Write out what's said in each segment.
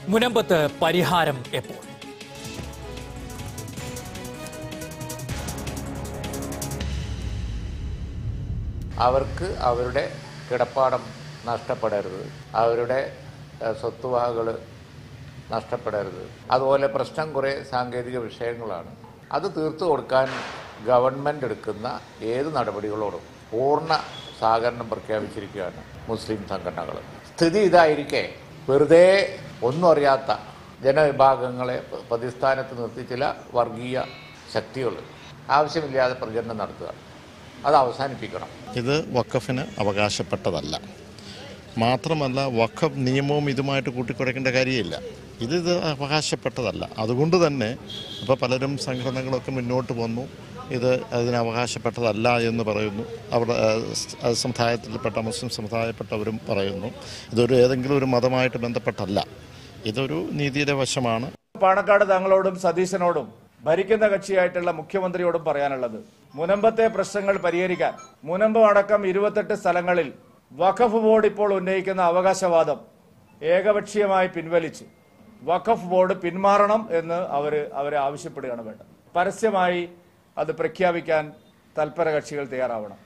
മുനമ്പത്ത് പരിഹാരം എപ്പോൾ അവർക്ക് അവരുടെ കിടപ്പാടം നഷ്ടപ്പെടരുത് അവരുടെ ഏഹ്, സ്വത്തുവകകൾ നഷ്ടപ്പെടരുത് അതുപോലെ പ്രശ്നം കുറേ സാങ്കേതിക വിഷയങ്ങളാണ് അത് തീർത്തു കൊടുക്കാൻ ഗവൺമെൻറ് എടുക്കുന്ന ഏത് നടപടികളോടും പൂർണ്ണ സഹകരണം പ്രഖ്യാപിച്ചിരിക്കുകയാണ് മുസ്ലിം സംഘടനകൾ സ്ഥിതി ഇതായിരിക്കെ വെറുതെ ഒന്നും അറിയാത്ത ജനവിഭാഗങ്ങളെ പ- പ്രതിസ്ഥാനത്ത് നിർത്തി ചില വർഗീയ ശക്തികൾ ആവശ്യമില്ലാതെ പ്രചരണം നടത്തുക അത് അവസാനിപ്പിക്കണം ഇത് വഖഫിന് അവകാശപ്പെട്ടതല്ല മാത്രമല്ല വഖഫ് നിയമവും ഇതുമായിട്ട് കൂട്ടിക്കുറയ്ക്കേണ്ട കാര്യമില്ല ഇത് ഇത് അവകാശപ്പെട്ടതല്ല അതുകൊണ്ട് തന്നെ ഇപ്പോൾ പലരും സംഘടനകളൊക്കെ മുന്നോട്ട് വന്നു ഇത് അതിന് അവകാശപ്പെട്ടതല്ല എന്ന് പറയുന്നു അവിടെ ഏഹ്, സ്- അത് സമുദായത്തിൽപ്പെട്ട മുസ്ലിം സമുദായപ്പെട്ടവരും പറയുന്നു ഇതൊരു ഏതെങ്കിലും ഒരു മതമായിട്ട് ബന്ധപ്പെട്ടല്ല ഇതൊരു നീതിയുടെ വശമാണ് പാണക്കാട് തങ്ങളോടും സതീശനോടും ഭരിക്കുന്ന കക്ഷിയായിട്ടുള്ള മുഖ്യമന്ത്രിയോടും പറയാനുള്ളത് മുനമ്പത്തെ പ്രശ്നങ്ങൾ പരിഹരിക്കാൻ മുനമ്പം അടക്കം ഇരുപത്തെട്ട് സ്ഥലങ്ങളിൽ വഖഫ് ബോർഡ് ഇപ്പോൾ ഉന്നയിക്കുന്ന അവകാശവാദം ഏകപക്ഷീയമായി പിൻവലിച്ച് വഖഫ് ബോർഡ് പിന്മാറണം എന്ന് അവർ അവരെ ആവശ്യപ്പെടുകയാണ് വേണ്ടത് പരസ്യമായി അത് പ്രഖ്യാപിക്കാൻ തൽപര കക്ഷികൾ തയ്യാറാവണം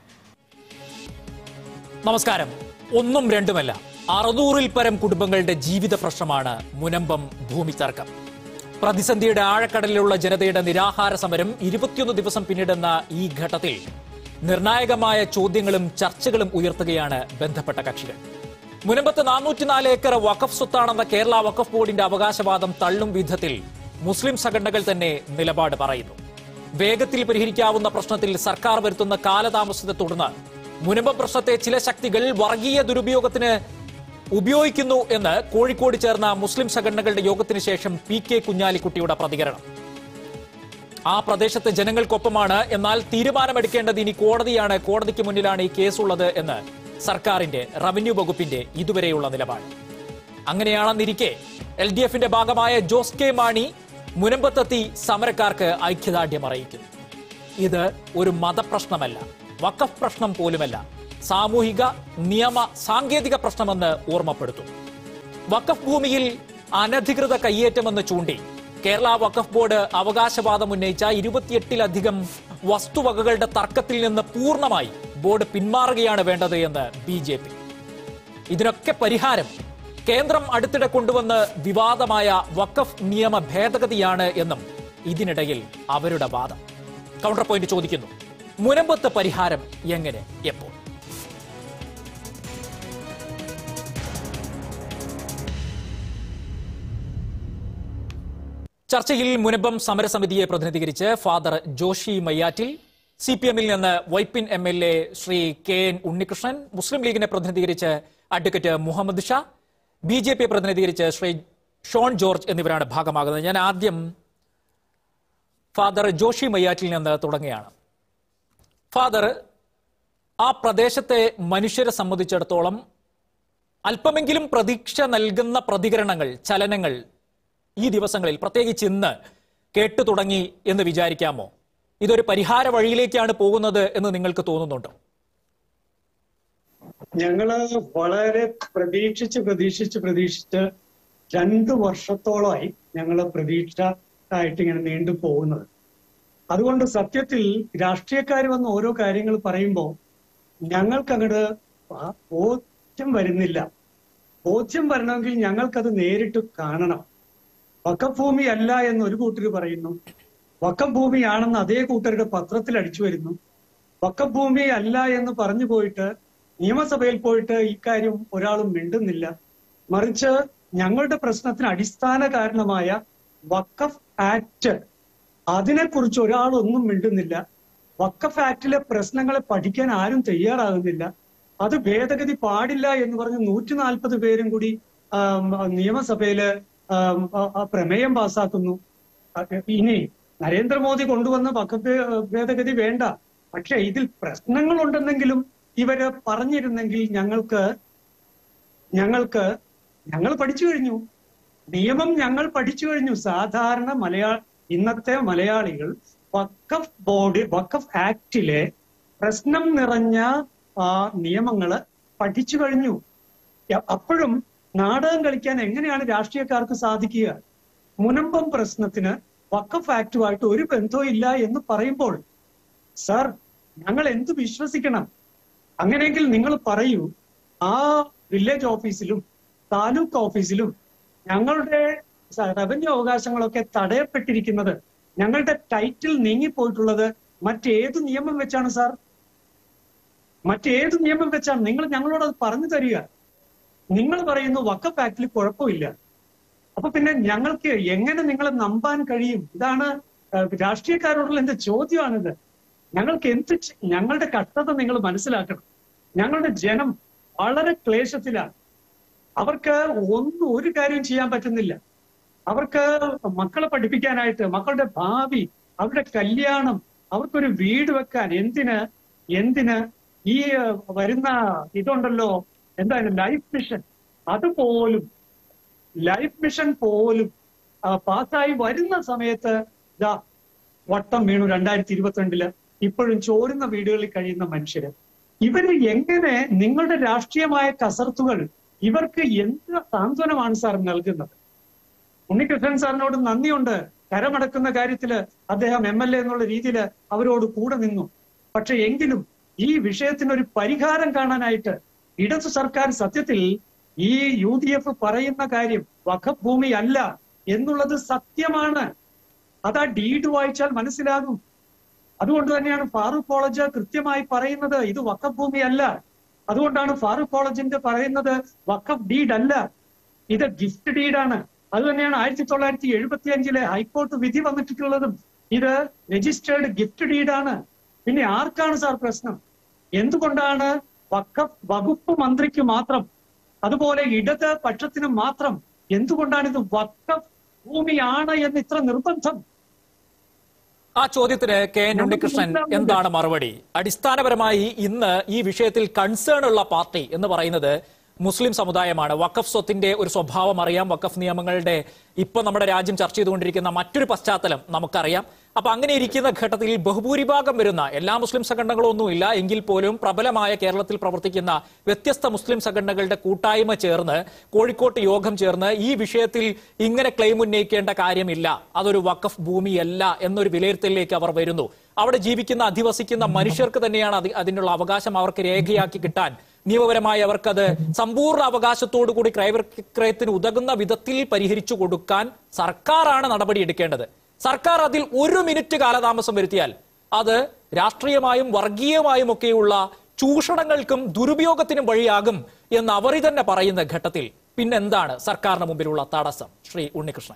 നമസ്കാരം ഒന്നും രണ്ടുമല്ല അറുന്നൂറിൽ പരം കുടുംബങ്ങളുടെ ജീവിത പ്രശ്നമാണ് മുനമ്പം ഭൂമി തർക്കം പ്രതിസന്ധിയുടെ ആഴക്കടലിലുള്ള ജനതയുടെ നിരാഹാര സമരം ഇരുപത്തിയൊന്ന് ദിവസം പിന്നിടുന്ന ഈ ഘട്ടത്തിൽ നിർണായകമായ ചോദ്യങ്ങളും ചർച്ചകളും ഉയർത്തുകയാണ് ബന്ധപ്പെട്ട കക്ഷികൾ മുനമ്പത്ത് നാനൂറ്റിനാല് ഏക്കർ വഖഫ് സ്വത്താണെന്ന കേരള വഖഫ് ബോർഡിന്റെ അവകാശവാദം തള്ളും വിധത്തിൽ മുസ്ലിം സംഘടനകൾ തന്നെ നിലപാട് പറയുന്നു വേഗത്തിൽ പരിഹരിക്കാവുന്ന പ്രശ്നത്തിൽ സർക്കാർ വരുത്തുന്ന കാലതാമസത്തെ തുടർന്ന് മുനമ്പം പ്രശ്നത്തെ ചില ശക്തികൾ വർഗീയ ദുരുപയോഗത്തിന് ഉപയോഗിക്കുന്നു എന്ന് കോഴിക്കോട് ചേർന്ന മുസ്ലിം സംഘടനകളുടെ യോഗത്തിന് ശേഷം പി കെ കുഞ്ഞാലിക്കുട്ടിയുടെ പ്രതികരണം ആ പ്രദേശത്തെ ജനങ്ങൾക്കൊപ്പമാണ് എന്നാൽ തീരുമാനമെടുക്കേണ്ടത് ഇനി കോടതിയാണ് കോടതിക്ക് മുന്നിലാണ് ഈ കേസുള്ളത് എന്ന് സർക്കാരിന്റെ റവന്യൂ വകുപ്പിന്റെ ഇതുവരെയുള്ള നിലപാട് അങ്ങനെയാണെന്നിരിക്കെ എൽ ഡി എഫിന്റെ ഭാഗമായ ജോസ് കെ മാണി മുനമ്പത്തെത്തി സമരക്കാർക്ക് ഐക്യദാർഢ്യം അറിയിക്കുന്നു ഇത് ഒരു മതപ്രശ്നമല്ല വഖഫ് പ്രശ്നം പോലുമല്ല സാമൂഹിക നിയമ സാങ്കേതിക പ്രശ്നമെന്ന് ഓർമ്മപ്പെടുത്തും വഖഫ് ഭൂമിയിൽ അനധികൃത കയ്യേറ്റമെന്ന് ചൂണ്ടി കേരള വഖഫ് ബോർഡ് അവകാശവാദം ഉന്നയിച്ച ഇരുപത്തിയെട്ടിലധികം വസ്തുവകകളുടെ തർക്കത്തിൽ നിന്ന് പൂർണ്ണമായി ബോർഡ് പിന്മാറുകയാണ് വേണ്ടത് എന്ന് ബി ജെ പി ഇതിനൊക്കെ പരിഹാരം കേന്ദ്രം അടുത്തിടെ കൊണ്ടുവന്ന് വിവാദമായ വഖഫ് നിയമ ഭേദഗതിയാണ് എന്നും ഇതിനിടയിൽ അവരുടെ വാദം കൗണ്ടർ പോയിന്റ് ചോദിക്കുന്നു മുനമ്പത്ത് പരിഹാരം എങ്ങനെ എപ്പോൾ ചർച്ചയിൽ മുനമ്പം സമരസമിതിയെ പ്രതിനിധീകരിച്ച് father Joshi Mayyattil C P എമ്മിൽ നിന്ന് Vypin M L A Shri K N Unnikrishnan Muslim ലീഗിനെ പ്രതിനിധീകരിച്ച് advocate Muhammad Shah B J P പ്രതിനിധീകരിച്ച് ശ്രീ ഷോൺ ജോർജ് എന്നിവരാണ് ഭാഗമാകുന്നത് ഞാൻ ആദ്യം ഫാദർ ജോഷി മയ്യാറ്റിൽ നിന്ന് തുടങ്ങുകയാണ് ഫാദർ ആ പ്രദേശത്തെ മനുഷ്യരെ സംബന്ധിച്ചിടത്തോളം അല്പമെങ്കിലും പ്രതീക്ഷ നൽകുന്ന പ്രതികരണങ്ങൾ ചലനങ്ങൾ ഈ ദിവസങ്ങളിൽ പ്രത്യേകിച്ച് ഇന്ന് കേട്ടു തുടങ്ങി എന്ന് വിചാരിക്കാമോ ഇതൊരു പരിഹാര വഴിയിലേക്കാണ് പോകുന്നത് എന്ന് നിങ്ങൾക്ക് തോന്നുന്നുണ്ടോ ഞങ്ങള് വളരെ പ്രതീക്ഷിച്ച് പ്രതീക്ഷിച്ച് പ്രതീക്ഷിച്ച് രണ്ടു വർഷത്തോളമായി ഞങ്ങള് പ്രതീക്ഷ ആയിട്ട് ഇങ്ങനെ നീണ്ടു പോകുന്നത് അതുകൊണ്ട് സത്യത്തിൽ രാഷ്ട്രീയക്കാർ വന്ന് ഓരോ കാര്യങ്ങൾ പറയുമ്പോൾ ഞങ്ങൾക്ക് അങ്ങോട്ട് ബോധ്യം വരുന്നില്ല ബോധ്യം വരണമെങ്കിൽ ഞങ്ങൾക്കത് നേരിട്ട് കാണണം വക്കഫ് ഭൂമി അല്ല എന്ന് ഒരു കൂട്ടർ പറയുന്നു വക്കഫ് ഭൂമിയാണെന്ന് അതേ കൂട്ടരുടെ പത്രത്തിൽ അടിച്ചു വരുന്നു വക്കഫ് ഭൂമി അല്ല എന്ന് പറഞ്ഞു പോയിട്ട് നിയമസഭയിൽ പോയിട്ട് ഇക്കാര്യം ഒരാളും മിണ്ടുന്നില്ല മറിച്ച് ഞങ്ങളുടെ പ്രശ്നത്തിന് അടിസ്ഥാന കാരണമായ വക്കഫ് ആക്ട് അതിനെക്കുറിച്ച് ഒരാളൊന്നും മിണ്ടുന്നില്ല വക്കഫ് ആക്ടിലെ പ്രശ്നങ്ങളെ പഠിക്കാൻ ആരും തയ്യാറാകുന്നില്ല അത് ഭേദഗതി പാടില്ല എന്ന് പറഞ്ഞ് നൂറ്റി നാൽപ്പത് പേരും കൂടി ആം, നിയമസഭയില് ആം, ആ, ആ പ്രമേയം പാസ്സാക്കുന്നു അഹ് ഇനി നരേന്ദ്രമോദി കൊണ്ടുവന്ന വക്കഫ് ഭേ- ഭേദഗതി വേണ്ട പക്ഷെ ഇതിൽ പ്രശ്നങ്ങളുണ്ടെന്നെങ്കിലും ഇവര് പറഞ്ഞിരുന്നെങ്കിൽ ഞങ്ങൾക്ക് ഞങ്ങൾക്ക് ഞങ്ങൾ പഠിച്ചു കഴിഞ്ഞു നിയമം ഞങ്ങൾ പഠിച്ചു കഴിഞ്ഞു സാധാരണ മലയാള ഇന്നത്തെ മലയാളികൾ വക്കഫ് ബോർഡ് വക്കഫ് ആക്ടിലെ പ്രശ്നം നിറഞ്ഞ ആ നിയമങ്ങള് പഠിച്ചു കഴിഞ്ഞു യ- അപ്പോഴും നാടകം കളിക്കാൻ എങ്ങനെയാണ് രാഷ്ട്രീയക്കാർക്ക് സാധിക്കുക മുനമ്പം പ്രശ്നത്തിന് വക്കഫ് ആക്ടുമായിട്ട് ഒരു ബന്ധവും ഇല്ല എന്ന് പറയുമ്പോൾ സാർ ഞങ്ങൾ എന്ത് വിശ്വസിക്കണം അങ്ങനെയെങ്കിൽ നിങ്ങൾ പറയൂ ആ വില്ലേജ് ഓഫീസിലും താലൂക്ക് ഓഫീസിലും ഞങ്ങളുടെ റവന്യൂ അവകാശങ്ങളൊക്കെ തടയപ്പെട്ടിരിക്കുന്നത് ഞങ്ങളുടെ ടൈറ്റിൽ നീങ്ങിപ്പോയിട്ടുള്ളത് മറ്റേത് നിയമം വെച്ചാണ് സാർ മറ്റേത് നിയമം വെച്ചാണ് നിങ്ങൾ ഞങ്ങളോട് അത് പറഞ്ഞു തരിക നിങ്ങൾ പറയുന്നു വക്കഫ് ആക്ടിൽ കുഴപ്പമില്ല അപ്പൊ പിന്നെ ഞങ്ങൾക്ക് എങ്ങനെ നിങ്ങളെ നമ്പാൻ കഴിയും ഇതാണ് ഏഹ്, രാഷ്ട്രീയക്കാരോടുള്ള എന്റെ ചോദ്യമാണിത് ഞങ്ങൾക്ക് എന്ത് ചെ- ഞങ്ങളുടെ കഷ്ടത നിങ്ങൾ മനസ്സിലാക്കണം ഞങ്ങളുടെ ജനം വളരെ ക്ലേശത്തിലാണ് അവർക്ക് ഒന്നും ഒരു കാര്യം ചെയ്യാൻ പറ്റുന്നില്ല അവർക്ക് മക്കളെ പഠിപ്പിക്കാനായിട്ട് മക്കളുടെ ഭാവി അവരുടെ കല്യാണം അവർക്കൊരു വീട് വെക്കാൻ എന്തിന് എന്തിന് ഈ ഏഹ്, വരുന്ന ഇതുണ്ടല്ലോ എന്താണ് ലൈഫ് മിഷൻ അതുപോലും ലൈഫ് മിഷൻ പോലും ആ, പാസ്സായി വരുന്ന സമയത്ത് ഇതാ വട്ടം വീണു രണ്ടായിരത്തി ഇരുപത്തിരണ്ടില് ഇപ്പോഴും ചോരുന്ന വീടുകളിൽ കഴിയുന്ന മനുഷ്യര് ഇവര് എങ്ങനെ നിങ്ങളുടെ രാഷ്ട്രീയമായ കസർത്തുകൾ ഇവർക്ക് എന്ത് സാന്ത്വനമാണ് സാർ നൽകുന്നത് ഉണ്ണികൃഷ്ണൻ സാറിനോട് നന്ദിയുണ്ട് കരമടക്കുന്ന കാര്യത്തില് അദ്ദേഹം എം എൽ എ എന്നുള്ള രീതിയിൽ അവരോട് കൂടെ നിന്നു പക്ഷെ എങ്കിലും ഈ വിഷയത്തിന് ഒരു പരിഹാരം കാണാനായിട്ട് ഇടതു സർക്കാർ സത്യത്തിൽ ഈ യു ഡി എഫ് പറയുന്ന കാര്യം വഖഫ് ഭൂമി അല്ല എന്നുള്ളത് സത്യമാണ് അത് ആ ഡീഡ് വായിച്ചാൽ മനസ്സിലാകും അതുകൊണ്ട് തന്നെയാണ് ഫാറൂഖ് കോളേജ് കൃത്യമായി പറയുന്നത് ഇത് വഖഫ് ഭൂമി അല്ല അതുകൊണ്ടാണ് ഫാറൂഖ് കോളേജിന്റെ പറയുന്നത് വഖഫ് ഡീഡ് അല്ല ഇത് ഗിഫ്റ്റ് ഡീഡാണ് അത് തന്നെയാണ് ആയിരത്തി തൊള്ളായിരത്തി എഴുപത്തി അഞ്ചിലെ ഹൈക്കോർട്ട് വിധി വന്നിട്ടുള്ളതും ഇത് രജിസ്റ്റേർഡ് ഗിഫ്റ്റ് ഡീഡാണ് പിന്നെ ആർക്കാണ് സാർ പ്രശ്നം എന്തുകൊണ്ടാണ് വഖഫ് വകുപ്പ് മന്ത്രിക്ക് മാത്രം അതുപോലെ ഇടത് പക്ഷത്തിന് മാത്രം എന്തുകൊണ്ടാണ് ഇത് വഖഫ് ഭൂമിയാണ് എന്ന് ഇത്ര നിർബന്ധം ആ ചോദ്യത്തിന് കെ എൻ ഉണ്ണികൃഷ്ണൻ എന്താണ് മറുപടി അടിസ്ഥാനപരമായി ഇന്ന് ഈ വിഷയത്തിൽ കൺസേൺ ഉള്ള പാർട്ടി എന്ന് പറയുന്നത് മുസ്ലിം സമുദായമാണ് വഖഫ് സ്വത്തിന്റെ ഒരു സ്വഭാവം അറിയാം വഖഫ് നിയമങ്ങളുടെ ഇപ്പൊ നമ്മുടെ രാജ്യം ചർച്ച ചെയ്തുകൊണ്ടിരിക്കുന്ന മറ്റൊരു പശ്ചാത്തലം നമുക്കറിയാം അപ്പൊ അങ്ങനെ ഇരിക്കുന്ന ഘട്ടത്തിൽ ബഹുഭൂരിഭാഗം വരുന്ന എല്ലാ മുസ്ലിം സംഘടനകളൊന്നുമില്ല എങ്കിൽ പോലും പ്രബലമായ കേരളത്തിൽ പ്രവർത്തിക്കുന്ന വ്യത്യസ്ത മുസ്ലിം സംഘടനകളുടെ കൂട്ടായ്മ ചേർന്ന് കോഴിക്കോട്ട് യോഗം ചേർന്ന് ഈ വിഷയത്തിൽ ഇങ്ങനെ ക്ലെയിം ഉന്നയിക്കേണ്ട കാര്യമില്ല അതൊരു വഖഫ് ഭൂമിയല്ല എന്നൊരു വിലയിരുത്തലിലേക്ക് അവർ വരുന്നു അവിടെ ജീവിക്കുന്ന അധിവസിക്കുന്ന മനുഷ്യർക്ക് തന്നെയാണ് അതി- അതിനുള്ള അവകാശം അവർക്ക് രേഖയാക്കി കിട്ടാൻ നിയമപരമായി അവർക്കത് സമ്പൂർണ്ണ അവകാശത്തോടു കൂടി ക്രയവിക്രയത്തിന് ഉതകുന്ന വിധത്തിൽ പരിഹരിച്ചു കൊടുക്കാൻ സർക്കാരാണ് നടപടി എടുക്കേണ്ടത് സർക്കാർ അതിൽ ഒരു മിനിറ്റ് കാലതാമസം വരുത്തിയാൽ അത് രാഷ്ട്രീയമായും വർഗീയമായും ഒക്കെയുള്ള ചൂഷണങ്ങൾക്കും ദുരുപയോഗത്തിനും വഴിയാകും എന്ന് അവർ തന്നെ പറയുന്ന ഘട്ടത്തിൽ പിന്നെന്താണ് സർക്കാരിന് മുമ്പിലുള്ള തടസ്സം ശ്രീ ഉണ്ണികൃഷ്ണൻ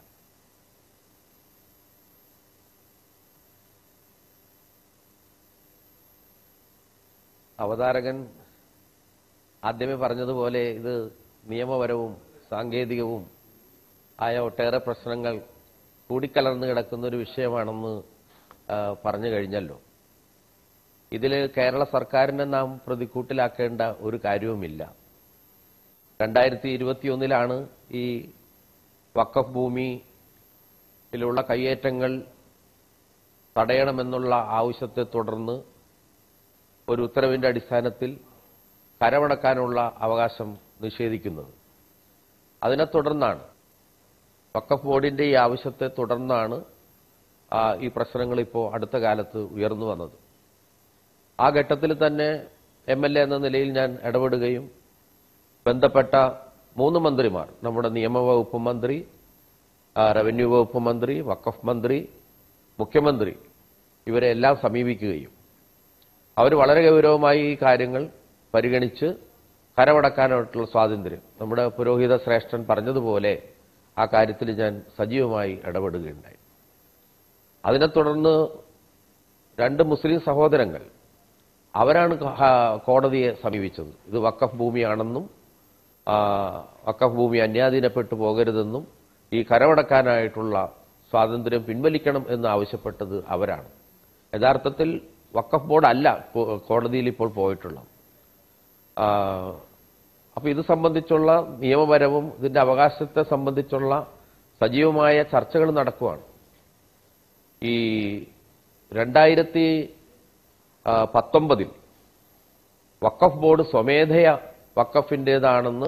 അവതാരകൻ ആദ്യമേ പറഞ്ഞതുപോലെ ഇത് നിയമപരവും സാങ്കേതികവും ആയ ഒട്ടേറെ പ്രശ്നങ്ങൾ കൂടിക്കലർന്ന് കിടക്കുന്ന ഒരു വിഷയമാണെന്ന് ആ, പറഞ്ഞു കഴിഞ്ഞല്ലോ ഇതിൽ കേരള സർക്കാരിനെ നാം പ്രതിക്കൂട്ടിലാക്കേണ്ട ഒരു കാര്യവുമില്ല രണ്ടായിരത്തി ഇരുപത്തിയൊന്നിലാണ് ഈ വക്കഫ് ഭൂമിയിലുള്ള കയ്യേറ്റങ്ങൾ തടയണമെന്നുള്ള ആവശ്യത്തെ തുടർന്ന് ഒരു ഉത്തരവിന്റെ അടിസ്ഥാനത്തിൽ കരമടക്കാനുള്ള അവകാശം നിഷേധിക്കുന്നത് അതിനെ തുടർന്നാണ് വക്കഫ് ബോർഡിന്റെ ഈ ആവശ്യത്തെ തുടർന്നാണ് ആ, ഈ പ്രശ്നങ്ങൾ ഇപ്പോൾ അടുത്ത കാലത്ത് ഉയർന്നു വന്നത് ആ ഘട്ടത്തിൽ തന്നെ എം എൽ എ എന്ന നിലയിൽ ഞാൻ ഇടപെടുകയും ബന്ധപ്പെട്ട മൂന്ന് മന്ത്രിമാർ നമ്മുടെ നിയമവകുപ്പ് മന്ത്രി ആ, റവന്യൂ വകുപ്പ് മന്ത്രി വഖഫ് മന്ത്രി മുഖ്യമന്ത്രി ഇവരെ എല്ലാം സമീപിക്കുകയും അവർ വളരെ ഗൗരവമായി ഈ കാര്യങ്ങൾ പരിഗണിച്ച് കരമടക്കാനായിട്ടുള്ള സ്വാതന്ത്ര്യം നമ്മുടെ പുരോഹിത ശ്രേഷ്ഠൻ പറഞ്ഞതുപോലെ ആ കാര്യത്തിൽ ഞാൻ സജീവമായി ഇടപെടുകയുണ്ടായി അതിനെ തുടർന്ന് രണ്ട് മുസ്ലിം സഹോദരങ്ങൾ അവരാണ് ക- കോടതിയെ സമീപിച്ചത് ഇത് വക്കഫ് ഭൂമിയാണെന്നും ആ, വക്കഫ് ഭൂമി അന്യാധീനപ്പെട്ടു പോകരുതെന്നും ഈ കരമടക്കാനായിട്ടുള്ള സ്വാതന്ത്ര്യം പിൻവലിക്കണം എന്ന് ആവശ്യപ്പെട്ടത് അവരാണ് യഥാർത്ഥത്തിൽ വക്കഫ് ബോർഡ് അല്ല ഇപ്പോ- കോടതിയിൽ ഇപ്പോൾ പോയിട്ടുള്ളത് ആ, അപ്പൊ ഇത് സംബന്ധിച്ചുള്ള നിയമപരവും ഇതിന്റെ അവകാശത്തെ സംബന്ധിച്ചുള്ള സജീവമായ ചർച്ചകൾ നടക്കുവാണ് ഈ രണ്ടായിരത്തി ആ, പത്തൊമ്പതിൽ വക്കഫ് ബോർഡ് സ്വമേധയ വക്കഫിൻ്റെതാണെന്ന്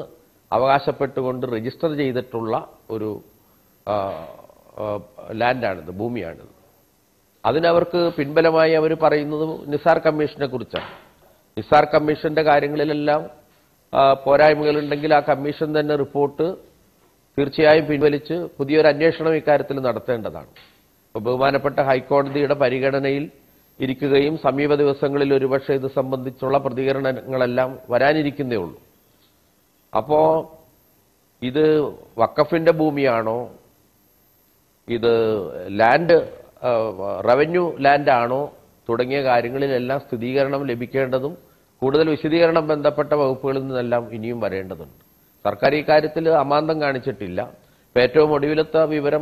അവകാശപ്പെട്ടുകൊണ്ട് രജിസ്റ്റർ ചെയ്തിട്ടുള്ള ഒരു ആ, ആ, ലാൻഡാണിത് ഭൂമിയാണിത് അതിനവർക്ക് പിൻബലമായി അവർ പറയുന്നത് നിസാർ കമ്മീഷനെ കുറിച്ചാണ് നിസാർ കമ്മീഷന്റെ കാര്യങ്ങളിലെല്ലാം ആ, പോരായ്മകളുണ്ടെങ്കിൽ ആ കമ്മീഷൻ തന്നെ റിപ്പോർട്ട് തീർച്ചയായും പിൻവലിച്ച് പുതിയൊരു അന്വേഷണം ഇക്കാര്യത്തിൽ നടത്തേണ്ടതാണ് അപ്പോൾ ബഹുമാനപ്പെട്ട ഹൈക്കോടതിയുടെ പരിഗണനയിൽ ഇരിക്കുകയും സമീപ ദിവസങ്ങളിൽ ഒരുപക്ഷെ ഇത് സംബന്ധിച്ചുള്ള പ്രതികരണങ്ങളെല്ലാം വരാനിരിക്കുന്നേ ഉള്ളൂ അപ്പോ ഇത് വക്കഫിന്റെ ഭൂമിയാണോ ഇത് ലാൻഡ് ആ, റവന്യൂ ലാൻഡ് ആണോ തുടങ്ങിയ കാര്യങ്ങളിലെല്ലാം സ്ഥിരീകരണം ലഭിക്കേണ്ടതും കൂടുതൽ വിശദീകരണം ബന്ധപ്പെട്ട വകുപ്പുകളിൽ നിന്നെല്ലാം ഇനിയും വരേണ്ടതുണ്ട് സർക്കാർ ഈ കാര്യത്തിൽ അമാന്തം കാണിച്ചിട്ടില്ല ഇപ്പൊ ഏറ്റവും ഒടുവിലത്തെ വിവരം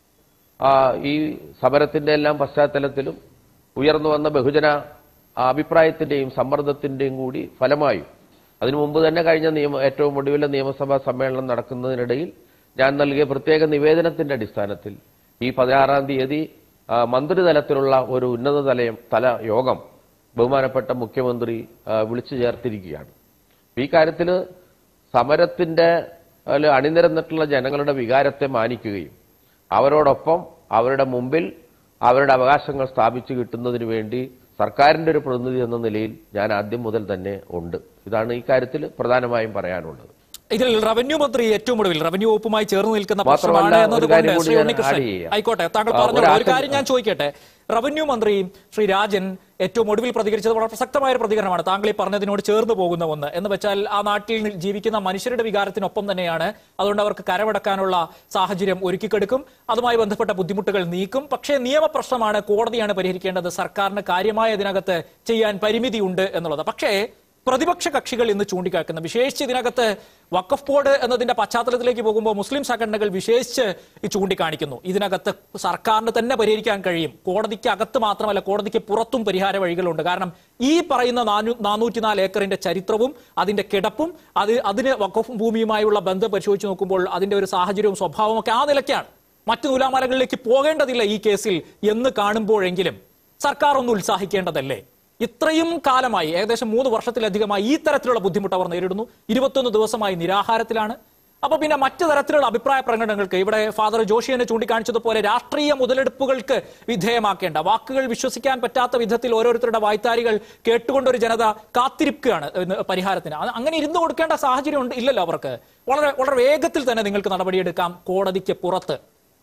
ആ, ഈ സമരത്തിന്റെ എല്ലാം പശ്ചാത്തലത്തിലും ഉയർന്നു വന്ന ബഹുജന അഭിപ്രായത്തിന്റെയും സമ്മർദ്ദത്തിന്റെയും കൂടി ഫലമായും അതിനു മുമ്പ് തന്നെ കഴിഞ്ഞ നിയമ ഏറ്റവും ഒടുവിലെ നിയമസഭാ സമ്മേളനം നടക്കുന്നതിനിടയിൽ ഞാൻ നൽകിയ പ്രത്യേക നിവേദനത്തിന്റെ അടിസ്ഥാനത്തിൽ ഈ പതിനാറാം തീയതി ആ, മന്ത്രിതലത്തിലുള്ള ഒരു ഉന്നതതല തല യോഗം ബഹുമാനപ്പെട്ട മുഖ്യമന്ത്രി ആ, വിളിച്ചു ചേർത്തിരിക്കുകയാണ് ഈ കാര്യത്തിൽ സമരത്തിന്റെ അതിൽ അണിനിരന്നിട്ടുള്ള ജനങ്ങളുടെ വികാരത്തെ മാനിക്കുകയും അവരോടൊപ്പം അവരുടെ മുമ്പിൽ അവരുടെ അവകാശങ്ങൾ സ്ഥാപിച്ചു കിട്ടുന്നതിന് വേണ്ടി സർക്കാരിന്റെ ഒരു പ്രതിനിധി എന്ന നിലയിൽ ഞാൻ ആദ്യം മുതൽ തന്നെ ഉണ്ട് ഇതാണ് ഈ കാര്യത്തിൽ പ്രധാനമായും പറയാനുള്ളത് ഇതിൽ റവന്യൂ മന്ത്രി ഏറ്റവും ഒടുവിൽ റവന്യൂ വകുപ്പുമായി ചേർന്ന് നിൽക്കുന്ന മാത്രമല്ല, പക്ഷമാണ് ഒരു എന്നതുകൊണ്ട് കാര്യം കൂടി ശ്രീ ഞാൻ ഉണ്ണികൃഷ്ണൻ add ചെയ്യാം. ആയിക്കോട്ടെ താങ്കൾ ആ, പറഞ്ഞു ഒരു ഒരു ആശങ്ക- കാര്യം ഞാൻ ചോദിക്കട്ടെ റവന്യൂ മന്ത്രി ശ്രീ രാജൻ ഏറ്റവും ഒടുവിൽ പ്രതികരിച്ചത് വളരെ പ്രസക്തമായ ഒരു പ്രതികരണമാണ് താങ്കൾ ഈ പറഞ്ഞതിനോട് ചേർന്ന് പോകുന്ന ഒന്ന് എന്ന് വെച്ചാൽ ആ നാട്ടിൽ നി- ജീവിക്കുന്ന മനുഷ്യരുടെ വികാരത്തിനൊപ്പം തന്നെയാണ് അതുകൊണ്ട് അവർക്ക് കരമടക്കാനുള്ള സാഹചര്യം ഒരുക്കിക്കെടുക്കും അതുമായി ബന്ധപ്പെട്ട ബുദ്ധിമുട്ടുകൾ നീക്കും പക്ഷേ നിയമപ്രശ്നമാണ് കോടതിയാണ് പരിഹരിക്കേണ്ടത് സർക്കാരിന് കാര്യമായ ഇതിനകത്ത് ചെയ്യാൻ പരിമിതിയുണ്ട് എന്നുള്ളത് പക്ഷേ പ്രതിപക്ഷ കക്ഷികൾ ഇന്ന് ചൂണ്ടിക്കാക്കുന്ന വിശേഷിച്ച് ഇതിനകത്ത് വഖഫ് ബോർഡ് എന്നതിന്റെ പശ്ചാത്തലത്തിലേക്ക് പോകുമ്പോൾ മുസ്ലിം സംഘടനകൾ വിശേഷിച്ച് ഈ ചൂണ്ടിക്കാണിക്കുന്നു ഇതിനകത്ത് സർക്കാരിന് തന്നെ പരിഹരിക്കാൻ കഴിയും കോടതിക്ക് അകത്ത് മാത്രമല്ല കോടതിക്ക് പുറത്തും പരിഹാര വഴികളുണ്ട് കാരണം ഈ പറയുന്ന നാനൂ നാനൂറ്റിനാല് ഏക്കറിന്റെ ചരിത്രവും അതിന്റെ കിടപ്പും അത് അതിന് വഖഫ് ഭൂമിയുമായുള്ള ബന്ധം പരിശോധിച്ച് നോക്കുമ്പോൾ അതിന്റെ ഒരു സാഹചര്യവും സ്വഭാവവും ഒക്കെ ആ നിലയ്ക്കാണ് മറ്റു നൂലാമലകളിലേക്ക് പോകേണ്ടതില്ല ഈ കേസിൽ എന്ന് കാണുമ്പോഴെങ്കിലും സർക്കാർ ഒന്ന് ഉത്സാഹിക്കേണ്ടതല്ലേ ഇത്രയും കാലമായി ഏകദേശം മൂന്ന് വർഷത്തിലധികമായി ഈ തരത്തിലുള്ള ബുദ്ധിമുട്ട് അവർ നേരിടുന്നു ഇരുപത്തൊന്ന് ദിവസമായി നിരാഹാരത്തിലാണ് അപ്പൊ പിന്നെ മറ്റു തരത്തിലുള്ള അഭിപ്രായ പ്രകടനങ്ങൾക്ക് ഇവിടെ ഫാദർ ജോഷിയനെ ചൂണ്ടിക്കാണിച്ചതുപോലെ രാഷ്ട്രീയ മുതലെടുപ്പുകൾക്ക് വിധേയമാക്കേണ്ട വാക്കുകൾ വിശ്വസിക്കാൻ പറ്റാത്ത വിധത്തിൽ ഓരോരുത്തരുടെ വായ്ത്താരികൾ കേട്ടുകൊണ്ടൊരു ജനത കാത്തിരിക്കുകയാണ് ഇന്ന് പരിഹാരത്തിന് അത് അങ്ങനെ ഇരുന്ന് കൊടുക്കേണ്ട സാഹചര്യം ഉണ്ട് ഇല്ലല്ലോ അവർക്ക് വളരെ വളരെ വേഗത്തിൽ തന്നെ നിങ്ങൾക്ക് നടപടിയെടുക്കാം കോടതിക്ക് പുറത്ത്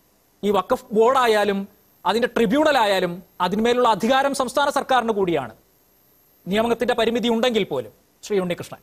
ഈ വഖഫ് ബോർഡായാലും അതിന്റെ ട്രിബ്യൂണൽ ആയാലും അതിന്മേലുള്ള അധികാരം സംസ്ഥാന സർക്കാരിന് കൂടിയാണ് നിയമത്തിന്റെ പരിമിതി ഉണ്ടെങ്കിൽ പോലും ശ്രീ ഉണ്ണികൃഷ്ണൻ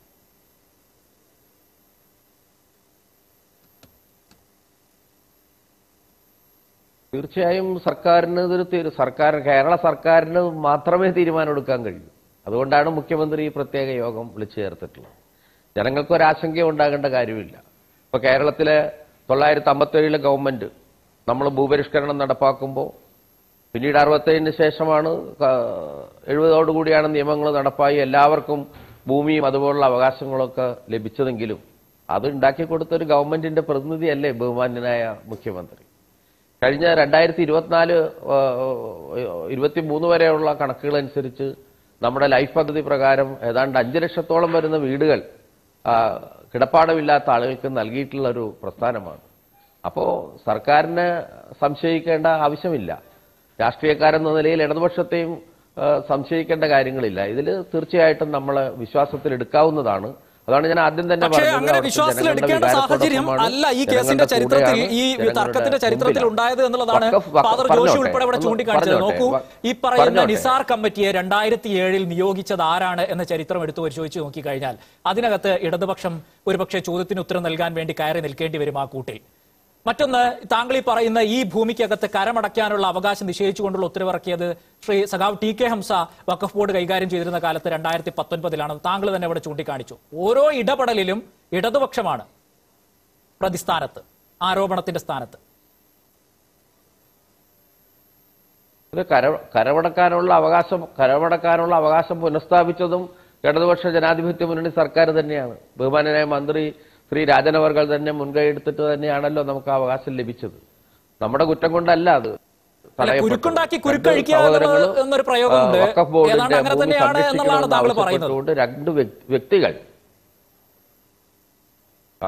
തീർച്ചയായും സർക്കാരിന് ഇതൊരു തീരു- സർക്കാർ കേരള സർക്കാരിന് മാത്രമേ തീരുമാനമെടുക്കാൻ കഴിയൂ അതുകൊണ്ടാണ് മുഖ്യമന്ത്രി ഈ പ്രത്യേക യോഗം വിളിച്ചു ചേർത്തിട്ടുള്ളത് ജനങ്ങൾക്ക് ഒരാശങ്ക ഉണ്ടാകേണ്ട കാര്യമില്ല ഇപ്പൊ കേരളത്തിലെ തൊള്ളായിരത്തി അമ്പത്തേഴിലെ ഗവൺമെന്റ് നമ്മൾ ഭൂപരിഷ്കരണം നടപ്പാക്കുമ്പോൾ പിന്നീട് അറുപത്തേഴിന് ശേഷമാണ് ക- എഴുപതോടുകൂടിയാണ് നിയമങ്ങൾ നടപ്പായി എല്ലാവർക്കും ഭൂമിയും അതുപോലുള്ള അവകാശങ്ങളൊക്കെ ലഭിച്ചതെങ്കിലും അത് ഉണ്ടാക്കി കൊടുത്ത ഒരു ഗവൺമെന്റിന്റെ പ്രതിനിധിയല്ലേ ബഹുമാന്യനായ മുഖ്യമന്ത്രി കഴിഞ്ഞ രണ്ടായിരത്തി ഇരുപത്തിനാല് ഇരുപത്തി മൂന്ന് വരെയുള്ള കണക്കുകൾ അനുസരിച്ച് നമ്മുടെ ലൈഫ് പദ്ധതി പ്രകാരം ഏതാണ്ട് അഞ്ച് ലക്ഷത്തോളം വരുന്ന വീടുകൾ ആ, കിടപ്പാടമില്ലാത്ത ആളുകൾക്ക് നൽകിയിട്ടുള്ള ഒരു പ്രസ്ഥാനമാണ് അപ്പോൾ സർക്കാരിനെ സംശയിക്കേണ്ട ആവശ്യമില്ല രാഷ്ട്രീയക്കാരെന്ന നിലയിൽ ഇടതുപക്ഷത്തെയും ആ, സംശയിക്കേണ്ട കാര്യങ്ങളില്ല ഇതിൽ തീർച്ചയായിട്ടും നമ്മൾ വിശ്വാസത്തിൽ എടുക്കാവുന്നതാണ് അതാണ് ഞാൻ ആദ്യം തന്നെ പക്ഷേ പറഞ്ഞത് അങ്ങനെ അവിടുത്തെ വിശ്വാസത്തിൽ ജനങ്ങളുടെ എടുക്കേണ്ട സാഹചര്യം വികാരത്തോടൊപ്പമാണ്, അല്ല ഈ കേസിന്റെ ജനങ്ങളുടെ ചരിത്രത്തിൽ കൂടെയാണ്, ഈ ജനങ്ങളുടെ തർക്കത്തിന്റെ ചരിത്രത്തിൽ മുമ്പിലാണ്. ഉണ്ടായത് എന്നുള്ളതാണ് വഖഫ്- വഖഫ് ഫാദർ ജോഷി പറഞ്ഞോട്ടെ, ഉൾപ്പെടെ ഇവിടെ ഒന്ന് ചൂണ്ടിക്കാണിച്ചത് പറഞ്ഞോട്ടെ, നോക്കൂ വ- ഈ പറയുന്ന പറഞ്ഞോട്ടെ. നിസാർ കമ്മിറ്റിയെ രണ്ടായിരത്തി ഏഴിൽ നിയോഗിച്ചത് ആരാണ് എന്ന ചരിത്രം എടുത്തു പരിശോധിച്ച് നോക്കിക്കഴിഞ്ഞാൽ അതിനകത്ത് ഇടതുപക്ഷം ഒരുപക്ഷെ ചോദ്യത്തിന് ഉത്തരം നൽകാൻ വേണ്ടി കയറി നിൽക്കേണ്ടി വരും ആ കൂട്ടിൽ മറ്റൊന്ന് താങ്കൾ ഈ പറയുന്ന ഈ ഭൂമിക്കകത്ത് കരമടയ്ക്കാനുള്ള അവകാശം നിഷേധിച്ചുകൊണ്ടുള്ള ഉത്തരവിറക്കിയത് ശ്രീ സഖാവ് T K Hamsa Waqf board കൈകാര്യം ചെയ്തിരുന്ന കാലത്ത് രണ്ടായിരത്തി പത്തൊൻപതിലാണ് താങ്കൾ തന്നെ ഇവിടെ ചൂണ്ടിക്കാണിച്ചു ഓരോ ഇടപെടലിലും ഇടതുപക്ഷമാണ് പ്രതിസ്ഥാനത്ത് ആരോപണത്തിന്റെ സ്ഥാനത്ത് ഇത് കര കരമടക്കാനുള്ള അവകാശം കരമടക്കാനുള്ള അവകാശം പുനഃസ്ഥാപിച്ചതും ഇടതുപക്ഷ ജനാധിപത്യ മുന്നണി സർക്കാർ തന്നെയാണ് ബഹുമാനനായ മന്ത്രി ശ്രീ രാജനവർകൾ തന്നെ മുൻകൈ എടുത്തിട്ട് തന്നെയാണല്ലോ നമുക്ക് ആ അവകാശം ലഭിച്ചത് നമ്മുടെ കുറ്റം കൊണ്ടല്ല അത് തടയപ്പെട്ടത്. കുരുക്കുണ്ടാക്കി രണ്ട് കുരുക്കഴിക്കുക സഹോദരങ്ങൾ, എന്നുള്ളത് എന്നൊരു പ്രയോഗമുണ്ട്. ആ, വഖഫ് ബോർഡിന്റെ ഏതാണ്ട് അങ്ങനെ ഭൂമി തന്നെയാണ് എന്നുള്ളതാണ് താങ്കൾ സംരക്ഷിക്കണമെന്ന് പറയുന്നത്. ആവശ്യപ്പെട്ടുകൊണ്ട് രണ്ട് വ്യക്- വ്യക്തികൾ ആ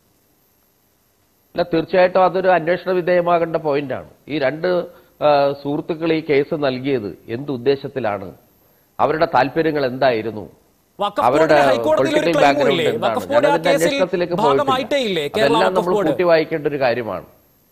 അല്ല തീർച്ചയായിട്ടും അതൊരു അന്വേഷണ വിധേയമാകേണ്ട പോയിന്റാണ് ഈ രണ്ട് ആ, സുഹൃത്തുക്കൾ ഈ കേസ് നൽകിയത് എന്ത് ഉദ്ദേശത്തിലാണ് അവരുടെ താല്പര്യങ്ങൾ എന്തായിരുന്നു വഖഫ് അവരുടെ ബോർഡിന് ഹൈക്കോടതിയിൽ ഒരു പൊളിറ്റിക്കൽ claim ബാക്ക്ഗ്രൗണ്ട് ഇല്ലേ? എന്താണ് വഖഫ് ബോർഡ് ആ ഞാനതിന്റെ കേസിൽ അന്വേഷണത്തിലേക്ക് ഭാഗമായിട്ടേ ഇല്ലേ? പോയിട്ടില്ല കേരള അതെല്ലാം വഖഫ് നമ്മൾ ബോർഡ്? കൂട്ടി വായിക്കേണ്ട ഒരു കാര്യമാണ്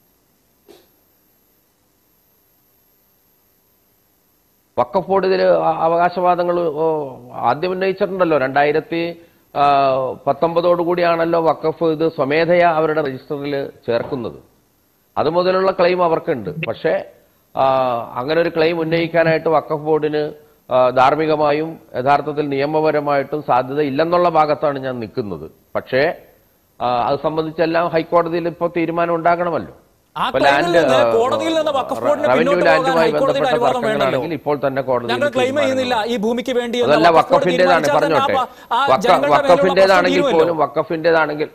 വക്കഫ് ബോർഡ് ഇതിൽ അവകാശവാദങ്ങൾ ഓ, ആദ്യം ഉന്നയിച്ചിട്ടുണ്ടല്ലോ രണ്ടായിരത്തി ആ, പത്തൊമ്പതോടുകൂടിയാണല്ലോ വക്കഫ് ഇത് സ്വമേധയാ അവരുടെ രജിസ്റ്ററിൽ ചേർക്കുന്നത് അത് മുതലുള്ള ക്ലെയിം അവർക്കുണ്ട് പക്ഷേ ആ, അങ്ങനെ ഒരു ക്ലെയിം ഉന്നയിക്കാനായിട്ട് വക്കഫ് ബോർഡിന് ആ, ധാർമ്മികമായും യഥാർത്ഥത്തിൽ നിയമപരമായിട്ടും സാധ്യത ഇല്ലെന്നുള്ള ഭാഗത്താണ് ഞാൻ നിൽക്കുന്നത് പക്ഷേ ആ, അത് സംബന്ധിച്ചെല്ലാം ഹൈക്കോടതിയിൽ ഇപ്പോൾ തീരുമാനം ഉണ്ടാകണമല്ലോ ആ ഇപ്പൊ claim ൽ ലാൻഡ്, നിന്ന് ആ, കോടതിയിൽ നിന്ന് വഖഫ് ബോർഡിന് റവന്യൂ പിന്നോട്ട് ലാൻഡുമായി പോകാൻ ഹൈക്കോടതിയുടെ ബന്ധപ്പെട്ട അനുവാദം വേണ്ടല്ലോ. തർക്കങ്ങളാണെങ്കിൽ ഇപ്പോൾ തന്നെ കോടതിയിൽ ഞങ്ങൾ ക്ലെയിം തീരുമാനം ചെയ്യുന്നില്ല ഈ ഭൂമിക്ക് വേണ്ടി എന്ന് അതല്ല വഖഫ് ബോർഡ് വക്കഫിന്റേതാണ് തീരുമാനിച്ചാൽ തന്നെ പറഞ്ഞോട്ടെ ആ- ആ വക്ക- ജനങ്ങളുടെ മേലുള്ള പ്രശ്നം വക്കഫിന്റേതാണെങ്കിൽ തീരുമല്ലോ. പോലും വക്കഫിന്റേതാണെങ്കിൽ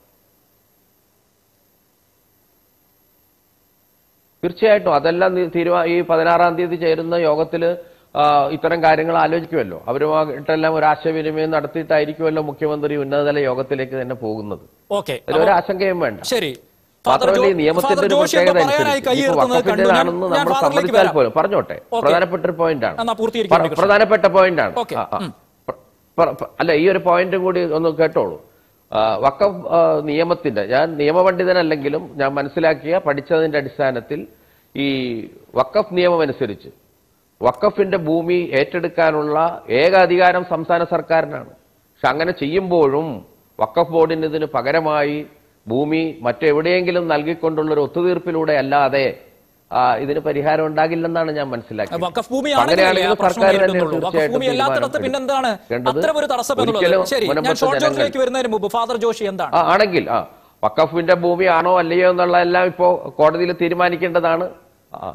തീർച്ചയായിട്ടും അതെല്ലാം നി- തീരുമാ ഈ പതിനാറാം തീയതി ചേരുന്ന യോഗത്തില് ആ, ഇത്തരം കാര്യങ്ങൾ ആലോചിക്കുമല്ലോ അവരുമായിട്ടെല്ലാം ഒരു ആശയവിനിമയം നടത്തിയിട്ടായിരിക്കുമല്ലോ മുഖ്യമന്ത്രി ഉന്നതതല യോഗത്തിലേക്ക് തന്നെ പോകുന്നത് ഓക്കെ അതിലൊരു ആശങ്കയും വേണ്ട ശരി ഫാദർ മാത്രമല്ല ഈ ജോ- നിയമത്തിന്റെ ഫാദർ ഒരു ജോഷി പ്രത്യേകത എന്തോ പറയാനായി കൈ അനുസരിച്ച് ഉയർത്തുന്നത് കണ്ടു. ഞാൻ- വക്കഫിന്റേതാണെന്ന് ഞാൻ നമ്മൾ ഫാദറിലേക്ക് സമ്മതിച്ചാൽ വരാം. പോലും പറഞ്ഞോട്ടെ ഓക്കേ. പ്രധാനപ്പെട്ട ഒരു പോയിന്റാണ് എന്നാ പൂർത്തീകരിക്കാം, പ്ര- കൃഷ്ണൻ. പ്രധാനപ്പെട്ട പോയിന്റാണ് ഓക്കേ. ആ, ആ. ഉം. പ്ര- പ്ര- പ്ര- അല്ല ഈ ഒരു പോയിന്റും കൂടി ഒന്ന് കേട്ടോളൂ ആ, വഖഫ് ആ, നിയമത്തിന്റെ ഞാൻ നിയമപണ്ഡിതനല്ലെങ്കിലും ഞാൻ മനസ്സിലാക്കിയ പഠിച്ചതിന്റെ അടിസ്ഥാനത്തിൽ ഈ വഖഫ് നിയമം അനുസരിച്ച് വഖഫിന്റെ ഭൂമി ഏറ്റെടുക്കാനുള്ള ഏക അധികാരം സംസ്ഥാന സർക്കാരിനാണ് പക്ഷെ അങ്ങനെ ചെയ്യുമ്പോഴും വഖഫ് ബോർഡിന് ഇതിന് പകരമായി ഭൂമി മറ്റെവിടെയെങ്കിലും നൽകിക്കൊണ്ടുള്ള ഒരു ഒത്തുതീർപ്പിലൂടെ അല്ലാതെ ആ, ഇതിന് പരിഹാരം ഉണ്ടാകില്ലെന്നാണ് ഞാൻ മനസ്സിലാക്കിയത് വഖഫ് ഭൂമി അപ്പൊ ആണെങ്കിലേ ആ അങ്ങനെയാണെങ്കിൽ പ്രശ്നം സർക്കാർ തന്നെ നേരിടുന്നുള്ളൂ. വഖഫ് തീർച്ചയായിട്ടും ഭൂമി അല്ലാത്തിടത്ത് തീരുമാനം പിന്നെന്താണ് എടുക്കേണ്ടത്. അത്ര ഒരു തടസ്സം എന്നുള്ളത് ഒരിക്കലും ശരി ഞാൻ മുനമ്പത്തെ ഷോർട്ട് ജനങ്ങൾ- ജോർജിലേക്ക് വരുന്നതിന് മുമ്പ് ഫാദർ ജോഷി എന്താണ് ആ, ആണെങ്കിൽ ആ വക്കഫിന്റെ ഭൂമി ആണോ അല്ലയോ എന്നുള്ളതെല്ലാം ഇപ്പോ കോടതിയിൽ തീരുമാനിക്കേണ്ടതാണ് ആ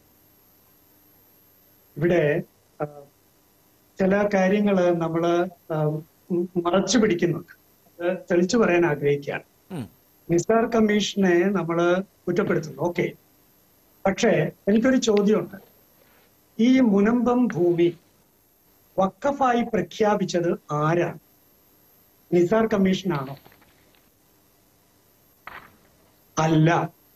ഇവിടെ ആ, ചില കാര്യങ്ങള് നമ്മള് ആ, ഉം, മറച്ചു പിടിക്കുന്നുണ്ട് അത് തെളിച്ചു പറയാൻ ആഗ്രഹിക്കുകയാണ് ഉം. നിസാർ കമ്മീഷനെ നമ്മള് കുറ്റപ്പെടുത്തുന്നു ഓക്കെ പക്ഷേ എനിക്കൊരു ചോദ്യമുണ്ട് ഈ മുനമ്പം ഭൂമി വക്കഫായി പ്രഖ്യാപിച്ചത് ആരാണ് നിസാർ കമ്മീഷനാണോ അല്ല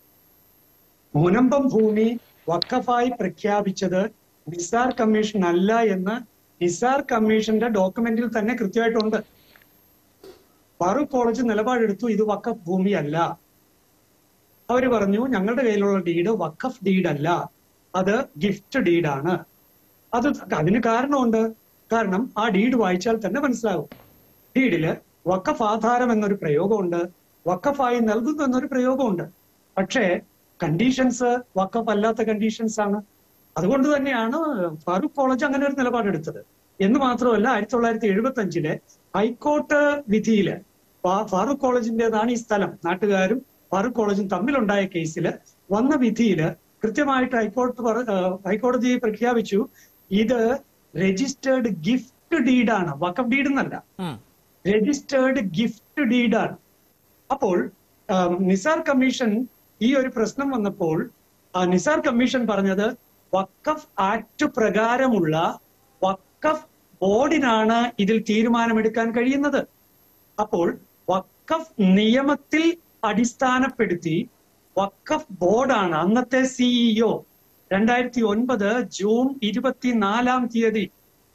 മുനമ്പം ഭൂമി വക്കഫായി പ്രഖ്യാപിച്ചത് നിസാർ കമ്മീഷൻ അല്ല എന്ന് നിസാർ കമ്മീഷന്റെ ഡോക്യുമെന്റിൽ തന്നെ കൃത്യമായിട്ടുണ്ട് ഫാറൂഖ് കോളേജ് നിലപാടെടുത്തു ഇത് വക്കഫ് ഭൂമിയല്ല അവര് പറഞ്ഞു ഞങ്ങളുടെ കയ്യിലുള്ള ഡീഡ് വക്കഫ് ഡീഡ് അല്ല അത് ഗിഫ്റ്റ് ഡീഡാണ് അത് അതിന് കാരണമുണ്ട് കാരണം ആ ഡീഡ് വായിച്ചാൽ തന്നെ മനസ്സിലാകും ഡീഡില് വക്കഫ് ആധാരം എന്നൊരു പ്രയോഗമുണ്ട് വക്കഫായി നൽകുന്നു എന്നൊരു പ്രയോഗമുണ്ട് പക്ഷേ കണ്ടീഷൻസ് വക്കഫ് അല്ലാത്ത കണ്ടീഷൻസ് ആണ് അതുകൊണ്ട് തന്നെയാണ് ഫാറൂഖ് കോളേജ് അങ്ങനെ ഒരു നിലപാടെടുത്തത് എന്ന് മാത്രമല്ല ആയിരത്തി തൊള്ളായിരത്തി എഴുപത്തി അഞ്ചിലെ ഹൈക്കോർട്ട് വിധിയില് ഫാ- ഫാറൂഖ് കോളേജിന്റേതാണ് ഈ സ്ഥലം നാട്ടുകാരും ഫാറൂഖ് കോളേജും തമ്മിലുണ്ടായ കേസിൽ വന്ന വിധിയില് കൃത്യമായിട്ട് ഹൈക്കോടതി പറ- ആ, ഹൈക്കോടതി പ്രഖ്യാപിച്ചു ഇത് രജിസ്റ്റേർഡ് ഗിഫ്റ്റ് ഡീഡാണ് വക്കഫ് ഡീഡ് എന്നല്ല ഉം. രജിസ്റ്റേർഡ് ഗിഫ്റ്റ് ഡീഡാണ് അപ്പോൾ ആം, നിസാർ കമ്മീഷൻ ഈ ഒരു പ്രശ്നം വന്നപ്പോൾ ആ, നിസാർ കമ്മീഷൻ പറഞ്ഞത് വക്കഫ് ആക്ട് പ്രകാരമുള്ള വക്കഫ് ബോർഡിനാണ് ഇതിൽ തീരുമാനമെടുക്കാൻ കഴിയുന്നത് അപ്പോൾ വക്കഫ് നിയമത്തിൽ അടിസ്ഥാനപ്പെടുത്തി വക്കഫ് ബോർഡാണ് അന്നത്തെ സിഇഒ രണ്ടായിരത്തി ഒൻപത് ജൂൺ ഇരുപത്തിനാലാം തീയതി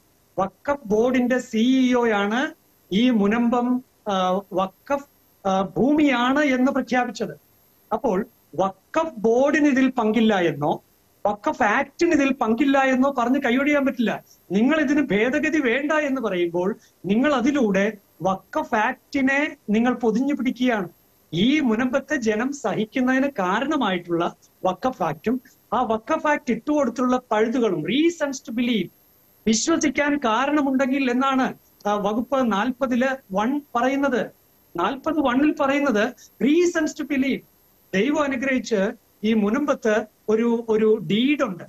വക്കഫ് ബോർഡിന്റെ സിഇഒയാണ് ഈ മുനമ്പം ആ, വക്കഫ് ആ, ഭൂമിയാണ് എന്ന് പ്രഖ്യാപിച്ചത് അപ്പോൾ വക്കഫ് ബോർഡിന് ഇതിൽ പങ്കില്ല എന്നോ വക്കഫ് ആക്ടിന് ഇതിൽ പങ്കില്ല എന്നോ പറഞ്ഞ് കൈയൊഴിയാൻ പറ്റില്ല നിങ്ങൾ ഇതിന് ഭേദഗതി വേണ്ട എന്ന് പറയുമ്പോൾ നിങ്ങൾ അതിലൂടെ വക്കഫ് ആക്ടിനെ നിങ്ങൾ പൊതിഞ്ഞു പിടിക്കുകയാണ് ഈ മുനമ്പത്തെ ജനം സഹിക്കുന്നതിന് കാരണമായിട്ടുള്ള വക്കഫ് ആക്ടും ആ വക്കഫ് ആക്ട് ഇട്ടുകൊടുത്തുള്ള പഴുതുകളും റീസൺസ് ടു ബിലീവ് വിശ്വസിക്കാൻ കാരണമുണ്ടെങ്കിൽ എന്നാണ് ആ, വകുപ്പ് നാൽപ്പതില് വൺ പറയുന്നത് നാൽപ്പത് വണ്ണിൽ പറയുന്നത് റീസൺസ് ടു ബിലീവ് ദൈവം അനുഗ്രഹിച്ച് ഈ മുനമ്പത്ത് ഒരു ഒരു ഡീഡുണ്ട്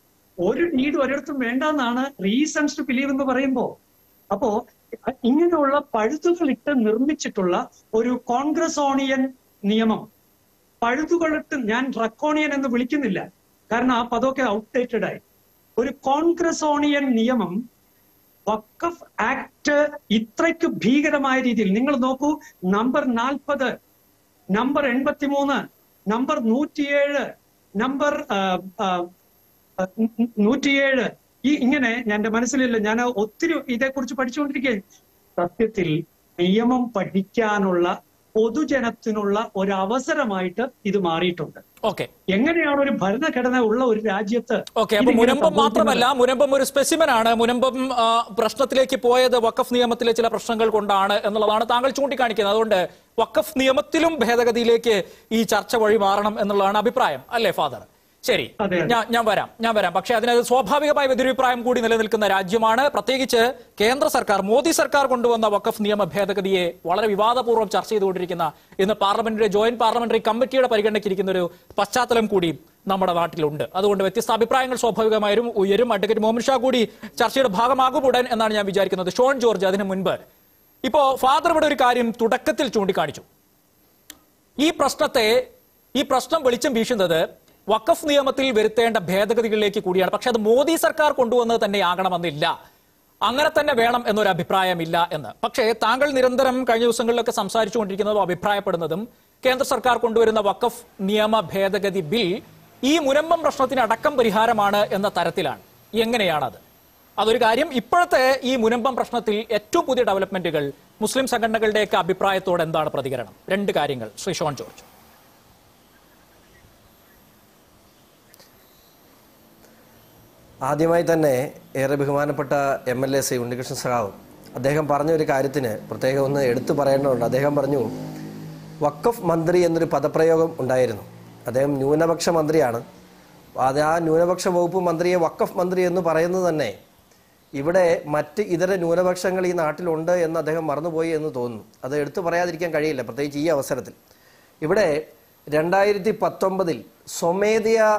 ഒരു നീഡ് ഒരിടത്തും വേണ്ടെന്നാണ് റീസൺസ് ടു ബിലീവ് എന്ന് പറയുമ്പോ അപ്പോ ഇങ്ങനെയുള്ള പഴുതുകളിട്ട് നിർമ്മിച്ചിട്ടുള്ള ഒരു കോൺഗ്രസോണിയൻ നിയമം പഴുതുകളിട്ട് ഞാൻ ഡ്രക്കോണിയൻ എന്ന് വിളിക്കുന്നില്ല കാരണം ആ പദമൊക്കെ ഔട്ട്ഡേറ്റഡ് ആയി ഒരു കോൺഗ്രസോണിയൻ നിയമം വക്കഫ് ആക്ട് ഇത്രയ്ക്ക് ഭീകരമായ രീതിയിൽ നിങ്ങൾ നോക്കൂ നമ്പർ നാൽപ്പത് നമ്പർ എൺപത്തിമൂന്ന് നമ്പർ നൂറ്റിയേഴ് നമ്പർ ആ, ആ, ആ, നൂറ്റിയേഴ് ഈ ഇങ്ങനെ എന്റെ മനസ്സിലില്ല ഞാൻ ഒത്തിരി ഇതേക്കുറിച്ച് പഠിച്ചുകൊണ്ടിരിക്കുകയും സത്യത്തിൽ നിയമം പഠിക്കാനുള്ള പൊതുജനത്തിനുള്ള ഒരു അവസരമായിട്ട് ഇത് മാറിയിട്ടുണ്ട് ഓക്കെ എങ്ങനെയാണ് ഒരു ഭരണഘടന ഉള്ള ഒരു രാജ്യത്ത് ഓക്കെ അപ്പൊ ഇതിങ്ങനെ മുനമ്പം സംഭവിക്കുന്നത്? മാത്രമല്ല മുനമ്പം ഒരു സ്പെസിമൻ ആണ് മുനമ്പം ആ, പ്രശ്നത്തിലേക്ക് പോയത് വഖഫ് നിയമത്തിലെ ചില പ്രശ്നങ്ങൾ കൊണ്ടാണ് എന്നുള്ളതാണ് താങ്കൾ ചൂണ്ടിക്കാണിക്കുന്നത് അതുകൊണ്ട് വഖഫ് നിയമത്തിലും ഭേദഗതിയിലേക്ക് ഈ ചർച്ച വഴി മാറണം എന്നുള്ളതാണ് അഭിപ്രായം അല്ലേ ഫാദർ ശരി അതെ, അതെ. ഞാൻ ഞാൻ വരാം ഞാൻ വരാം പക്ഷേ അതിനത് സ്വാഭാവികമായ എതിരഭിപ്രായം കൂടി നിലനിൽക്കുന്ന രാജ്യമാണ് പ്രത്യേകിച്ച് കേന്ദ്ര സർക്കാർ മോദി സർക്കാർ കൊണ്ടുവന്ന വഖഫ് നിയമ ഭേദഗതിയെ വളരെ വിവാദപൂർവ്വം ചർച്ച ചെയ്തുകൊണ്ടിരിക്കുന്ന ഇന്ന് പാർലമെന്റിന്റെ ജോയിന്റ് പാർലമെന്ററി കമ്മിറ്റിയുടെ പരിഗണനയ്ക്കിരിക്കുന്ന ഒരു പശ്ചാത്തലം കൂടി നമ്മുടെ നാട്ടിലുണ്ട് അതുകൊണ്ട് വ്യത്യസ്ത അഭിപ്രായങ്ങൾ സ്വാഭാവികമായും ഉയരും അഡ്വക്കേറ്റ് മോഹൻ ഷാ കൂടി ചർച്ചയുടെ ഭാഗമാകും ഉടൻ എന്നാണ് ഞാൻ വിചാരിക്കുന്നത് ഷോൺ ജോർജ് അതിനു മുൻപ് ഇപ്പോ ഫാദർ ഇവിടെ ഒരു കാര്യം തുടക്കത്തിൽ ചൂണ്ടിക്കാണിച്ചു ഈ പ്രശ്നത്തെ ഈ പ്രശ്നം വെളിച്ചം വീശുന്നത് വഖഫ് നിയമത്തിൽ വരുത്തേണ്ട ഭേദഗതികളിലേക്ക് കൂടിയാണ് പക്ഷെ അത് മോദി സർക്കാർ കൊണ്ടുവന്നത് തന്നെയാകണമെന്നില്ല അങ്ങനെ തന്നെ വേണം എന്നൊരു അഭിപ്രായമില്ല എന്ന് പക്ഷേ താങ്കൾ നിരന്തരം കഴിഞ്ഞ ദിവസങ്ങളിലൊക്കെ സംസാരിച്ചുകൊണ്ടിരിക്കുന്നതും അഭിപ്രായപ്പെടുന്നതും കേന്ദ്ര സർക്കാർ കൊണ്ടുവരുന്ന വഖഫ് നിയമ ഭേദഗതി ബിൽ ഈ മുനമ്പം പ്രശ്നത്തിന് അടക്കം പരിഹാരമാണ് എന്ന തരത്തിലാണ് എങ്ങനെയാണത് അതൊരു കാര്യം ഇപ്പോഴത്തെ ഈ മുനമ്പം പ്രശ്നത്തിൽ ഏറ്റവും പുതിയ ഡെവലപ്മെന്റുകൾ മുസ്ലിം സംഘടനകളുടെയൊക്കെ അഭിപ്രായത്തോട് എന്താണ് പ്രതികരണം രണ്ട് കാര്യങ്ങൾ ശ്രീ ഷോൺ ജോർജ് ആദ്യമായി തന്നെ ഏറെ ബഹുമാനപ്പെട്ട M L A Shri Unnikrishnan സഖാവ് അദ്ദേഹം പറഞ്ഞ ഒരു കാര്യത്തിന് പ്രത്യേകം ഒന്ന് എടുത്തു പറയേണ്ടതുണ്ട് അദ്ദേഹം പറഞ്ഞു വക്കഫ് മന്ത്രി എന്നൊരു പദപ്രയോഗം ഉണ്ടായിരുന്നു അദ്ദേഹം ന്യൂനപക്ഷ മന്ത്രിയാണ് അത് ആ ന്യൂനപക്ഷ വകുപ്പ് മന്ത്രിയെ വക്കഫ് മന്ത്രി എന്ന് പറയുന്നത് തന്നെ ഇവിടെ മറ്റ് ഇതര ന്യൂനപക്ഷങ്ങൾ ഈ നാട്ടിലുണ്ട് എന്ന് അദ്ദേഹം മറന്നുപോയി എന്ന് തോന്നുന്നു അത് എടുത്തു പറയാതിരിക്കാൻ കഴിയില്ല പ്രത്യേകിച്ച് ഈ അവസരത്തിൽ ഇവിടെ രണ്ടായിരത്തി പത്തൊമ്പതിൽ സ്വമേധയാ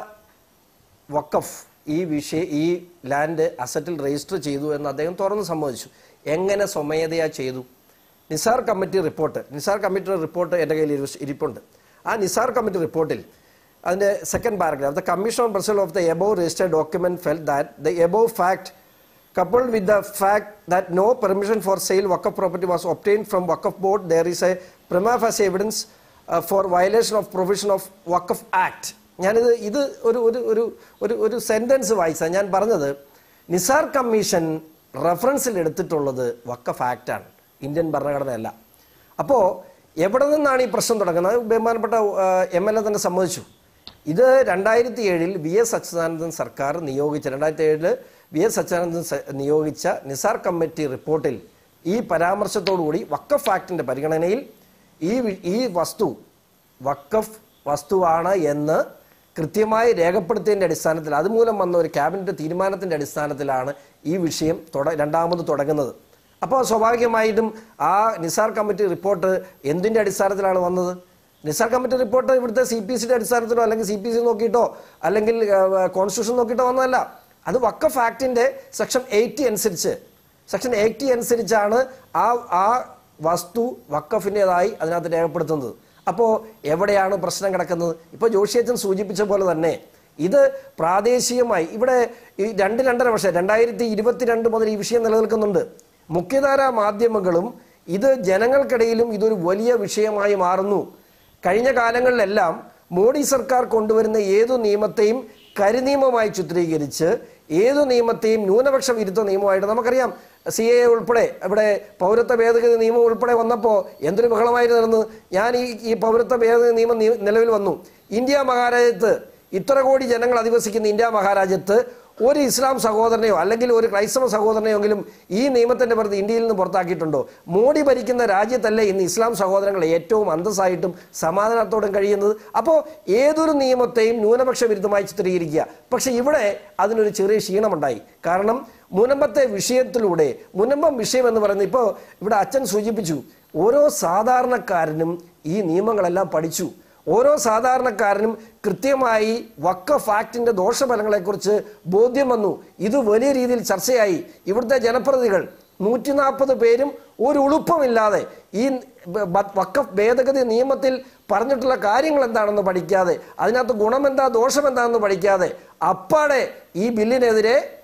വക്കഫ് ഈ വിഷയ ഈ ലാൻഡ് അസറ്റിൽ രജിസ്റ്റർ ചെയ്തു എന്ന് അദ്ദേഹം തുറന്ന് സമ്മതിച്ചു എങ്ങനെ സ്വമേധയാ ചെയ്തു നിസാർ കമ്മിറ്റി റിപ്പോർട്ട് നിസാർ കമ്മിറ്റിയുടെ റിപ്പോർട്ട് എൻ്റെ കയ്യിൽ ഇരു- ഇരിപ്പുണ്ട് ആ നിസാർ കമ്മിറ്റി റിപ്പോർട്ടിൽ അതിൻ്റെ second paragraph the commission on perusal of the above registered document felt that the above fact coupled with the fact that no permission for sale Waqf property was obtained from Waqf board, there is a prima facie evidence uh, for violation of provision of Waqf Act. ഞാനിത് ഇത് ഒരു ഒരു ഒരു ഒരു ഒരു sentence വായിച്ചാൽ ഞാൻ പറഞ്ഞത് നിസാർ കമ്മീഷൻ റെഫറൻസിൽ എടുത്തിട്ടുള്ളത് വക്കഫ് ആക്റ്റാണ് ഇന്ത്യൻ ഭരണഘടനയല്ല അപ്പോൾ എവിടെ നിന്നാണ് ഈ പ്രശ്നം തുടങ്ങുന്നത് അത് ബഹുമാനപ്പെട്ട എം എൽ എ തന്നെ സമ്മതിച്ചു ഇത് രണ്ടായിരത്തി ഏഴിൽ വി എസ് അച്യുതാനന്ദൻ സർക്കാർ നിയോഗിച്ച രണ്ടായിരത്തി ഏഴില് വി എസ് അച്യുതാനന്ദൻ സ- നിയോഗിച്ച നിസാർ കമ്മിറ്റി റിപ്പോർട്ടിൽ ഈ പരാമർശത്തോടുകൂടി വക്കഫ് ആക്ടിന്റെ പരിഗണനയിൽ ഈ വി- ഈ വസ്തു വക്കഫ് വസ്തുവാണ് എന്ന് കൃത്യമായി രേഖപ്പെടുത്തിയതിന്റെ അടിസ്ഥാനത്തിൽ അതുമൂലം വന്ന ഒരു ക്യാബിനറ്റ് തീരുമാനത്തിന്റെ അടിസ്ഥാനത്തിലാണ് ഈ വിഷയം തുട- രണ്ടാമത് തുടങ്ങുന്നത് അപ്പോൾ സ്വാഭാവികമായിട്ടും ആ നിസാർ കമ്മിറ്റി റിപ്പോർട്ട് എന്തിന്റെ അടിസ്ഥാനത്തിലാണ് വന്നത് നിസാർ കമ്മിറ്റി റിപ്പോർട്ട് ഇവിടുത്തെ സി പി സിയുടെ അടിസ്ഥാനത്തിലോ അല്ലെങ്കിൽ സി പി സി നോക്കിയിട്ടോ അല്ലെങ്കിൽ കോൺസ്റ്റിറ്റ്യൂഷൻ നോക്കിയിട്ടോ വന്നതല്ല അത് വക്കഫ് ആക്ടിന്റെ സെക്ഷൻ എയ്റ്റി അനുസരിച്ച് സെക്ഷൻ എയ്റ്റി അനുസരിച്ചാണ് ആ ആ വസ്തു വക്കഫിൻ്റെതായി അതിനകത്ത് രേഖപ്പെടുത്തുന്നത് അപ്പോൾ എവിടെയാണ് പ്രശ്നം കിടക്കുന്നത് ഇപ്പോൾ ജോഷിയച്ചൻ സൂചിപ്പിച്ച പോലെ തന്നെ ഇത് പ്രാദേശികമായി ഇവിടെ ഈ രണ്ട് രണ്ടര വർഷം രണ്ടായിരത്തി ഇരുപത്തിരണ്ട് മുതൽ ഈ വിഷയം നിലനിൽക്കുന്നുണ്ട് മുഖ്യധാരാ മാധ്യമങ്ങളും ഇത് ജനങ്ങൾക്കിടയിലും ഇതൊരു വലിയ വിഷയമായി മാറുന്നു കഴിഞ്ഞ കാലങ്ങളിലെല്ലാം മോഡി സർക്കാർ കൊണ്ടുവരുന്ന ഏതു നിയമത്തെയും കരിനിയമമായി ചിത്രീകരിച്ച് ഏതു നിയമത്തെയും ന്യൂനപക്ഷ വിരുദ്ധ നിയമമായിട്ട് നമുക്കറിയാം സി എ ഉൾപ്പെടെ ഇവിടെ പൗരത്വ ഭേദഗതി നിയമം ഉൾപ്പെടെ വന്നപ്പോൾ എന്തൊരു ബഹളമായിരുന്നു നടന്നു ഞാൻ ഈ ഈ പൗരത്വ ഭേദഗതി നിയമം നി- നിലവിൽ വന്നു ഇന്ത്യ മഹാരാജ്യത്ത് ഇത്ര കോടി ജനങ്ങൾ അധിവസിക്കുന്ന ഇന്ത്യ മഹാരാജ്യത്ത് ഒരു ഇസ്ലാം സഹോദരനെയോ അല്ലെങ്കിൽ ഒരു ക്രൈസ്തവ സഹോദരനെയെങ്കിലും ഈ നിയമത്തിന്റെ പുറത്ത് ഇന്ത്യയിൽ നിന്ന് പുറത്താക്കിയിട്ടുണ്ടോ മോഡി ഭരിക്കുന്ന രാജ്യത്തല്ലേ ഇന്ന് ഇസ്ലാം സഹോദരങ്ങൾ ഏറ്റവും അന്തസ്സായിട്ടും സമാധാനത്തോടും കഴിയുന്നത് അപ്പോൾ ഏതൊരു നിയമത്തെയും ന്യൂനപക്ഷ വിരുദ്ധമായി ചിത്രീകരിക്കുക പക്ഷെ ഇവിടെ അതിനൊരു ചെറിയ ക്ഷീണമുണ്ടായി കാരണം മുനമ്പത്തെ വിഷയത്തിലൂടെ മുനമ്പം വിഷയം എന്ന് പറയുന്നത് ഇപ്പോൾ ഇവിടെ അച്ഛൻ സൂചിപ്പിച്ചു ഓരോ സാധാരണക്കാരനും ഈ നിയമങ്ങളെല്ലാം പഠിച്ചു ഓരോ സാധാരണക്കാരനും കൃത്യമായി വക്കഫ് ആക്ടിന്റെ ദോഷഫലങ്ങളെക്കുറിച്ച് ബോധ്യം വന്നു ഇത് വലിയ രീതിയിൽ ചർച്ചയായി ഇവിടുത്തെ ജനപ്രതിനിധികൾ നൂറ്റി നാൽപ്പത് പേരും ഒരു ഉളുപ്പമില്ലാതെ ഈ ബ- ബ- വക്കഫ് ഭേദഗതി നിയമത്തിൽ പറഞ്ഞിട്ടുള്ള കാര്യങ്ങൾ എന്താണെന്ന് പഠിക്കാതെ അതിനകത്ത് ഗുണമെന്താ ദോഷമെന്താണെന്ന് പഠിക്കാതെ അപ്പാടെ ഈ ബില്ലിനെതിരെ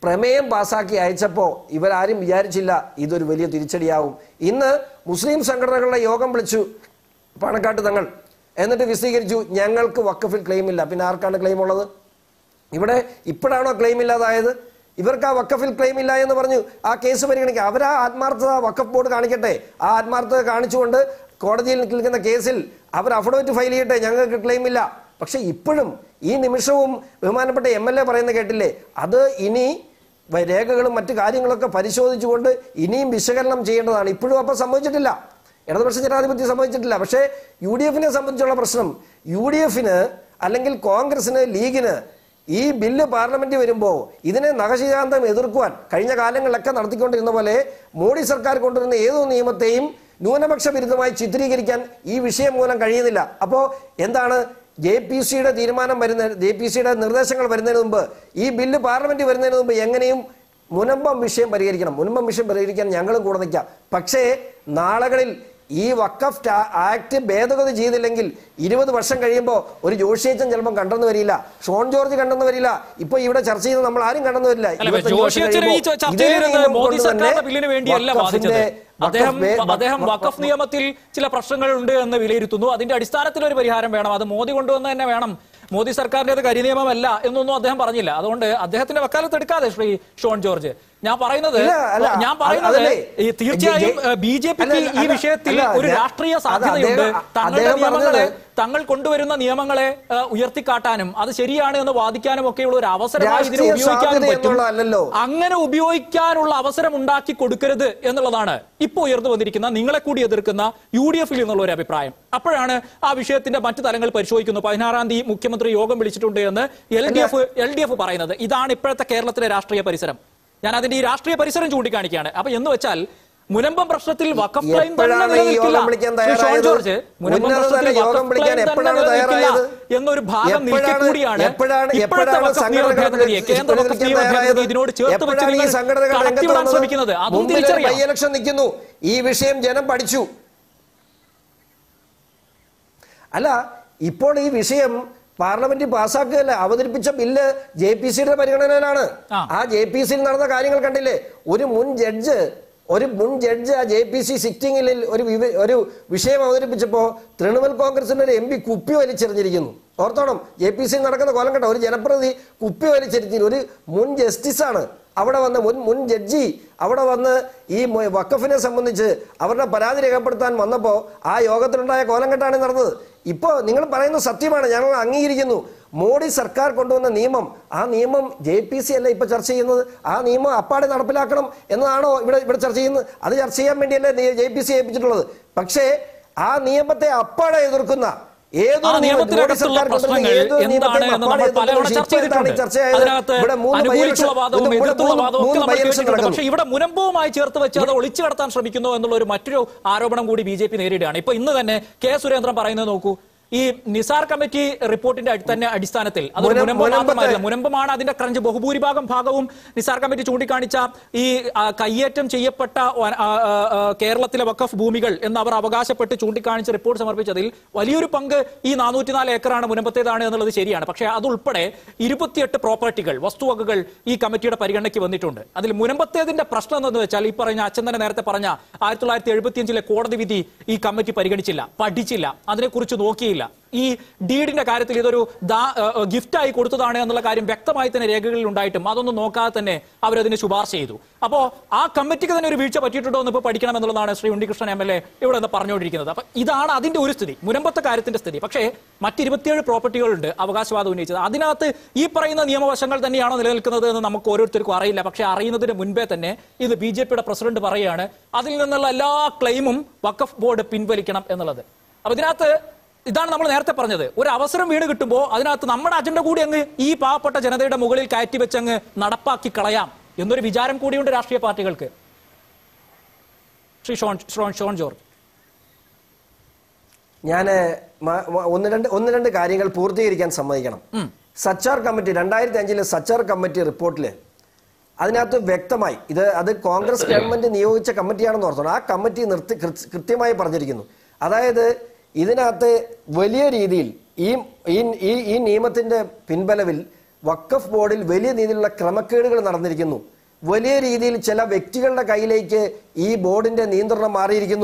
പ്രമേയം പാസാക്കി അയച്ചപ്പോൾ ഇവരാരും വിചാരിച്ചില്ല ഇതൊരു വലിയ തിരിച്ചടിയാവും ഇന്ന് മുസ്ലിം സംഘടനകളുടെ യോഗം വിളിച്ചു പാണക്കാട്ട് തങ്ങൾ എന്നിട്ട് വിശദീകരിച്ചു ഞങ്ങൾക്ക് വക്കഫിൽ ക്ലെയിം ഇല്ല പിന്നെ ആർക്കാണ് ക്ലെയിം ഉള്ളത് ഇവിടെ ഇപ്പോഴാണോ ക്ലെയിം ഇല്ലാതായത് ഇവർക്ക് ആ വക്കഫിൽ ക്ലെയിം ഇല്ല എന്ന് പറഞ്ഞു ആ കേസ് പരിഗണിക്കുക അവർ ആ ആത്മാർത്ഥത വക്കഫ് ബോർഡ് കാണിക്കട്ടെ ആ ആത്മാർത്ഥത കാണിച്ചുകൊണ്ട് കോടതിയിൽ നിൽക്കുന്ന കേസിൽ അവർ അഫിഡവിറ്റ് ഫയൽ ചെയ്യട്ടെ ഞങ്ങൾക്ക് ക്ലെയിം ഇല്ല പക്ഷെ ഇപ്പോഴും ഈ നിമിഷവും ബഹുമാനപ്പെട്ട എം എൽ എ പറയുന്നത് കേട്ടില്ലേ അത് ഇനി വ- രേഖകളും മറ്റു കാര്യങ്ങളൊക്കെ പരിശോധിച്ചുകൊണ്ട് ഇനിയും വിശകലനം ചെയ്യേണ്ടതാണ് ഇപ്പോഴും അപ്പം സംഭവിച്ചിട്ടില്ല ഇടതുപക്ഷ ജനാധിപത്യം സംഭവിച്ചിട്ടില്ല പക്ഷേ യു ഡി എഫിനെ സംബന്ധിച്ചുള്ള പ്രശ്നം യു ഡി എഫിന് അല്ലെങ്കിൽ കോൺഗ്രസിന് ലീഗിന് ഈ ബില്ല് പാർലമെന്റിൽ വരുമ്പോൾ ഇതിനെ നഖശികാന്തം എതിർക്കുവാൻ കഴിഞ്ഞ കാലങ്ങളിലൊക്കെ നടത്തിക്കൊണ്ടിരുന്ന പോലെ മോഡി സർക്കാർ കൊണ്ടുവരുന്ന ഏതോ നിയമത്തെയും ന്യൂനപക്ഷ വിരുദ്ധമായി ചിത്രീകരിക്കാൻ ഈ വിഷയം മൂലം കഴിയുന്നില്ല അപ്പോൾ എന്താണ് ജെ പി സിയുടെ തീരുമാനം വരുന്ന ജെ പി സിയുടെ നിർദ്ദേശങ്ങൾ വരുന്നതിന് മുമ്പ് ഈ ബില്ല് പാർലമെന്റിൽ വരുന്നതിന് മുമ്പ് എങ്ങനെയും മുനമ്പം വിഷയം പരിഹരിക്കണം മുനമ്പം വിഷയം പരിഹരിക്കാൻ ഞങ്ങളും കൂടെ നിൽക്കാം പക്ഷേ നാളുകളിൽ ഈ വക്കഫ് ടാ- ആക്ട് ഭേദഗതി ചെയ്തില്ലെങ്കിൽ ഇരുപത് വർഷം കഴിയുമ്പോൾ ഒരു ജോഷിയച്ചൻ ചിലപ്പോൾ കണ്ടെന്ന് വരില്ല ഷോൺ ജോർജ് കണ്ടെന്ന് വരില്ല ഇപ്പൊ ഇവിടെ ചർച്ച ചെയ്ത് നമ്മൾ ആരും കണ്ടെന്ന് വരില്ല അല്ല, ഇരുപത്തഞ്ച് വർഷം ജോഷിയച്ചൻ ഈ കഴിയുമ്പോൾ ച- ഇതേ ചർച്ചയിലിരുന്ന് നിയമം മോദി കൊണ്ട് തന്നെ സർക്കാരിന്റെ ബില്ലിന് വേണ്ടിയല്ല വാദിച്ചത് വഖഫിന്റെ- അദ്ദേഹം വഖഫ് വേ- അദ്ദേഹം വഖഫ് വഖഫ് നിയമത്തിൽ ചില പ്രശ്നങ്ങളുണ്ട് എന്ന് വിലയിരുത്തുന്നു അതിന്റെ അടിസ്ഥാനത്തിൽ ഒരു പരിഹാരം വേണം അത് മോദി കൊണ്ടുവന്ന് തന്നെ വേണം മോദി സർക്കാരിന്റെ കരിനിയമമല്ല എന്നൊന്നും അദ്ദേഹം പറഞ്ഞില്ല അതുകൊണ്ട് അദ്ദേഹത്തിന്റെ വക്കാലത്ത് എടുക്കാതെ ശ്രീ ഷോൺ ജോർജ് ഞാൻ പറയുന്നത് ഇല്ല, അല്ല, ഞാൻ അത് പറയുന്നത് അതല്ലേ. ഈ തീർച്ചയായും ജെ- ബി ജെ പിക്ക് അല്ല, ഈ അല്ല, വിഷയത്തിൽ അല്ല, ഒരു ഞാൻ- രാഷ്ട്രീയ അത് സാധ്യതയുണ്ട് അദ്ദേഹം- തങ്ങളുടെ അദ്ദേഹം നിയമങ്ങളെ പറഞ്ഞത് തങ്ങൾ കൊണ്ടുവരുന്ന നിയമങ്ങളെ ആ, ഉയർത്തിക്കാട്ടാനും അത് ശരിയാണ് എന്ന് വാദിക്കാനും ഒക്കെയുള്ള ഒരു അവസരമായി ഇതിനെ രാഷ്ട്രീയ ഉപയോഗിക്കാനും സാധ്യത പറ്റും എന്നുള്ളതല്ലല്ലോ. അങ്ങനെ ഉപയോഗിക്കാനുള്ള അവസരം ഉണ്ടാക്കി കൊടുക്കരുത് എന്നുള്ളതാണ് ഇപ്പോൾ ഉയർന്നു വന്നിരിക്കുന്ന നിങ്ങളെ കൂടി എതിർക്കുന്ന യു ഡി എഫിൽ നിന്നുള്ള ഒരു അഭിപ്രായം അപ്പോഴാണ് ആ വിഷയത്തിന്റെ മറ്റു തലങ്ങൾ പരിശോധിക്കുന്നു പതിനാറാം തീയതി മുഖ്യമന്ത്രി യോഗം വിളിച്ചിട്ടുണ്ട് എന്ന് L D F L D F പറയുന്നത് ഇതാണ് ഇപ്പോഴത്തെ കേരളത്തിലെ രാഷ്ട്രീയ പരിസരം ഞാൻ അതിന്റെ ഈ രാഷ്ട്രീയ പരിസരം ചൂണ്ടിക്കാണിക്കുകയാണ് അപ്പൊ എന്ന് വെച്ചാൽ മുനമ്പം പ്രശ്നത്തിൽ വഖഫ് ക്ലെയിം തന്നെ എപ്പോഴാണ് ഈ നിലനിൽക്കില്ല യോഗം വിളിക്കാൻ ശ്രീ ഷോൺ തയ്യാറായത്? ജോർജ് മുനമ്പം ഉന്നതതല പ്രശ്നത്തിൽ യോഗം വഖഫ് വിളിക്കാൻ ക്ലെയിം തന്നെ എപ്പോഴാണ് നിലനിൽക്കില്ല തയ്യാറായത്? എന്നൊരു ഭാഗം നിൽക്കെ എപ്പോഴാണ് കൂടിയാണ് എപ്പോഴാണ് ഇപ്പോഴത്തെ എപ്പോഴാണ് വഖഫ് നിയമ സംഘടനകൾ ഭേദഗതിയെ കേന്ദ്ര വഖഫ് വിളിക്കാൻ നിയമ തയ്യാറായത്? ഭേദഗതി ഇതിനോട് ചേർത്ത് വെച്ച് എപ്പോഴാണ് ഈ നിങ്ങൾ സംഘടനകൾ രംഗത്ത് കടത്തിവിടാൻ വന്നത്? ശ്രമിക്കുന്നത് അതും മുമ്പിൽ ഒരു തിരിച്ചറിയാം ബൈ ഇലക്ഷൻ നിൽക്കുന്നു ഈ വിഷയം ജനം പഠിച്ചു അല്ല ഇപ്പോൾ ഈ വിഷയം പാർലമെന്റിൽ പാസ്സാക്കുകയല്ല അവതരിപ്പിച്ച ബില്ല് ജെ പി സിയുടെ പരിഗണനയിലാണ് ആ. ആ ജെ പി സിയിൽ നടന്ന കാര്യങ്ങൾ കണ്ടില്ലേ ഒരു മുൻ ജഡ്ജ് ഒരു മുൻ ജഡ്ജ് ആ ജെ പി സി സിറ്റിംഗിൽ ഒരു വിവ- ഒരു വിഷയം അവതരിപ്പിച്ചപ്പോൾ തൃണമൂൽ കോൺഗ്രസിന്റെ ഒരു എം പി കുപ്പി വലിച്ചെറിഞ്ഞിരിക്കുന്നു ഓർത്തോണം ജെ പി സിയിൽ നടക്കുന്ന കോലം കേട്ടോ ഒരു ജനപ്രതിനിധി കുപ്പി വലിച്ചെറിഞ്ഞിരിക്കുന്നു ഒരു മുൻ ജസ്റ്റിസാണ് അവിടെ വന്ന് മുൻ മുൻ ജഡ്ജി അവിടെ വന്ന് ഈ മൊ- വഖഫിനെ സംബന്ധിച്ച് അവരുടെ പരാതി രേഖപ്പെടുത്താൻ വന്നപ്പോൾ ആ യോഗത്തിലുണ്ടായ കോലംകെട്ടാണ് നടന്നത് ഇപ്പോൾ നിങ്ങൾ പറയുന്നത് സത്യമാണ് ഞങ്ങൾ അംഗീകരിക്കുന്നു മോഡി സർക്കാർ കൊണ്ടുവന്ന നിയമം ആ നിയമം ജെ പി സി അല്ല ഇപ്പൊ ചർച്ച ചെയ്യുന്നത് ആ നിയമം അപ്പാടെ നടപ്പിലാക്കണം എന്നതാണോ ഇവിടെ ഇവിടെ ചർച്ച ചെയ്യുന്നത് അത് ചർച്ച ചെയ്യാൻ വേണ്ടിയല്ലേ ജെ പി സി ഏൽപ്പിച്ചിട്ടുള്ളത് പക്ഷേ ആ നിയമത്തെ അപ്പാടെ എതിർക്കുന്ന ആ ഏതൊരു നിയമം- മോഡി നിയമത്തിനകത്തുള്ള സർക്കാർ കൊണ്ടുവരുന്ന പ്രശ്നങ്ങൾ ഏതൊരു എന്താണ് നിയമത്തെയും എന്ന് അപ്പാടെ നമ്മൾ പലതവണ എതിർക്കുന്ന ചർച്ച ഇപ്പോൾ എന്താണ് ചെയ്തിട്ടുണ്ട് ചർച്ചയായത്? അതിനകത്ത് ഇവിടെ മൂന്ന് അനുകൂലിച്ചുള്ള by-election- വാദവും ഇവിടെ എതിർത്തുള്ള മൂന്ന് വാദവും ഒക്കെ മൂന്ന് നമ്മൾ by-election കേട്ടിട്ടുണ്ട് നടക്കുന്നു. പക്ഷേ ഇവിടെ മുനമ്പവുമായി ചേർത്ത് വെച്ച് അത് ഒളിച്ചു കടത്താൻ ശ്രമിക്കുന്നു എന്നുള്ള ഒരു മറ്റൊരു ആരോപണം കൂടി ബി ജെ പി നേരിടുകയാണ് ഇപ്പൊ ഇന്ന് തന്നെ കെ സുരേന്ദ്രൻ പറയുന്നത് നോക്കൂ ഈ നിസാർ കമ്മിറ്റി റിപ്പോർട്ടിന്റെ അടി- തന്നെ അടിസ്ഥാനത്തിൽ അത് മുനം- മുനമ്പ് മുനമ്പത്തെ- മാത്രമല്ല മുനമ്പമാണ് അതിന്റെ ക്രഞ്ച് ബഹുഭൂരിഭാഗം ഭാഗവും നിസാർ കമ്മിറ്റി ചൂണ്ടിക്കാണിച്ച ഈ ആ, കയ്യേറ്റം ചെയ്യപ്പെട്ട വ- ആ, ആ, ആ, കേരളത്തിലെ വഖഫ് ഭൂമികൾ എന്ന് അവർ അവകാശപ്പെട്ട് ചൂണ്ടിക്കാണിച്ച് റിപ്പോർട്ട് സമർപ്പിച്ചതിൽ വലിയൊരു പങ്ക് ഈ നാനൂറ്റിനാല് ഏക്കറാണ് മുനമ്പത്തേതാണ് എന്നുള്ളത് ശരിയാണ് പക്ഷേ അതുൾപ്പെടെ ഇരുപത്തിയെട്ട് പ്രോപ്പർട്ടികൾ വസ്തുവകകൾ ഈ കമ്മിറ്റിയുടെ പരിഗണനയ്ക്ക് വന്നിട്ടുണ്ട് അതിൽ മുനമ്പത്തേതിന്റെ പ്രശ്നം എന്തെന്ന് വെച്ചാൽ ഈ പറഞ്ഞ അച്ഛൻ തന്നെ നേരത്തെ പറഞ്ഞ ആയിരത്തി തൊള്ളായിരത്തി എഴുപത്തിയഞ്ചിലെ കോടതി വിധി ഈ കമ്മിറ്റി പരിഗണിച്ചില്ല പഠിച്ചില്ല അതിനെക്കുറിച്ച് നോക്കിയില്ല ഈ ഡീഡിന്റെ കാര്യത്തിൽ ഇതൊരു ദാ- ഏ, ഏ, ഗിഫ്റ്റായി കൊടുത്തതാണ് എന്നുള്ള കാര്യം വ്യക്തമായി തന്നെ രേഖകളിൽ ഉണ്ടായിട്ടും അതൊന്നും നോക്കാതെ തന്നെ അവരതിന് ശുപാർശ ചെയ്തു അപ്പോ ആ കമ്മിറ്റിക്ക് തന്നെ ഒരു വീഴ്ച പറ്റിയിട്ടുണ്ടോ എന്ന് ഇപ്പോൾ പഠിക്കണം എന്നുള്ളതാണ് Shri Unnikrishnan M L A ഇവിടെ നിന്ന് പറഞ്ഞുകൊണ്ടിരിക്കുന്നത് അപ്പൊ ഇതാണ് അതിന്റെ ഒരു സ്ഥിതി മുനമ്പത്തെ കാര്യത്തിന്റെ സ്ഥിതി പക്ഷേ മറ്റ് ഇരുപത്തിയേഴ് പ്രോപ്പർട്ടികളുണ്ട് അവകാശവാദം ഉന്നയിച്ചത് അതിനകത്ത് ഈ പറയുന്ന നിയമവശങ്ങൾ തന്നെയാണോ നിലനിൽക്കുന്നത് എന്ന് നമുക്ക് ഓരോരുത്തർക്കും അറിയില്ല പക്ഷേ അറിയുന്നതിന് മുൻപേ തന്നെ ഇത് ബി ജെ പിയുടെ പ്രസിഡന്റ് പറയുകയാണ് അതിൽ നിന്നുള്ള എല്ലാ ക്ലെയിമും വഖഫ് ബോർഡ് പിൻവലിക്കണം എന്നുള്ളത് അപ്പൊ ഇതിനകത്ത് ഇതാണ് നമ്മൾ നേരത്തെ പറഞ്ഞത് ഒരു അവസരം വീണ് കിട്ടുമ്പോൾ അതിനകത്ത് നമ്മുടെ അജണ്ട കൂടി അങ്ങ് ഈ പാവപ്പെട്ട ജനതയുടെ മുകളിൽ കയറ്റി വെച്ച് അങ്ങ് നടപ്പാക്കി കളയാം എന്നൊരു വിചാരം കൂടിയുണ്ട് രാഷ്ട്രീയ പാർട്ടികൾക്ക് ശ്രീ ഷോൺ ഷോൺ ഷോൺ ജോർജ് ഞാൻ ഒന്ന് രണ്ട് ഒന്ന് രണ്ട് കാര്യങ്ങൾ പൂർത്തീകരിക്കാൻ സമ്മതിക്കണം സച്ചാർ കമ്മിറ്റി രണ്ടായിരത്തി അഞ്ചിലെ സച്ചാർ കമ്മിറ്റി റിപ്പോർട്ടിൽ അതിനകത്ത് വ്യക്തമായി ഇത് അത് കോൺഗ്രസ് ഗവൺമെന്റ് നിയോഗിച്ച കമ്മിറ്റിയാണെന്ന് ഓർത്തോണം ആ കമ്മിറ്റി നിർത്തി കൃ- കൃത്യമായി പറഞ്ഞിരിക്കുന്നു അതായത് ഇതിനകത്ത് വലിയ രീതിയിൽ ഈ ഈ ഈ- ഈ നിയമത്തിന്റെ പിൻബലവിൽ വക്കഫ് ബോർഡിൽ വലിയ രീതിയിലുള്ള ക്രമക്കേടുകൾ നടന്നിരിക്കുന്നു വലിയ രീതിയിൽ ചില വ്യക്തികളുടെ കയ്യിലേക്ക് ഈ ബോർഡിന്റെ നിയന്ത്രണം മാറിയിരിക്കുന്നു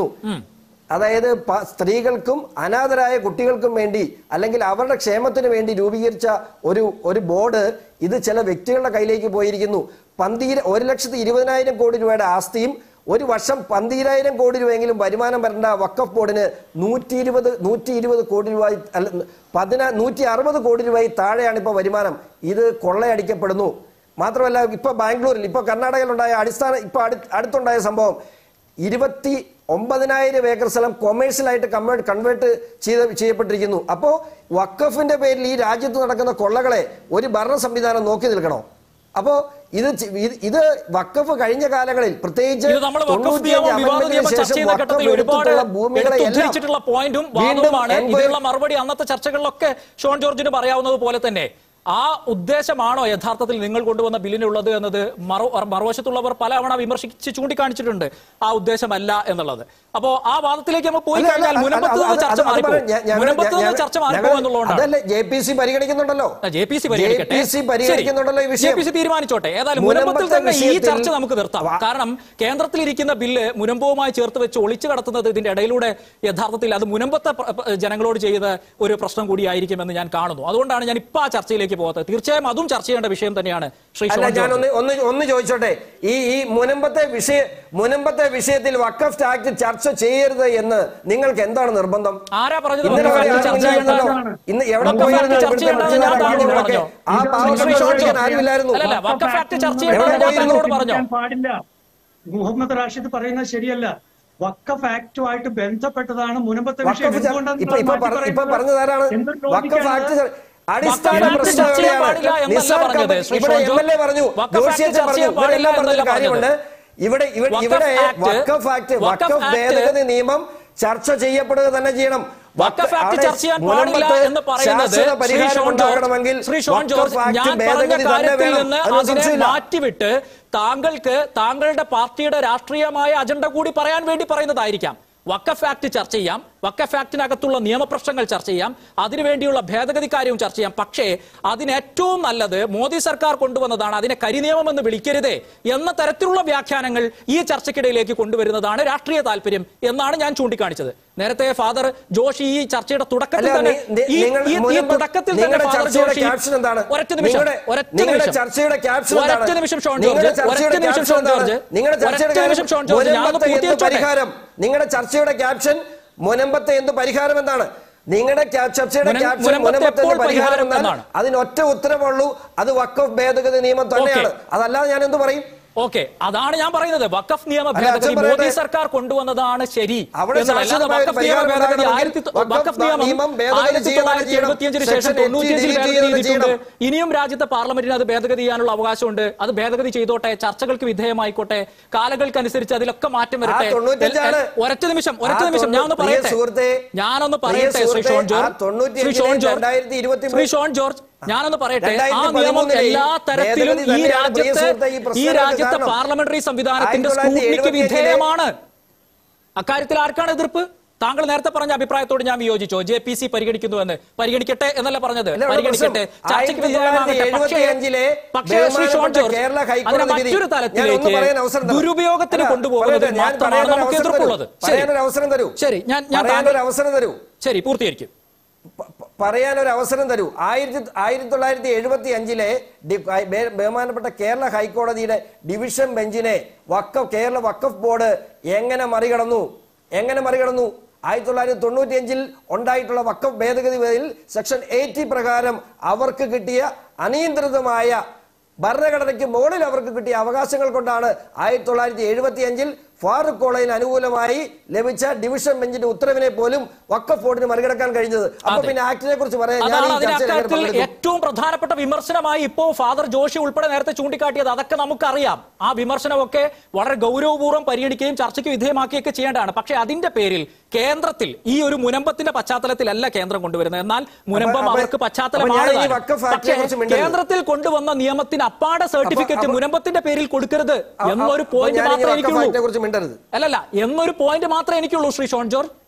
അതായത് പ- സ്ത്രീകൾക്കും അനാഥരായ കുട്ടികൾക്കും വേണ്ടി അല്ലെങ്കിൽ അവരുടെ ക്ഷേമത്തിന് വേണ്ടി രൂപീകരിച്ച ഒരു ഒരു ബോർഡ് ഇത് ചില വ്യക്തികളുടെ കയ്യിലേക്ക് പോയിരിക്കുന്നു പന്തീര ഒരു ലക്ഷത്തി ഇരുപതിനായിരം കോടി രൂപയുടെ ആസ്തിയും ഒരു വർഷം പന്തീരായിരം കോടി രൂപയെങ്കിലും വരുമാനം വരേണ്ട വക്കഫ് ബോർഡിന് നൂറ്റി ഇരുപത് നൂറ്റി ഇരുപത് കോടി രൂപ അല്ല പതിനാ നൂറ്റി അറുപത് കോടി രൂപയിൽ താഴെയാണ് ഇപ്പോൾ വരുമാനം ഇത് കൊള്ളയടിക്കപ്പെടുന്നു മാത്രമല്ല ഇപ്പൊ ബാംഗ്ലൂരിൽ ഇപ്പൊ കർണാടകയിലുണ്ടായ അടിസ്ഥാന ഇപ്പൊ അടു അടുത്തുണ്ടായ സംഭവം ഇരുപത്തി ഒമ്പതിനായിരം ഏക്കർ സ്ഥലം കൊമേഴ്ഷ്യലായിട്ട് കൺവേർട്ട് കൺവേർട്ട് ചെയ്ത് ചെയ്യപ്പെട്ടിരിക്കുന്നു അപ്പോൾ വക്കഫിന്റെ പേരിൽ ഈ രാജ്യത്ത് നടക്കുന്ന കൊള്ളകളെ ഒരു ഭരണ സംവിധാനം നോക്കി നിൽക്കണോ അപ്പോ ഇത് ചി- ഇത് ഇത് വക്കഫ് കഴിഞ്ഞ കാലങ്ങളിൽ പ്രത്യേകിച്ച് ഇത് നമ്മൾ വഖഫ് തൊണ്ണൂറ്റിയഞ്ച് നിയമം വിവാദ amendment നിയമം ന് ചർച്ച ശേഷം ചെയ്യുന്ന ഘട്ടത്തിൽ വഖഫ് ഒരുപാട് എടുത്തിട്ടുള്ള ഭൂമികളെ എല്ലാം എടുത്തുദ്ധരിച്ചിട്ടുള്ള പോയിന്റും വീണ്ടും വാദവുമാണ് enquiry- ഇതിനുള്ള മറുപടി അന്നത്തെ ചർച്ചകളിലൊക്കെ ഷോൺ ജോർജിന് പറയാവുന്നത് പോലെ തന്നെ ആ ഉദ്ദേശമാണോ യഥാർത്ഥത്തിൽ നിങ്ങൾ കൊണ്ടുവന്ന ബില്ലിനുള്ളത് എന്നത് മറു മറുവശത്തുള്ളവർ പലതവണ വിമർശിച്ച് ചൂണ്ടിക്കാണിച്ചിട്ടുണ്ട് ആ ഉദ്ദേശമല്ല എന്നുള്ളത് അപ്പോ ആ വാദത്തിലേക്ക് നമ്മൾ പോയി അല്ല, അല്ല, കഴിഞ്ഞാൽ അല്ല, മുനമ്പത്ത് അത് നിന്ന് അത് ചർച്ച അത് മാറിപ്പോ പറയാം. ഞാൻ- ഞങ്ങൾ- മുനമ്പത്ത് നിന്ന് ഞങ്ങൾ- ചർച്ച മാറിപ്പോ ഞങ്ങൾ- എന്നുള്ളതുകൊണ്ടാണ് അതല്ല ജെ പി സി പരിഗണിക്കുന്നുണ്ടല്ലോ ജെ പി സി പരിഗണിക്കട്ടെ JPC പരിഗണിക്കുന്നുണ്ടല്ലോ ഈ ജെ വിഷയം പി സി തീരുമാനിച്ചോട്ടെ ഏതായാലും മുനമ്പത്തെ മുനമ്പത്തിൽ തന്നെ ഈ വിഷയത്തിൽ ചർച്ച നമുക്ക് നിർത്താം വ- കാരണം കേന്ദ്രത്തിലിരിക്കുന്ന ബില്ല് മുനമ്പവുമായി ചേർത്ത് വെച്ച് ഒളിച്ചു കടത്തുന്നത് ഇതിന്റെ ഇടയിലൂടെ യഥാർത്ഥത്തിൽ അത് മുനമ്പത്തെ പ്ര- പ്ര- ജനങ്ങളോട് ചെയ്ത ഒരു പ്രശ്നം കൂടിയായിരിക്കുമെന്ന് ഞാൻ കാണുന്നു അതുകൊണ്ടാണ് ഞാൻ ഇപ്പൊ ആ ചർച്ചയിലേക്ക് പോകാത്തത് തീർച്ചയായും അതും ചർച്ച ചെയ്യേണ്ട വിഷയം തന്നെയാണ് ശ്രീ അല്ല ഷോൺ ഞാൻ ജോർജ്. ഒന്ന് ഒന്ന് ഒന്ന് ചോദിച്ചോട്ടെ ഈ ഈ മുനമ്പത്തെ വിഷയ മുനമ്പത്തെ വിഷയത്തിൽ വക്കഫ് ആക്ട് ചർച്ച ചെയ്യരുത് എന്ന് നിങ്ങൾക്ക് എന്താണ് നിർബന്ധം ആരാ പറഞ്ഞത് ഇന്നലെ വഖഫ് വരെ ആക്ട് ചർച്ച ആരും ചെയ്യേണ്ടത്? ഇല്ലായിരുന്നല്ലോ. ഇന്ന് എവിടെ വഖഫ് പോയിരുന്നു ആക്ട് ചർച്ച ഇവിടുത്തെ ചെയ്യേണ്ടത് ഞാൻ മനുഷ്യനായ താങ്കളോട് ആളുകളൊക്കെ? പറഞ്ഞോ? ആ ഇത് പാവപ്പെട്ട ശ്രീ ഷോൺ മനുഷ്യൻ ജോർജ്. ആരുമില്ലായിരുന്നു അല്ലല്ല, വഖഫ് ആക്ട് ചർച്ച എവിടെ ചെയ്യേണ്ടത് ഞാൻ പോയിരുന്നു? താങ്കളോട് പറഞ്ഞോ ചിന്തിക്കാൻ പാടില്ല മുഹമ്മദ് റാഷിദ് പറയുന്നത് ശരിയല്ല വക്കഫ് ആക്ടുമായിട്ട് ബന്ധപ്പെട്ടതാണ് മുനമ്പത്തെ വിഷയം വഖഫ് ചർ- എന്തുകൊണ്ടാണ് ഇപ്പൊ ഇപ്പൊ മാറ്റി പറ- ഇപ്പൊ പറയുന്നത്? പറഞ്ഞതാരാണ് എന്തൊരു വക്കഫ് ലോജിക്കാണ് ആക്ട് ഇത്? ചർ- അടിസ്ഥാന വഖഫ് ആക്ട് പ്രശ്നം ചർച്ച ചെയ്യാൻ എവിടെയാണ്? പാടില്ല എന്നല്ല നിസാർ പറഞ്ഞത്, കമ്പനി- ശ്രീ ഇവിടെ Shone M George. L A പറഞ്ഞു വഖഫ് ആക്ട് ജോഷിയച്ചൻ ചർച്ച പറഞ്ഞു ചെയ്യാൻ ഇവരെല്ലാം പാടില്ല പറഞ്ഞൊരു എന്നല്ല കാര്യമുണ്ട് ഇവിടെ ഇവിടെ വഖഫ് ഇവിടെ act- Waqf act Waqf Waqf act ഭേദഗതി നിയമം ചർച്ച ചെയ്യപ്പെടുക തന്നെ ചെയ്യണം വഖഫ് ആക്ട് അവിടെ ചർച്ച ചെയ്യാൻ പാടില്ല മുനമ്പത്ത് എന്ന് പറയുന്നത് ശാശ്വത ശ്രീ പരിഹാരം ഷോൺ ഉണ്ടാകണമെങ്കിൽ ജോർജ് ശ്രീ ഷോൺ ജോർജ് വഖഫ് ആക്ട് ഞാൻ പറഞ്ഞ ഭേദഗതി തന്നെ കാര്യത്തിൽ വേണം നിന്ന് അതിന് അതിനെ സംശയമില്ല മാറ്റിവിട്ട് താങ്കൾക്ക് താങ്കളുടെ പാർട്ടിയുടെ രാഷ്ട്രീയമായ അജണ്ട കൂടി പറയാൻ വേണ്ടി പറയുന്നതായിരിക്കാം വക്കഫ് ആക്ട് ചർച്ച ചെയ്യാം വക്കഫ് ആക്ടിനകത്തുള്ള നിയമപ്രശ്നങ്ങൾ ചർച്ച ചെയ്യാം അതിനുവേണ്ടിയുള്ള ഭേദഗതി കാര്യവും ചർച്ച ചെയ്യാം പക്ഷേ അതിന് ഏറ്റവും നല്ലത് മോദി സർക്കാർ കൊണ്ടുവന്നതാണ് അതിനെ കരിനിയമം എന്ന് വിളിക്കരുതേ എന്ന തരത്തിലുള്ള വ്യാഖ്യാനങ്ങൾ ഈ ചർച്ചയ്ക്കിടയിലേക്ക് കൊണ്ടുവരുന്നതാണ് രാഷ്ട്രീയ താല്പര്യം എന്നാണ് ഞാൻ ചൂണ്ടിക്കാണിച്ചത് നേരത്തെ ഫാദർ ജോഷി ഈ ചർച്ചയുടെ തുടക്കത്തിൽ അല്ല, തന്നെ നി- നി- ഈ- നിങ്ങൾ ഈ- ഈ മുനമ്പ് തുടക്കത്തിൽ തന്നെ നിങ്ങളുടെ ഫാദർ ചർച്ചയുടെ ജോഷി ക്യാപ്ഷൻ എന്താണ്? ഒരൊറ്റ നിമിഷം നിങ്ങളുടെ- ഒരൊറ്റ നിങ്ങളുടെ നിമിഷം ചർച്ചയുടെ ക്യാപ്ഷൻ ഒരൊറ്റ എന്താണ്? നിമിഷം ഷോൺ നിങ്ങളുടെ ജോർജ് ചർച്ചയുടെ ഒരൊറ്റ നിമിഷം ക്യാപ്ഷൻ ഷോൺ എന്താണ്? ജോർജ് നിങ്ങളുടെ ചർച്ചയുടെ ഒരൊറ്റ നിമിഷം ഷോൺ ജോർജ് ഞാനൊന്ന് മുനമ്പത്തെ എന്ത് പൂർത്തിയാച്ചോട്ടെ പരിഹാരം നിങ്ങളുടെ ചർച്ചയുടെ ക്യാപ്ഷൻ മുനമ്പത്തെ എന്ത് പരിഹാരം എന്താണ് നിങ്ങളുടെ ക്യാ- ചർച്ചയുടെ മുനം- ക്യാപ്ഷൻ മുനമ്പത്തെ മുനമ്പത്തെ എന്ത് എപ്പോൾ പരിഹാരം പരിഹാരം എന്നാൽ എന്നാണ്? അതിന് ഒറ്റ ഉത്തരവുള്ളൂ അത് വക്കഫ് ഭേദഗതി നിയമം തന്നെയാണ് അതല്ലാതെ ഞാൻ എന്ത് പറയും ഓക്കെ അതാണ് ഞാൻ പറയുന്നത് വഖഫ് നിയമ അല്ല, ഭേദഗതി അച്ഛൻ മോദി പറയട്ടെ. സർക്കാർ കൊണ്ടുവന്നതാണ് ശരി അവിടെ എന്നതല്ല. അല്ലാതെ ശാശ്വതമായ ഒരു വഖഫ് നിയമ പരിഹാരം ഭേദഗതി ഉണ്ടാകണമെങ്കിൽ ആയിരത്തി തൊ- വഖഫ് വഖഫ് നിയമം നിയമം ഭേദഗതി ആയിരത്തി ചെയ്യുക തന്നെ തൊള്ളായിരത്തി ചെയ്യണം. എഴുപത്തിയഞ്ചിന് ശേഷം സെക്ഷൻ തൊണ്ണൂറ്റിയഞ്ചിൽ 80 ഭേദഗതി delete ചെയ്തിട്ടുണ്ട് ചെയ്യണം. ഇനിയും രാജ്യത്തെ പാർലമെന്റിന് അത് ഭേദഗതി ചെയ്യാനുള്ള അവകാശമുണ്ട് അത് ഭേദഗതി ചെയ്തോട്ടെ ചർച്ചകൾക്ക് വിധേയമായിക്കോട്ടെ കാലങ്ങൾക്കനുസരിച്ച് അതിലൊക്കെ മാറ്റം വരട്ടെ ആ തൊണ്ണൂറ്റഞ്ചാണ്. എ- ഒരൊറ്റ നിമിഷം ഒരൊറ്റ ആ നിമിഷം ഞാൻ ഒന്ന് തൊണ്ണൂ- പ്രിയ പറയട്ടെ സുഹൃത്തേ, ഞാനൊന്ന് പ്രിയ പറയട്ടെ ശ്രീ സുഹൃത്തേ, ഷോൺ ആ ജോർജ് തൊണ്ണൂറ്റിയഞ്ചിലെ ശ്രീ ഷോൺ ജോർജ് രണ്ടായിരത്തി ഇരുപത്തി ശ്രീ ഷോൺ ജോർജ് ഞാനൊന്ന് പറയട്ടെ ആ രണ്ടായിരത്തി നിയമം പതിമൂന്നിലെ എല്ലാ തരത്തിലും ഭേദഗതി ഈ തന്നെയാണ് പ്രിയ രാജ്യത്തെ സുഹൃത്തേ ഈ ഈ പ്രശ്നങ്ങൾക്ക് രാജ്യത്തെ കാരണം. പാർലമെന്ററി സംവിധാനത്തിന്റെ ആയിരത്തി തൊള്ളായിരത്തി സ്ക്രൂട്ടിനിക്ക് എഴുപത്തിയഞ്ചിലെ വിധേയമാണ് അക്കാര്യത്തിൽ ആർക്കാണ് എതിർപ്പ് താങ്കൾ നേരത്തെ പറഞ്ഞ അഭിപ്രായത്തോട് ഞാൻ വിയോജിച്ചോ ജെ പി സി പരിഗണിക്കുന്നുവെന്ന് പരിഗണിക്കട്ടെ എന്നല്ല പറഞ്ഞത് അല്ല, ഇവിടെ പരിഗണിക്കട്ടെ പ്രശ്നം ചർച്ചയ്ക്ക് ആയിരത്തി തൊള്ളായിരത്തി വിധേയമാകട്ടെ പക്ഷേ എഴുപത്തിയഞ്ചിലെ പക്ഷേ ശ്രീ ഷോൺ ബഹുമാനപ്പെട്ട ജോർജ് കേരള ഹൈക്കോടതി അതിനെ വിധി. മറ്റൊരു ഞാനൊന്ന് തലത്തിലേക്ക് പറയാൻ അവസരം തരാം. ദുരുപയോഗത്തിന് അല്ല, കൊണ്ടുപോകുന്നതിൽ പറയട്ടെ, ഞാൻ മാത്രമാണ് പറയാനൊരു നമുക്ക് അവസരം എതിർപ്പുള്ളത് തരൂ. ശരി പറയാനൊരു അവസരം തരൂ ശരി ഞാൻ ഞാൻ പറയാനൊരു താങ്കൾ- അവസരം തരൂ ശരി പൂർത്തീകരിക്കും പ- പ- പറയാനൊരു അവസരം തരൂ ആയിരത്തി ആയിരത്തി തൊള്ളായിരത്തി എഴുപത്തി അഞ്ചിലെ ഡി- ബേ- ബഹുമാനപ്പെട്ട കേരള ഹൈക്കോടതിയുടെ ഡിവിഷൻ ബെഞ്ചിനെ വക്കഫ് കേരള വക്കഫ് ബോർഡ് എങ്ങനെ മറികടന്നു എങ്ങനെ മറികടന്നു ആയിരത്തി തൊള്ളായിരത്തി തൊണ്ണൂറ്റി അഞ്ചിൽ ഉണ്ടായിട്ടുള്ള വക്കഫ് ഭേദഗതി ബില്ലിൽ സെക്ഷൻ എയ്റ്റി പ്രകാരം അവർക്ക് കിട്ടിയ അനിയന്ത്രിതമായ ഭരണഘടനയ്ക്ക് മുകളിൽ അവർക്ക് കിട്ടിയ അവകാശങ്ങൾ കൊണ്ടാണ് ആയിരത്തി തൊള്ളായിരത്തി എഴുപത്തി അഞ്ചിൽ ഫാറൂഖ് കോളേജിന് അനുകൂലമായി ലഭിച്ച ഡിവിഷൻ ബെഞ്ചിന്റെ ഉത്തരവിനെ പോലും വക്കഫ് ബോർഡിന് മറികടക്കാൻ കഴിഞ്ഞത് അപ്പൊ അതെ. പിന്നെ ആക്ടിനെ കുറിച്ച് പറയാൻ ഞാൻ അതാണ് ഈ അതിന് ചർച്ചയിൽ എങ്ങനെ അക്കാര്യത്തിൽ പങ്കെടുക്കും? ഏറ്റവും പ്രധാനപ്പെട്ട വിമർശനമായി ഇപ്പോ ഫാദർ ജോഷി ഉൾപ്പെടെ നേരത്തെ ചൂണ്ടിക്കാട്ടിയത് അതൊക്കെ നമുക്കറിയാം ആ വിമർശനമൊക്കെ വളരെ ഗൗരവപൂർവ്വം പരിഗണിക്കുകയും ചർച്ചയ്ക്ക് വിധേയമാക്കുകയൊക്കെ ചെയ്യേണ്ടതാണ് പക്ഷേ അതിന്റെ പേരിൽ കേന്ദ്രത്തിൽ ഈ ഒരു മുനമ്പത്തിന്റെ പശ്ചാത്തലത്തിലല്ല കേന്ദ്രം കൊണ്ടുവരുന്നത് എന്നാൽ മുനമ്പം അപ്പൊ- അവർക്ക് അപ്പൊ പശ്ചാത്തലമാണ് ഞാൻ ഈ താനും. വഖഫ് ആക്ടിനെ പക്ഷേ കുറിച്ച് മിണ്ടരുത്. കേന്ദ്രത്തിൽ കൊണ്ടുവന്ന നിയമത്തിന് അപ്പാടെ സർട്ടിഫിക്കറ്റ് അപ്പൊ- മുനമ്പത്തിന്റെ പേരിൽ കൊടുക്കരുത് അ- എന്നൊരു അപ്പൊ പോയിന്റ് ഞാൻ ഈ മാത്രമേ വഖഫ് ആക്ടിനെ എനിക്കുള്ളൂ കുറിച്ച് മിണ്ടരുത് അല്ലല്ല എന്നൊരു പോയിന്റ് മാത്രമേ എനിക്കുള്ളൂ ശ്രീ ഷോൺ ജോർജ്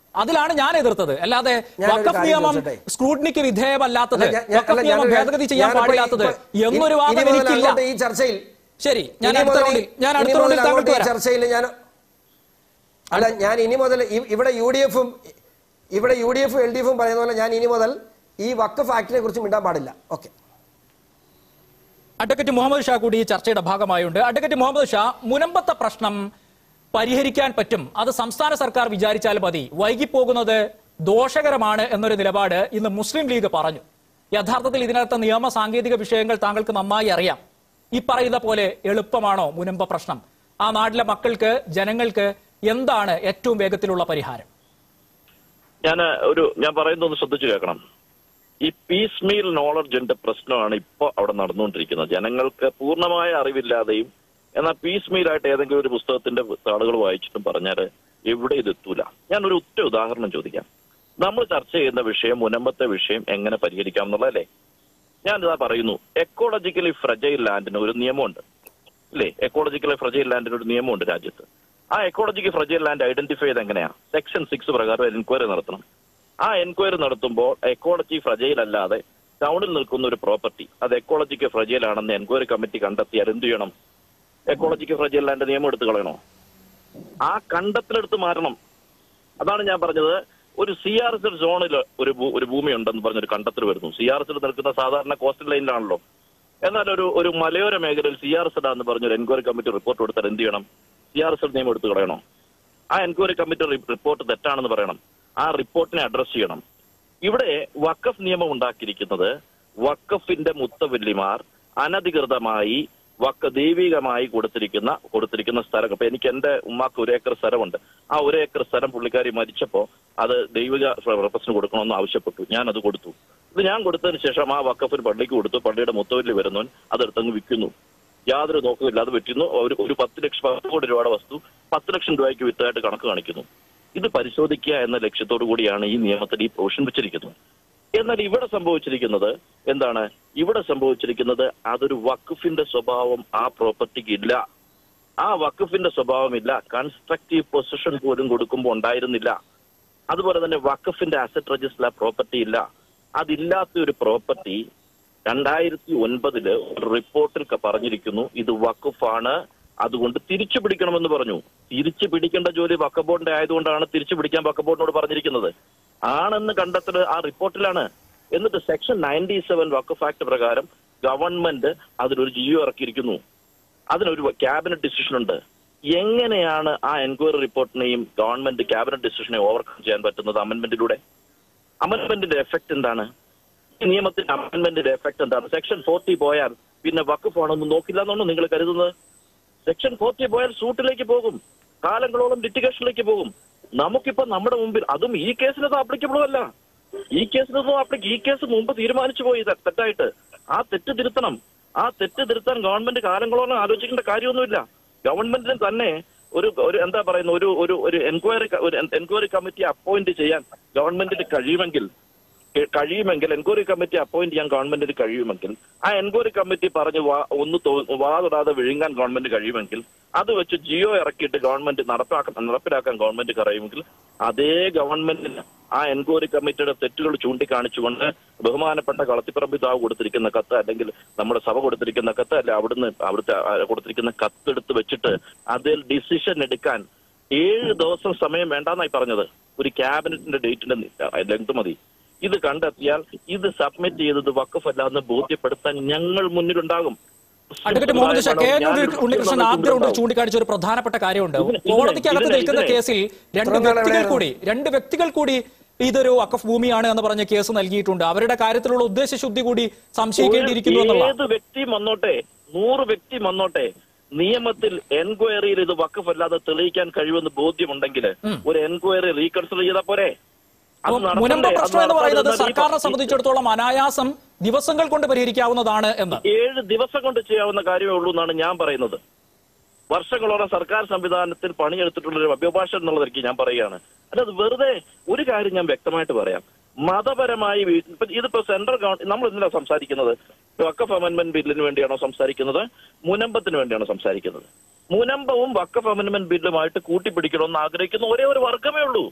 അതിലാണ് ഞാൻ എതിർത്തത് അല്ലാതെ ഞാനൊരു വഖഫ് കാര്യം നിയമം ചോദിച്ചോട്ടെ? സ്ക്രൂട്ടിനിക്ക് വിധേയമല്ലാത്തത് അല്ല, ഞാൻ- ഞാൻ- വഖഫ് അല്ല, നിയമം ഞാനൊരു- ഭേദഗതി ചെയ്യാൻ ഞാനിപ്പോ പാടില്ലാത്തത് ഇപ്പൊ- എന്നൊരു ഇനി വാദം മുതൽ എനിക്കില്ല അങ്ങോട്ട് ഈ ചർച്ചയിൽ ശരി ഞാൻ ഇനി അടുത്ത മുതൽ റൗണ്ടിൽ ഞാൻ ഇനി അടുത്ത മുതൽ റൗണ്ടിൽ അങ്ങോട്ട് താങ്കൾക്ക് ഈ വരാം ചർച്ചയിൽ ഞാൻ അല്ല ഞാൻ ഇനി മുതൽ ഇ- ഇവിടെ യു ഡി എഫും ഇവിടെ യു ഡി എഫും എൽ ഡി എഫും പറയുന്ന പോലെ ഞാൻ ഇനി മുതൽ ഈ വക്കഫ് ആക്ടിനെ കുറിച്ച് മിണ്ടാൻ പാടില്ല ഓക്കെ അഡ്വക്കേറ്റ് മുഹമ്മദ് ഷാ കൂടി ഈ ചർച്ചയുടെ ഭാഗമായുണ്ട് അഡ്വക്കേറ്റ് മുഹമ്മദ് ഷാ മുനമ്പത്തെ പ്രശ്നം പരിഹരിക്കാൻ പറ്റും അത് സംസ്ഥാന സർക്കാർ വിചാരിച്ചാൽ മതി വൈകിപ്പോകുന്നത് ദോഷകരമാണ് എന്നൊരു നിലപാട് ഇന്ന് മുസ്ലിം ലീഗ് പറഞ്ഞു യഥാർത്ഥത്തിൽ ഇതിനകത്ത് നിയമ സാങ്കേതിക വിഷയങ്ങൾ താങ്കൾക്ക് നന്നായി അറിയാം ഈ പറയുന്ന പോലെ എളുപ്പമാണോ മുനമ്പ പ്രശ്നം ആ നാട്ടിലെ മക്കൾക്ക് ജനങ്ങൾക്ക് എന്താണ് ഏറ്റവും വേഗത്തിലുള്ള പരിഹാരം ഞാൻ ഒരു ഞാൻ പറയുന്നതൊന്ന് ശ്രദ്ധിച്ചു കേൾക്കണം ഈ പീസ് മീൽ നോളജിന്റെ പ്രശ്നമാണ് ഇപ്പൊ അവിടെ നടന്നുകൊണ്ടിരിക്കുന്നത് ജനങ്ങൾക്ക് പൂർണ്ണമായ അറിവില്ലാതെയും എന്നാൽ പീസ് മീലായിട്ട് ഏതെങ്കിലും ഒരു പുസ്തകത്തിന്റെ താളുകൾ വായിച്ചിട്ടും പറഞ്ഞാൽ എവിടെ ഇതെത്തൂല ഞാൻ ഒരു ഒറ്റ ഉദാഹരണം ചോദിക്കാം നമ്മൾ ചർച്ച ചെയ്യുന്ന വിഷയം മുനമ്പത്തെ വിഷയം എങ്ങനെ പരിഹരിക്കാം എന്നുള്ളതല്ലേ ഞാൻ ഇതാ പറയുന്നു എക്കോളജിക്കലി ഫ്രജൈൽ ലാൻഡിന് ഒരു നിയമമുണ്ട് ഇല്ലേ എക്കോളജിക്കലി ഫ്രജൈൽ ലാൻഡിന് ഒരു നിയമമുണ്ട് രാജ്യത്ത് ആ എക്കോളജിക്കൽ ഫ്രജൈൽ ലാൻഡ് ഐഡന്റിഫൈ ചെയ്ത് എങ്ങനെയാ സെക്ഷൻ സിക്സ് പ്രകാരം എൻക്വയറി നടത്തണം ആ എൻക്വയറി നടത്തുമ്പോൾ എക്കോളജി ഫ്രജൈൽ അല്ലാതെ ടൗണിൽ നിൽക്കുന്ന ഒരു പ്രോപ്പർട്ടി അത് എക്കോളജിക്കൽ ഫ്രജൈൽ ആണെന്ന് എൻക്വയറി കമ്മിറ്റി കണ്ടെത്തിയാൽ എന്ത് ചെയ്യണം എക്കോളജിക്കൽ ഫ്രജൈൽ ലാൻഡ് നിയമം എടുത്ത് കളയണോ ആ കണ്ടെത്തലെടുത്ത് മാറ്റണം അതാണ് ഞാൻ പറഞ്ഞത് ഒരു സി ആർ എസ് സോണിൽ ഒരു ഭൂ- ഒരു ഭൂമി ഉണ്ടെന്ന് പറഞ്ഞൊരു കണ്ടെത്തൽ വരുന്നു സി ആർ എസ് നിൽക്കുന്ന സാധാരണ കോസ്റ്റൽ ലൈനിലാണല്ലോ എന്നാൽ ഒരു ഒരു മലയോര മേഖലയിൽ സി ആർ എസ് എന്ന് പറഞ്ഞൊരു എൻക്വയറി കമ്മിറ്റി റിപ്പോർട്ട് കൊടുത്താൽ എന്ത് ചെയ്യണം സി ആർ എസ് നിയമം എടുത്ത് കളയണോ ആ എൻക്വയറി കമ്മിറ്റി റി- റിപ്പോർട്ട് തെറ്റാണെന്ന് പറയണം ആ റിപ്പോർട്ടിനെ അഡ്രസ് ചെയ്യണം ഇവിടെ വക്കഫ് നിയമം ഉണ്ടാക്കിയിരിക്കുന്നത് വക്കഫിന്റെ മുത്തവല്ലിമാർ അനധികൃതമായി വക്ക ദൈവികമായി കൊടുത്തിരിക്കുന്ന കൊടുത്തിരിക്കുന്ന സ്ഥലം അപ്പൊ എനിക്ക് എന്റെ ഉമ്മാക്ക് ഒരു ഏക്കർ സ്ഥലമുണ്ട് ആ ഒരു ഏക്കർ സ്ഥലം പുള്ളിക്കാരി മരിച്ചപ്പോ അത് ദൈവിക പർപ്പസിന് കൊടുക്കണമെന്ന് ആവശ്യപ്പെട്ടു ഞാൻ അത് കൊടുത്തു ഇത് ഞാൻ കൊടുത്തതിന് ശേഷം ആ വക്കഫിന് പള്ളിക്ക് കൊടുത്തു പള്ളിയുടെ മുത്തവല്ലി വരുന്നവൻ അതെടുത്തങ്ങ് വിൽക്കുന്നു യാതൊരു നോക്കുമില്ല അത് വിറ്റുന്നു ഒരു ഒരു പത്ത് ലക്ഷം പത്ത് കോടി രൂപയുടെ വസ്തു പത്ത് ലക്ഷം രൂപയ്ക്ക് വിറ്റതായിട്ട് കണക്ക് കാണിക്കുന്നു ഇത് പരിശോധിക്കുക എന്ന ലക്ഷ്യത്തോടു കൂടിയാണ് ഈ നിയമത്തിൽ ഈ പ്രൊവിഷൻ വെച്ചിരിക്കുന്നത് എന്നാൽ ഇവിടെ സംഭവിച്ചിരിക്കുന്നത് എന്താണ് ഇവിടെ സംഭവിച്ചിരിക്കുന്നത് അതൊരു വഖഫിന്റെ സ്വഭാവം ആ പ്രോപ്പർട്ടിക്ക് ഇല്ല ആ വഖഫിന്റെ സ്വഭാവമില്ല കൺസ്ട്രക്റ്റീവ് പൊസിഷൻ പോലും കൊടുക്കുമ്പോൾ ഉണ്ടായിരുന്നില്ല അതുപോലെ തന്നെ വഖഫിന്റെ അസറ്റ് രജിസ്റ്റർ ആ പ്രോപ്പർട്ടി ഇല്ല അതില്ലാത്ത ഒരു പ്രോപ്പർട്ടി രണ്ടായിരത്തി ഒൻപതില് ഒരു റിപ്പോർട്ടിൽ ക- പറഞ്ഞിരിക്കുന്നു ഇത് വഖഫാണ് അതുകൊണ്ട് തിരിച്ചു പിടിക്കണമെന്ന് പറഞ്ഞു തിരിച്ചു പിടിക്കേണ്ട ജോലി വഖഫ് ബോർഡിന്റെ ആയതുകൊണ്ടാണ് തിരിച്ചു പിടിക്കാൻ വഖഫ് ബോർഡിനോട് പറഞ്ഞിരിക്കുന്നത് ആണെന്ന് കണ്ടെത്തൽ ആ റിപ്പോർട്ടിലാണ് എന്നിട്ട് section ninety seven Waqf act പ്രകാരം ഗവൺമെന്റ് അതിലൊരു ജിയോ ഇറക്കിയിരിക്കുന്നു അതിനൊരു ക്യാബിനറ്റ് ഡിസിഷൻ ഉണ്ട് എങ്ങനെയാണ് ആ എൻക്വയറി റിപ്പോർട്ടിനെയും ഗവൺമെന്റ് ക്യാബിനറ്റ് ഡിസിഷനെ ഓവർകം ചെയ്യാൻ പറ്റുന്നത് അമെന്റ്മെന്റിലൂടെ അമെന്റ്മെന്റിന്റെ എഫക്ട് എന്താണ് ഈ നിയമത്തിന്റെ അമെന്റ്മെന്റിന്റെ എഫക്ട് എന്താണ് സെക്ഷൻ ഫോർട്ടി പോയാൽ പിന്നെ വക്കഫ് ആണെന്ന് നോക്കില്ല എന്നാണോ നിങ്ങൾ കരുതുന്നത് സെക്ഷൻ ഫോർട്ടി പോയാൽ സൂട്ടിലേക്ക് പോകും കാലങ്ങളോളം ലിറ്റിഗേഷനിലേക്ക് പോകും നമുക്കിപ്പോ നമ്മുടെ മുമ്പിൽ അതും ഈ കേസിനത് ആപ്ലിക്കബിളും അല്ല ഈ കേസിനൊന്നും ആപ്ലിക്ക ഈ കേസ് മുമ്പ് തീരുമാനിച്ചു പോയി ഇത് തെറ്റായിട്ട് ആ തെറ്റ് തിരുത്തണം ആ തെറ്റ് തിരുത്താൻ ഗവൺമെന്റ് കാലങ്ങളോളം ആലോചിക്കേണ്ട കാര്യമൊന്നുമില്ല ഗവൺമെന്റിന് തന്നെ ഒരു ഒരു എന്താ പറയുന്ന ഒരു ഒരു ഒരു എൻക്വയറി ഒരു എൻക്വയറി കമ്മിറ്റി അപ്പോയിന്റ് ചെയ്യാൻ ഗവൺമെന്റിന് കഴിയുമെങ്കിൽ എ- കഴിയുമെങ്കിൽ എൻക്വയറി കമ്മിറ്റി അപ്പോയിന്റ് ചെയ്യാൻ ഗവൺമെന്റിന് കഴിയുമെങ്കിൽ ആ എൻക്വയറി കമ്മിറ്റി പറഞ്ഞ് വാ- ഒന്ന് തോ- വാതൊടാതെ വിഴുങ്ങാൻ ഗവൺമെന്റ് കഴിയുമെങ്കിൽ അത് വെച്ച് ജിയോ ഇറക്കിയിട്ട് ഗവൺമെന്റ് നടപ്പാക്കാൻ നടപ്പിലാക്കാൻ ഗവൺമെന്റ് കഴിയുമെങ്കിൽ അതേ ഗവൺമെന്റിന് ആ എൻക്വയറി കമ്മിറ്റിയുടെ തെറ്റുകൾ ചൂണ്ടിക്കാണിച്ചുകൊണ്ട് ബഹുമാനപ്പെട്ട കളത്തിപ്പറമ്പ് പിതാവ് കൊടുത്തിരിക്കുന്ന കത്ത് അല്ലെങ്കിൽ നമ്മുടെ സഭ കൊടുത്തിരിക്കുന്ന കത്ത് അല്ലെ അവിടുന്ന് അവിടുത്തെ ആ, കൊടുത്തിരിക്കുന്ന കത്തെടുത്ത് വെച്ചിട്ട് അതിൽ ഡിസിഷൻ എടുക്കാൻ ഏഴ് ദിവസം സമയം വേണ്ടെന്നായി പറഞ്ഞത് ഒരു ക്യാബിനറ്റിന്റെ ഡേറ്റിന്റെ ലെങ്ത് മതി ഇത് കണ്ടെത്തിയാൽ ഇത് സബ്മിറ്റ് ചെയ്തത് വക്കഫ് അല്ലാന്ന് ബോധ്യപ്പെടുത്താൻ ഞങ്ങൾ മുന്നിലുണ്ടാകും advocate Muhammad Shah K N ഞാനൊരു ഉണ്ണികൃഷ്ണൻ ആദ്യ റൗണ്ടിൽ ചൂണ്ടിക്കാണിച്ച ഒരു പ്രധാനപ്പെട്ട കാര്യമുണ്ട് ഇതിന് കോടതിക്കകത്ത് ഇതിന് നിൽക്കുന്ന ഇതിന് കേസിൽ രണ്ട് ഇത്രയും നാൾ വ്യക്തികൾ എവിടെയായിരുന്നു? കൂടി രണ്ട് വ്യക്തികൾ കൂടി ഇതൊരു വഖഫ് ഭൂമിയാണ് എന്ന് പറഞ്ഞ കേസ് നൽകിയിട്ടുണ്ട് അവരുടെ കാര്യത്തിലുള്ള ഉദ്ദേശശുദ്ധി കൂടി സംശയിക്കേണ്ടിയിരിക്കുന്നു എന്നുള്ള ഏത് വ്യക്തിയും വന്നോട്ടെ നൂറ് വ്യക്തി വന്നോട്ടെ നിയമത്തിൽ എൻക്വയറിയിൽ ഇത് വക്കഫ് അല്ലാതെ തെളിയിക്കാൻ കഴിയുമെന്ന് ബോധ്യമുണ്ടെങ്കിൽ ഒരു എൻക്വയറി റീകൺസിഡർ ചെയ്താൽ പോരെ അത് അപ്പോൾ നടത്തണ്ടേ? മുനമ്പ അത് പ്രശ്നം എന്ന് പറയുന്നത് നടത്താതിരുന്നാൽ ഈ സർക്കാരിനെ പ- സംബന്ധിച്ചിടത്തോളം അനായാസം ദിവസങ്ങൾ കൊണ്ട് പരിഹരിക്കാവുന്നതാണ് എന്ന് ഏഴ് ദിവസം കൊണ്ട് ചെയ്യാവുന്ന കാര്യമേ ഉള്ളൂ എന്നാണ് ഞാൻ പറയുന്നത് വർഷങ്ങളോളം സർക്കാർ സംവിധാനത്തിൽ പണിയെടുത്തിട്ടുള്ള ഒരു അഭിഭാഷകൻ എന്നുള്ള നിലയ്ക്ക് ഞാൻ പറയുകയാണ് അല്ലാതെ വെറുതെ ഒരു കാര്യം ഞാൻ വ്യക്തമായിട്ട് പറയാം മതപരമായി വീ- ഇപ്പൊ ഇതിപ്പോ സെൻട്രൽ ഗവൺമെന്റ് നമ്മൾ എന്തിനാ സംസാരിക്കുന്നത് വക്കഫ് അമെന്റ്മെന്റ് ബില്ലിന് വേണ്ടിയാണോ സംസാരിക്കുന്നത് മുനമ്പത്തിന് വേണ്ടിയാണോ സംസാരിക്കുന്നത് മുനമ്പവും വക്കഫ് അമെന്റ്മെന്റ് ബില്ലുമായിട്ട് കൂട്ടിപ്പിടിക്കണമെന്ന് ആഗ്രഹിക്കുന്ന ഒരേ ഒരു വർഗമേ ഉള്ളൂ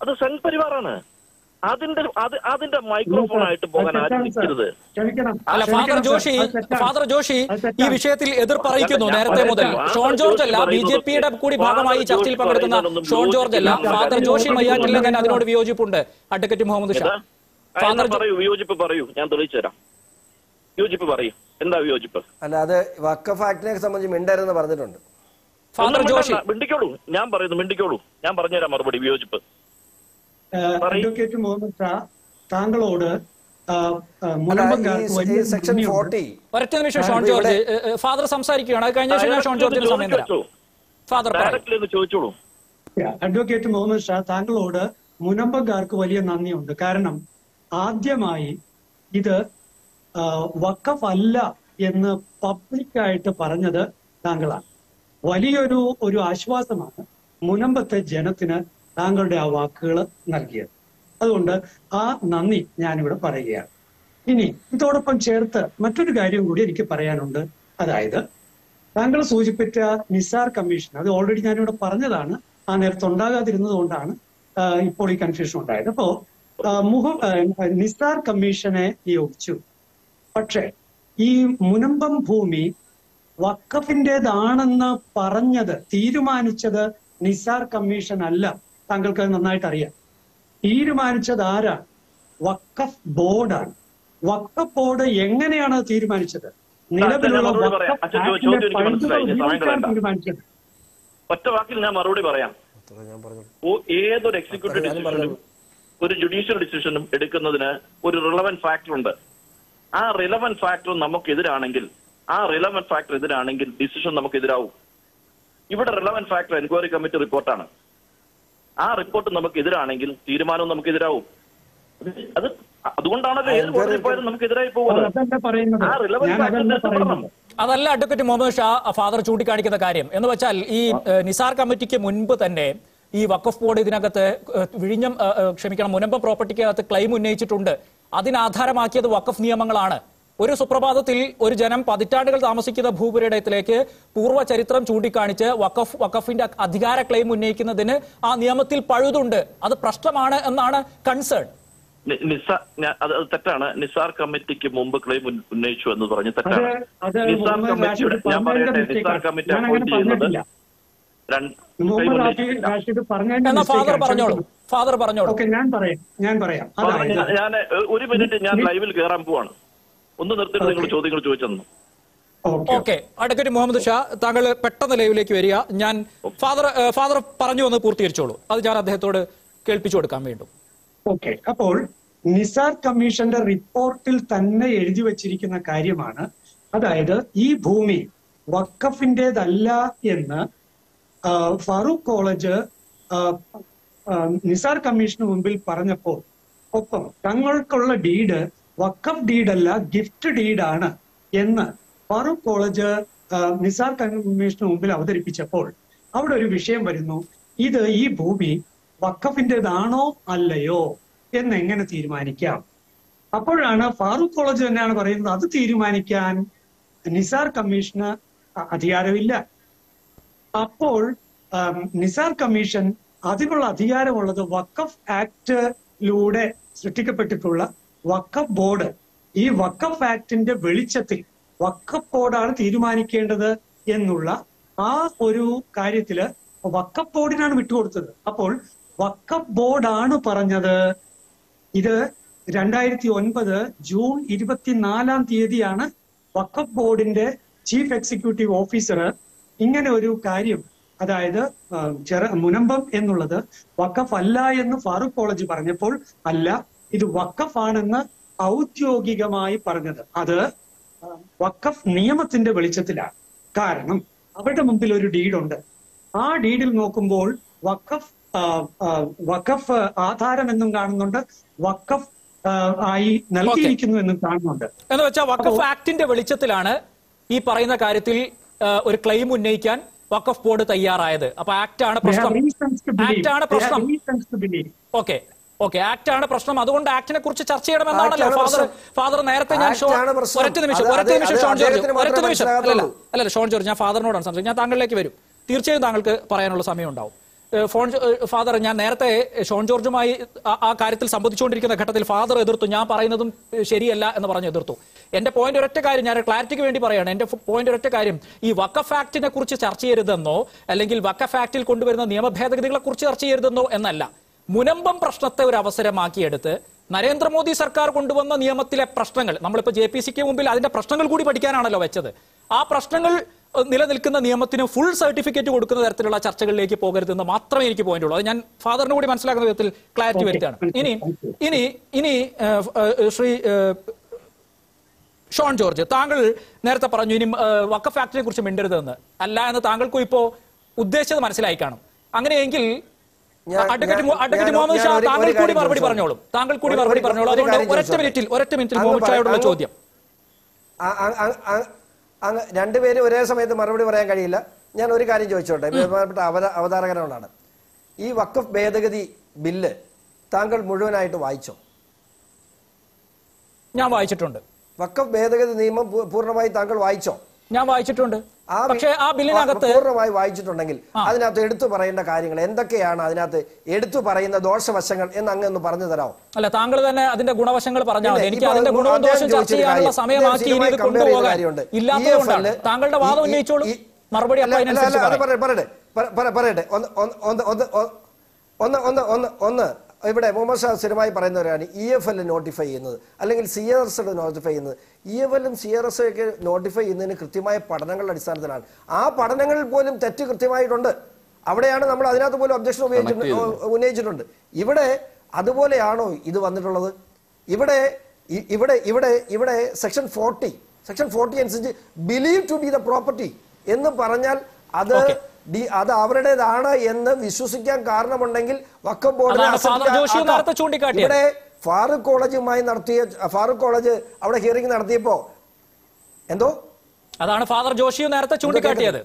അത് സംഘ് പരിവാറാണ് അതിന്റെ അത് അതിന്റെ മൈക്രോഫോൺ ആയിട്ട് പോകാൻ ആരും നിൽക്കരുത് ക്ഷമിക്കണം അല്ല ഫാദർ ക്ഷമിക്കണം, ജോഷി സർ. അത് തെറ്റാണ്. ഫാദർ ജോഷി അത് ഈ തെറ്റാണ്. വിഷയത്തിൽ എതിർപ്പറിയിക്കുന്നു ഞാൻ നേരത്തെ മുതൽ പറയുന്നത് ഷോൺ ജോർജ് അല്ല ഫാദർ ബി ജെ പിയുടെ കൂടി ഭാഗമായി ഈ ചർച്ചയിൽ പങ്കെടുക്കുന്ന ഷോൺ ജോർജ് അല്ല ഫാദർ ജോഷി മയ്യാറ്റിൽ അതിനോട് വിയോജിപ്പുണ്ട് അഡ്വക്കേറ്റ് മുഹമ്മദ് ഷാ ഏതാ? ആ, എന്നാ ഫാദർ ജോ- പറയൂ വിയോജിപ്പ് പറയൂ ഞാൻ തെളിയിച്ചു തരാം വിയോജിപ്പ് പറയൂ എന്താ വിയോജിപ്പ് അല്ല അത് വക്കഫ് ആക്ടിനെ സംബന്ധിച്ച് മിണ്ടരുതെന്ന് പറഞ്ഞിട്ടുണ്ട് ഫാദർ ഒന്നും ജോഷി മിണ്ടണ്ട, മിണ്ടിക്കോളൂ ഞാൻ പറയുന്നു മിണ്ടിക്കോളൂ ഞാൻ പറഞ്ഞുതരാം മറുപടി വിയോജിപ്പ് ഏഹ്, പറയ്. അഡ്വക്കേറ്റ് മുഹമ്മദ് ഷാ താങ്കളോട് ആ, ആ, അല്ല മുനമ്പംകാർക്ക് ഈ- വലിയ ഈ സെക്ഷൻ നന്ദിയുണ്ട്. ഫോർട്ടി ഒരൊറ്റ നിമിഷം ഷോൺ ജോർജ് ഏ, ഏ, ഫാദർ സംസാരിക്കുകയാണ് അത് കഴിഞ്ഞ ശേഷം ഞാൻ ഷോൺ ജോർജിന് സമയം തരാം ഫാദർ പറയൂ ഡയറക്റ്റ്ലി ഒന്ന് ചോദിച്ചോളൂ അഡ്വക്കേറ്റ് മുഹമ്മദ് ഷാ താങ്കളോട് മുനമ്പംകാർക്ക് വലിയ നന്ദിയുണ്ട് കാരണം ആദ്യമായി ഇത് ആ, വഖഫ് അല്ല എന്ന് പബ്ലിക്കായിട്ട് പറഞ്ഞത് താങ്കളാണ് വലിയൊരു ഒരു ആശ്വാസമാണ് മുനമ്പത്തെ ജനത്തിന് താങ്കളുടെ ആ വാക്കുകൾ നൽകിയത് അതുകൊണ്ട് ആ നന്ദി ഞാനിവിടെ പറയുകയാണ് ഇനി ഇതോടൊപ്പം ചേർത്ത് മറ്റൊരു കാര്യം കൂടി എനിക്ക് പറയാനുണ്ട് അതായത് താങ്കൾ സൂചിപ്പിച്ച നിസാർ കമ്മീഷൻ അത് ഓൾറെഡി ഞാനിവിടെ പറഞ്ഞതാണ് ആ നേരത്തെ ഉണ്ടാകാതിരുന്നത് കൊണ്ടാണ് ആ, ഇപ്പോൾ ഈ കൺഫ്യൂഷൻ ഉണ്ടായത് അപ്പോ ആ, മുഹ ആ, നിസാർ കമ്മീഷനെ നിയോഗിച്ചു പക്ഷേ ഈ മുനമ്പം ഭൂമി വക്കഫിന്റേതാണെന്ന് പറഞ്ഞത് തീരുമാനിച്ചത് നിസാർ കമ്മീഷൻ അല്ല താങ്കൾക്ക് അത് നന്നായിട്ട് അറിയാം തീരുമാനിച്ചത് ആരാണ് വക്കഫ് ബോർഡാണ് വക്കഫ് ബോർഡ് എങ്ങനെയാണ് അത് തീരുമാനിച്ചത് നിലവിലുള്ള മറുപടി പറയാം. വഖഫ് അച്ഛൻ ചോ- ആക്ടിലെ ചോദ്യം എനിക്ക് മനസ്സിലായി. ഞാൻ സമയം പഴുതുകൾ കളയണ്ട. തീരുമാനിച്ചത് ഒറ്റ വാക്കിൽ ഞാൻ മറുപടി പറയാം ഞാൻ പറഞ്ഞു ഓ- ഏതൊരു എക്സിക്യൂട്ടീവ് ഞാനും ഡിസിഷനും ഒരു ജുഡീഷ്യൽ ഡിസിഷനും എടുക്കുന്നതിന് ഒരു റിലവൻറ്റ് ഫാക്ടർ ഉണ്ട് ആ റിലവൻറ്റ് ഫാക്ടർ നമുക്കെതിരാണെങ്കിൽ ആ റിലവൻറ്റ് ഫാക്ടർ എതിരാണെങ്കിൽ ഡിസിഷൻ നമുക്കെതിരാവും ഇവിടെ റിലവൻറ്റ് ഫാക്ടർ എൻക്വയറി കമ്മിറ്റി റിപ്പോർട്ടാണ് ആ റിപ്പോർട്ട് നമുക്കെതിരാണെങ്കിൽ തീരുമാനവും നമുക്കെതിരാവും അത് അതുകൊണ്ടാണല്ലോ ഏത് കോടതി പോയാലും നമുക്കെതിരായി പോകുന്നത് അതല്ല പറയുന്നത് ആ relevant ഞാൻ factor അതല്ല എടുത്ത് പറയുന്നത് അതല്ല അഡ്വക്കേറ്റ് മുഹമ്മദ് ഷാ ഫാദർ ചൂണ്ടിക്കാണിക്കുന്ന കാര്യം എന്ന് വെച്ചാൽ ഈ ഏഹ്, നിസാർ കമ്മിറ്റിക്ക് മുൻപ് തന്നെ ഈ വഖഫ് ബോർഡ് ഇതിനകത്ത് ഏഹ്, വിഴിഞ്ഞം ഏഹ്, ഏഹ്, ക്ഷമിക്കണം മുനമ്പം പ്രോപ്പർട്ടിക്കകത്ത് ക്ലെയിം ഉന്നയിച്ചിട്ടുണ്ട് അതിനാധാരമാക്കിയത് വഖഫ് നിയമങ്ങളാണ് ഒരു സുപ്രഭാതത്തിൽ ഒരു ജനം പതിറ്റാണ്ടുകൾ താമസിക്കുന്ന ഭൂപുരയിടത്തിലേക്ക് പൂർവ്വ ചരിത്രം ചൂണ്ടിക്കാണിച്ച് വഖഫ് വഖഫിന്റെ അധികാര ക്ലെയിം ഉന്നയിക്കുന്നതിന് ആ നിയമത്തിൽ പഴുതുണ്ട് അത് പ്രശ്നമാണ് എന്നാണ് കൺസേൺ നി- നിസാർ ഞാൻ- അത് അത് തെറ്റാണ് നിസാർ കമ്മിറ്റിക്ക് മുമ്പ് ക്ലെയിം ഉന്ന- ഉന്നയിച്ചു എന്ന് പറഞ്ഞു അത് തെറ്റാണ് അത് നിസാർ മുഹമ്മദ് കമ്മിറ്റിയുടെ റാഷിദ് ഞാൻ പറഞ്ഞതിന്റെ പറയട്ടെ mistake നിസാർ ആണ്. കമ്മിറ്റി ഞാൻ അങ്ങനെ അപ്പോയിന്റ് ചെയ്യുന്നത് പറഞ്ഞിട്ടില്ല രണ്ട് claim മുഹമ്മദ് റാഷിദ് ഉന്നയിച്ചിട്ടില്ല. റാഷിദ് പറഞ്ഞതിന്റെ എന്നാ mistake ഫാദർ ആണ്. പറഞ്ഞോളൂ ക്ഷമിക്കണം. ഫാദർ പറഞ്ഞോളൂ ഓക്കെ ഞാൻ പറയാം ഞാൻ പറയാം ഫാദർ, അതായത് ഞാൻ- ഞാൻ ഒരു മിനിറ്റ് ഞാൻ ലൈവിൽ കയറാൻ പോവാണ് ഒന്ന് നിർത്തിയിട്ട് നിങ്ങൾ Okay. ചോദ്യങ്ങൾ ചോദിച്ചെന്നു okay okay advocate Muhammad Shah താങ്കൾ പെട്ടെന്ന് ലൈവിലേക്ക് വരിക ഞാൻ ഫാദർ ഏഹ്, ഫാദർ പറഞ്ഞു വന്ന് പൂർത്തീകരിച്ചോളൂ അത് ഞാൻ അദ്ദേഹത്തോട് കേൾപ്പിച്ചു കൊടുക്കാൻ വേണ്ടും ഓക്കെ അപ്പോൾ നിസാർ കമ്മീഷന്റെ റിപ്പോർട്ടിൽ തന്നെ എഴുതി വച്ചിരിക്കുന്ന കാര്യമാണ് അതായത് ഈ ഭൂമി വക്കഫിന്റേതല്ല എന്ന് ആ, ഫാറൂഖ് കോളേജ് ആ, ആ, നിസാർ കമ്മീഷന് മുമ്പിൽ പറഞ്ഞപ്പോൾ ഒപ്പം തങ്ങൾക്കുള്ള ഡീഡ് വക്കഫ് ഡീഡല്ല ഗിഫ്റ്റ് ഡീഡാണ് എന്ന് ഫാറൂഖ് കോളേജ് ആ, നിസാർ കമ്മീഷന് മുമ്പിൽ അവതരിപ്പിച്ചപ്പോൾ അവിടെ ഒരു വിഷയം വരുന്നു ഇത് ഈ ഭൂമി വക്കഫിന്റേതാണോ അല്ലയോ എന്ന് എങ്ങനെ തീരുമാനിക്കാം അപ്പോഴാണ് ഫാറൂഖ് കോളേജ് തന്നെയാണ് പറയുന്നത് അത് തീരുമാനിക്കാൻ നിസാർ കമ്മീഷന് അ- അധികാരമില്ല അപ്പോൾ ആം, നിസാർ കമ്മീഷൻ അതിനുള്ള അധികാരമുള്ളത് വക്കഫ് ആക്ടിലൂടെ സൃഷ്ടിക്കപ്പെട്ടിട്ടുള്ള വക്കഫ് ബോർഡ് ഈ വക്കഫ് ആക്ടിന്റെ വെളിച്ചത്തിൽ വക്കഫ് ബോർഡാണ് തീരുമാനിക്കേണ്ടത് എന്നുള്ള ആ ഒരു കാര്യത്തില് വക്കഫ് ബോർഡിനാണ് വിട്ടുകൊടുത്തത് അപ്പോൾ വക്കഫ് ബോർഡാണ് പറഞ്ഞത് ഇത് രണ്ടായിരത്തി ഒൻപത് ജൂൺ ഇരുപത്തിനാലാം തീയതിയാണ് വഖഫ് ബോർഡിന്റെ ചീഫ് എക്സിക്യൂട്ടീവ് ഓഫീസർ ഇങ്ങനെ ഒരു കാര്യം അതായത് ആ, ചെറ മുനമ്പം എന്നുള്ളത് വഖഫ് അല്ല എന്ന് ഫാറൂഖ് കോളേജ് പറഞ്ഞപ്പോൾ അല്ല ഇത് വഖഫ് ആണെന്ന് ഔദ്യോഗികമായി പറഞ്ഞത് അത് ആ, വഖഫ് നിയമത്തിന്റെ വെളിച്ചത്തിലാണ് കാരണം അവരുടെ മുമ്പിൽ ഒരു ഡീഡുണ്ട് ആ ഡീഡിൽ നോക്കുമ്പോൾ വഖഫ് ആ, ആ, വഖഫ് ആധാരം എന്നും കാണുന്നുണ്ട് വഖഫ് ആ, ആയി നൽകിയിരിക്കുന്നു എന്നും കാണുന്നുണ്ട് എന്ന് വെച്ചാൽ വഖഫ് ആക്ടിന്റെ വെളിച്ചത്തിലാണ് ഈ പറയുന്ന കാര്യത്തിൽ ആ, ഒരു ക്ലെയിം ഉന്നയിക്കാൻ വഖഫ് ബോർഡ് തയ്യാറായത് അപ്പൊ ആക്ട് ആണ് They have പ്രശ്നം reasons to believe. ആക്ട് ആണ് They have പ്രശ്നം reasons to believe. Okay okay act ആണ് പ്രശ്നം അതുകൊണ്ട് ആക്ടിനെ കുറിച്ച് ചർച്ച ചെയ്യണമെന്നാണല്ലോ Act ആണ് ഫാദർ പ്രശ്നം. ഫാദർ നേരത്തെ ഞാൻ Act ഷോ- ആണ് പ്രശ്നം. ഒരൊറ്റ നിമിഷം അത് ഒരൊറ്റ അത് നിമിഷം അത് ഷോൺ ജോർജ് അദ്ദേഹത്തിന് ഒരൊറ്റ മാത്രമേ നിമിഷം അല്ലല്ല മനസ്സിലാകത്തുള്ളൂ. അല്ലല്ല ഷോൺ ജോർജ് ഞാൻ ഫാദറിനോടാണ് സംസാരിക്കുന്നത് ഞാൻ താങ്കളിലേക്ക് വരും തീർച്ചയായും താങ്കൾക്ക് പറയാനുള്ള സമയം ഉണ്ടാവും ഏഹ്, ഫോൺ ഏഹ്, ഫാദർ ഞാൻ നേരത്തെ ഷോൺ ജോർജുമായി ആ- ആ കാര്യത്തിൽ സംബന്ധിച്ചുകൊണ്ടിരിക്കുന്ന ഘട്ടത്തിൽ ഫാദർ എതിർത്തു ഞാൻ പറയുന്നതും ഏഹ്, ശരിയല്ല എന്ന് പറഞ്ഞ് എതിർത്തു എന്റെ പോയിന്റ് ഒരൊറ്റ കാര്യം ഞാൻ ക്ലാരിറ്റിക്ക് വേണ്ടി പറയാണ് എന്റെ പോയിന്റ് ഒരൊറ്റ കാര്യം ഈ വക്കഫ് ആക്ടിനെ കുറിച്ച് ചർച്ച ചെയ്യരുതെന്നോ അല്ലെങ്കിൽ വക്കഫ് ആക്ടിൽ കൊണ്ടുവരുന്ന നിയമ ഭേദഗതികളെ കുറിച്ച് ചർച്ച ചെയ്യരുതെന്നോ എന്നല്ല മുനമ്പം പ്രശ്നത്തെ ഒരു അവസരമാക്കിയെടുത്ത് നരേന്ദ്രമോദി സർക്കാർ കൊണ്ടുവന്ന നിയമത്തിലെ പ്രശ്നങ്ങൾ നമ്മളിപ്പോ ജെ പി സിക്ക് മുമ്പിൽ അതിന്റെ പ്രശ്നങ്ങൾ കൂടി പഠിക്കാനാണല്ലോ വെച്ചത് ആ പ്രശ്നങ്ങൾ ഏഹ്, നിലനിൽക്കുന്ന നിയമത്തിന് ഫുൾ സർട്ടിഫിക്കറ്റ് കൊടുക്കുന്ന തരത്തിലുള്ള ചർച്ചകളിലേക്ക് പോകരുതെന്ന് മാത്രമേ എനിക്ക് പോയിന്റ് ഉള്ളൂ അത് ഞാൻ ഫാദറിന് കൂടി മനസ്സിലാക്കുന്ന വിധത്തിൽ ക്ലാരിറ്റി Okay, വരുത്താണ് മനസ്സിലായി. ഇനി Thank you. ഇനി ഇനി ഏഹ്, ഏഹ്, ശ്രീ ഏഹ്, ഷോൺ ജോർജ് താങ്കൾ നേരത്തെ പറഞ്ഞു ഇനി ഏഹ്, വക്കഫ് ആക്ടിനെ കുറിച്ച് മിണ്ടരുതെന്ന് അല്ല എന്ന് താങ്കൾക്കും ഇപ്പോ ഉദ്ദേശിച്ചത് മനസ്സിലായി കാണും അങ്ങനെയെങ്കിൽ ഞാൻ- അഡ്വക്കേറ്റ് മു- ഞാൻ- അഡ്വക്കേറ്റ് ഞാൻ- മുഹമ്മദ് ഞാൻ ഷാ ഒരു- താങ്കൾ ഒരു കൂടി കാര്യം മറുപടി ചോദിച്ചോട്ടെ. പറഞ്ഞോളും താങ്കൾ കൂടി ഒരു- മറുപടി ഒരു- പറഞ്ഞോളൂ ഒരു അതുകൊണ്ട് കാര്യം ഒരൊറ്റ ചോദിച്ചോട്ടെ. മിനിറ്റിൽ ഒരൊറ്റ മിനിറ്റിൽ അങ്ങ് മുഹമ്മദ് ഷായോടുള്ള പറ- ചോദ്യം അ- അ- അ- അ- അങ്ങ് രണ്ടുപേരും ഒരേ സമയത്ത് മറുപടി പറയാൻ കഴിയില്ല ഞാൻ ഒരു കാര്യം ചോദിച്ചോട്ടെ ബഹുമാനപ്പെട്ട അവത അവതാരകനോടാണ് ഈ വക്കഫ് ഭേദഗതി ബില്ല് താങ്കൾ മുഴുവനായിട്ട് വായിച്ചോ ഞാൻ വായിച്ചിട്ടുണ്ട് വക്കഫ് ഭേദഗതി നിയമം പൂ- പൂർണ്ണമായി താങ്കൾ വായിച്ചോ ഞാൻ വായിച്ചിട്ടുണ്ട് ആ ബി- പക്ഷേ ആ ബില്ലിനകത്ത് പൂർണ്ണമായി വായിച്ചിട്ടുണ്ടെങ്കിൽ അതിനകത്ത് എടുത്തു പറയേണ്ട കാര്യങ്ങൾ എന്തൊക്കെയാണ് അതിനകത്ത് എടുത്തു പറയുന്ന ദോഷവശങ്ങൾ എന്ന് അങ്ങ് ഒന്ന് പറഞ്ഞു തരാമോ അല്ല താങ്കൾ തന്നെ അതിന്റെ ഗുണവശങ്ങൾ പറഞ്ഞാൽ മതി ഇല്ല, എനിക്ക് ഇപ്പൊ അതിന്റെ ഗുണവും അദ്ദേഹം ദോഷം ചർച്ച ചോദിച്ചൊരു ചെയ്യാനുള്ള കാര്യം. സമയമാക്കി ഇനി ഇദ്ദേഹം ഇത് compare ചെയ്ത കൊണ്ടുപോകാൻ കാര്യമുണ്ട്. ഇല്ലാത്തതുകൊണ്ടാണ് EFL താങ്കളുടെ വാദം ഈ- ഉന്നയിച്ചോളൂ ഈ- മറുപടി അല്ല, അപ്പൊ അല്ല, അതിനനുസരിച്ച് അല്ല, അത് പറയാം. പറയട്ടെ പറ- പറ- പറയട്ടെ ഒന്ന് ഒന്ന് ഒന്ന് ഒന്ന് ഒന്ന് ഒന്ന് ഒന്ന് ഒന്ന് ഇവിടെ മുഹമ്മദ് ഷാ സ്ഥിരമായി പറയുന്നവരാണ് ഇ എഫ് എൽ നോട്ടിഫൈ ചെയ്യുന്നത് അല്ലെങ്കിൽ സി ആർ എസ് നോട്ടിഫൈ ചെയ്യുന്നത് ഇ എഫ് എല്ലും സി ആർ എസ് ഒക്കെ നോട്ടിഫൈ ചെയ്യുന്നതിന് കൃത്യമായ പഠനങ്ങളുടെ അടിസ്ഥാനത്തിലാണ് ആ പഠനങ്ങളിൽ പോലും തെറ്റ് കൃത്യമായിട്ടുണ്ട് അവിടെയാണ് നമ്മൾ അതിനകത്ത് പോലും ഒബ്ജക്ഷൻ ഉപയോഗിച്ചിട്ടുണ്ട് ഉന്നയിച്ചിട്ടുണ്ട് ഇവിടെ അതുപോലെയാണോ ഇത് വന്നിട്ടുള്ളത് ഇവിടെ ഇ- ഇവിടെ ഇവിടെ ഇവിടെ സെക്ഷൻ ഫോർട്ടി സെക്ഷൻ ഫോർട്ടി അനുസരിച്ച് believe to be the property എന്ന് പറഞ്ഞാൽ അത് Okay. ഡി- അത് അവരുടേതാണ് എന്ന് വിശ്വസിക്കാൻ കാരണമുണ്ടെങ്കിൽ വക്കം ബോർഡിനെ അതാണ് accept ഫാദർ ജോഷി ആക്കാം. നേരത്തെ ചൂണ്ടിക്കാട്ടിയത്. ഇവിടെ ഫാറൂഖ് കോളേജുമായി നടത്തിയ ഫാറൂഖ് കോളേജ് അവിടെ ഹിയറിംഗ് നടത്തിയപ്പോ എന്തോ അതാണ് ഫാദർ ജോഷിയും നേരത്തെ ചൂണ്ടിക്കാട്ടിയത്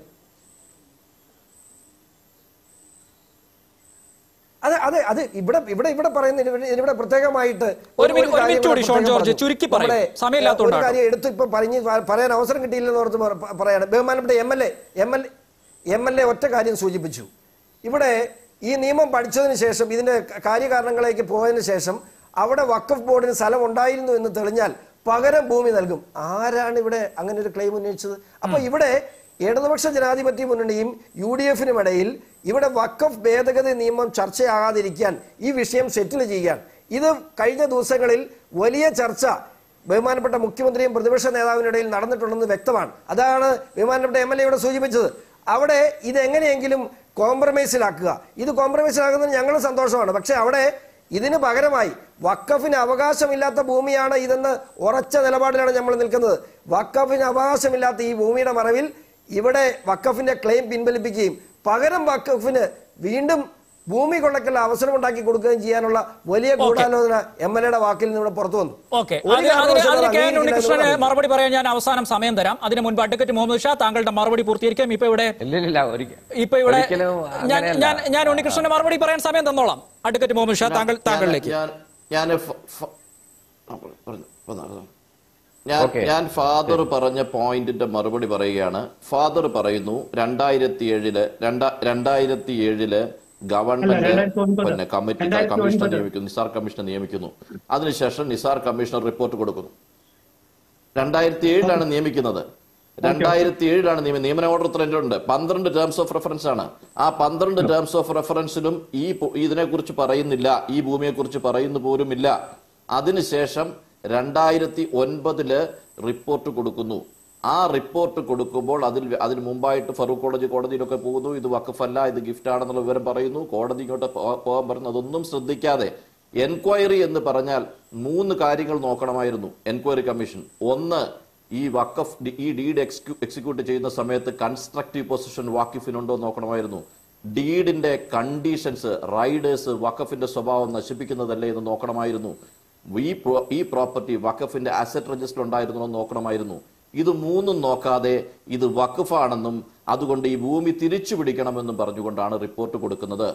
അതെ അതെ അത് ഇവിടെ ഇവിടെ ഇവിടെ പറയുന്ന ഇതിവിടെ- ഇതിവിടെ പ്രത്യേകമായിട്ട് ഒരു മിനിറ്റ്- ഒരു കാര്യം മിനിറ്റ് കൂടി ഇവിടെ ഷോൺ പ്രത്യേകം ജോർജ് പറഞ്ഞു. ചുരുക്കി പറയൂ. നമ്മുടെ, സമയമില്ലാത്തതുകൊണ്ടാണ്. ഒരു കാര്യം എടുത്ത് ഇപ്പൊ പറഞ്ഞ് പ- പറയാൻ അവസരം കിട്ടിയില്ലെന്ന് ഓർത്ത് പറ- പറയാണ് ബഹുമാനപ്പെട്ട M L A M L M L A ഒറ്റ കാര്യം സൂചിപ്പിച്ചു ഇവിടെ ഈ നിയമം പഠിച്ചതിന് ശേഷം ഇതിന്റെ ക- കാര്യകാരണങ്ങളിലേക്ക് പോയതിനു ശേഷം അവിടെ വഖഫ് ബോർഡിന് സ്ഥലം ഉണ്ടായിരുന്നു എന്ന് തെളിഞ്ഞാൽ പകരം ഭൂമി നൽകും ആരാണ് ഇവിടെ അങ്ങനെ ഒരു ക്ലെയിം ഉന്നയിച്ചത് അപ്പൊ ഇവിടെ ഇടതുപക്ഷ ജനാധിപത്യ മുന്നണിയും യു ഡി എഫിനും ഇടയിൽ ഇവിടെ വഖഫ് ഭേദഗതി നിയമം ചർച്ചയാകാതിരിക്കാൻ ഈ വിഷയം സെറ്റിൽ ചെയ്യാൻ ഇത് കഴിഞ്ഞ ദിവസങ്ങളിൽ വലിയ ചർച്ച ബഹുമാനപ്പെട്ട മുഖ്യമന്ത്രിയും പ്രതിപക്ഷ നേതാവിനിടയിൽ നടന്നിട്ടുണ്ടെന്ന് വ്യക്തമാണ് അതാണ് ബഹുമാനപ്പെട്ട എം എൽ എ ഇവിടെ സൂചിപ്പിച്ചത് അവിടെ ഇത് എങ്ങനെയെങ്കിലും കോംപ്രമൈസിലാക്കുക ഇത് കോംപ്രമൈസിലാകുന്നതിന് ഞങ്ങൾ സന്തോഷമാണ് പക്ഷെ അവിടെ ഇതിന് പകരമായി വക്കഫിന് അവകാശമില്ലാത്ത ഭൂമിയാണ് ഇതെന്ന് ഉറച്ച നിലപാടിലാണ് നമ്മൾ നിൽക്കുന്നത് വക്കഫിന് അവകാശമില്ലാത്ത ഈ ഭൂമിയുടെ മറവിൽ ഇവിടെ വക്കഫിന്റെ ക്ലെയിം പിൻവലിപ്പിക്കുകയും പകരം വക്കഫിന് വീണ്ടും ഭൂമി കൊള്ളക്കുള്ള അവസരം ഉണ്ടാക്കി കൊടുക്കുകയും ചെയ്യാനുള്ള വലിയ ഗൂഢാലോചന എം എൽ എയുടെ വാക്കിൽ നിന്ന് ഇവിടെ പുറത്തു വന്നു ഓക്കെ ഒരു അതിന് അതിന് കാരണവശാലും അതിന് കെ എൻ അംഗീകരിക്കില്ല ഉണ്ണികൃഷ്ണന് എന്നുള്ളതാണ്. മറുപടി പറയാൻ ഞാൻ അവസാനം സമയം തരാം അതിന് മുൻപ് അഡ്വക്കേറ്റ് മുഹമ്മദ് ഷാ താങ്കളുടെ മറുപടി പൂർത്തീകരിക്കാം ഇപ്പൊ ഇവിടെ ഇല്ലില്ല ഒരിക്കലും ഇപ്പൊ ഇവിടെ ഒരിക്കലും ഞാൻ അങ്ങനെയല്ല. ഞാൻ ഞാൻ ഉണ്ണികൃഷ്ണന് മറുപടി പറയാൻ സമയം തന്നോളാം അഡ്വക്കേറ്റ് മുഹമ്മദ് ഷാ താങ്കൾ താങ്കളിലേക്ക് ഞാൻ ഞാൻ ഫ- ഫ- ആ, പറഞ്ഞു, പറഞ്ഞു, പറഞ്ഞു. ഞാൻ Okay. ഞാൻ ഫാദർ പറഞ്ഞ പോയിന്റിന്റെ മറുപടി പറയുകയാണ് ഫാദർ പറയുന്നു രണ്ടായിരത്തി ഏഴില് രണ്ടായിരത്തി ഏഴില് ഗവൺമെന്റ് രണ്ടായിരത്തി ഒൻപത്. പിന്നെ കമ്മിറ്റി രണ്ടായിരത്തി കമ്മീഷണർ ഒൻപത്. നിയമിക്കുന്നു നിസാർ കമ്മീഷണർ നിയമിക്കുന്നു അതിനുശേഷം നിസാർ കമ്മീഷണർ റിപ്പോർട്ട് കൊടുക്കുന്നു രണ്ടായിരത്തി ഏഴിലാണ് നിയമിക്കുന്നത് രണ്ടായിരത്തി ഏഴിലാണ് നിയമ നിയമന ഓർഡർ ഉണ്ട് പന്ത്രണ്ട് ടേംസ് ഓഫ് റെഫറൻസ് ആണ് ആ പന്ത്രണ്ട് ടേംസ് ഓഫ് റെഫറൻസിലും ഈ പു- ഇതിനെക്കുറിച്ച് പറയുന്നില്ല ഈ ഭൂമിയെക്കുറിച്ച് പറയുന്നു പോലുമില്ല അതിനുശേഷം രണ്ടായിരത്തി ഒൻപതില് റിപ്പോർട്ട് കൊടുക്കുന്നു ആ റിപ്പോർട്ട് കൊടുക്കുമ്പോൾ അതിൽ അതിന് മുമ്പായിട്ട് ഫറൂഖ് കോളേജ് കോടതിയിലൊക്കെ പോകുന്നു ഇത് വക്കഫല്ല ഇത് ഗിഫ്റ്റ് ആണെന്നുള്ള വിവരം പറയുന്നു കോടതി ഇങ്ങോട്ട് പോ- പോകാൻ പറയുന്നു അതൊന്നും ശ്രദ്ധിക്കാതെ എൻക്വയറി എന്ന് പറഞ്ഞാൽ മൂന്ന് കാര്യങ്ങൾ നോക്കണമായിരുന്നു എൻക്വയറി കമ്മീഷൻ ഒന്ന് ഈ വക്കഫ് ഡി- ഈ ഡീഡ് എക്സിക്യൂട്ട് ചെയ്യുന്ന സമയത്ത് കൺസ്ട്രക്റ്റീവ് പൊസിഷൻ വാക്കിഫിനുണ്ടോ എന്ന് നോക്കണമായിരുന്നു ഡീഡിന്റെ കണ്ടീഷൻസ് റൈഡേഴ്സ് വക്കഫിന്റെ സ്വഭാവം നശിപ്പിക്കുന്നതല്ലേ എന്ന് നോക്കണമായിരുന്നു ഈ പ്രോ- ഈ പ്രോപ്പർട്ടി വക്കഫിന്റെ അസറ്റ് രജിസ്റ്റർ ഉണ്ടായിരുന്നു എന്ന് നോക്കണമായിരുന്നു ഇത് മൂന്നും നോക്കാതെ ഇത് വഖഫാണെന്നും അതുകൊണ്ട് ഈ ഭൂമി തിരിച്ചു പിടിക്കണമെന്നും പറഞ്ഞുകൊണ്ടാണ് റിപ്പോർട്ട് കൊടുക്കുന്നത്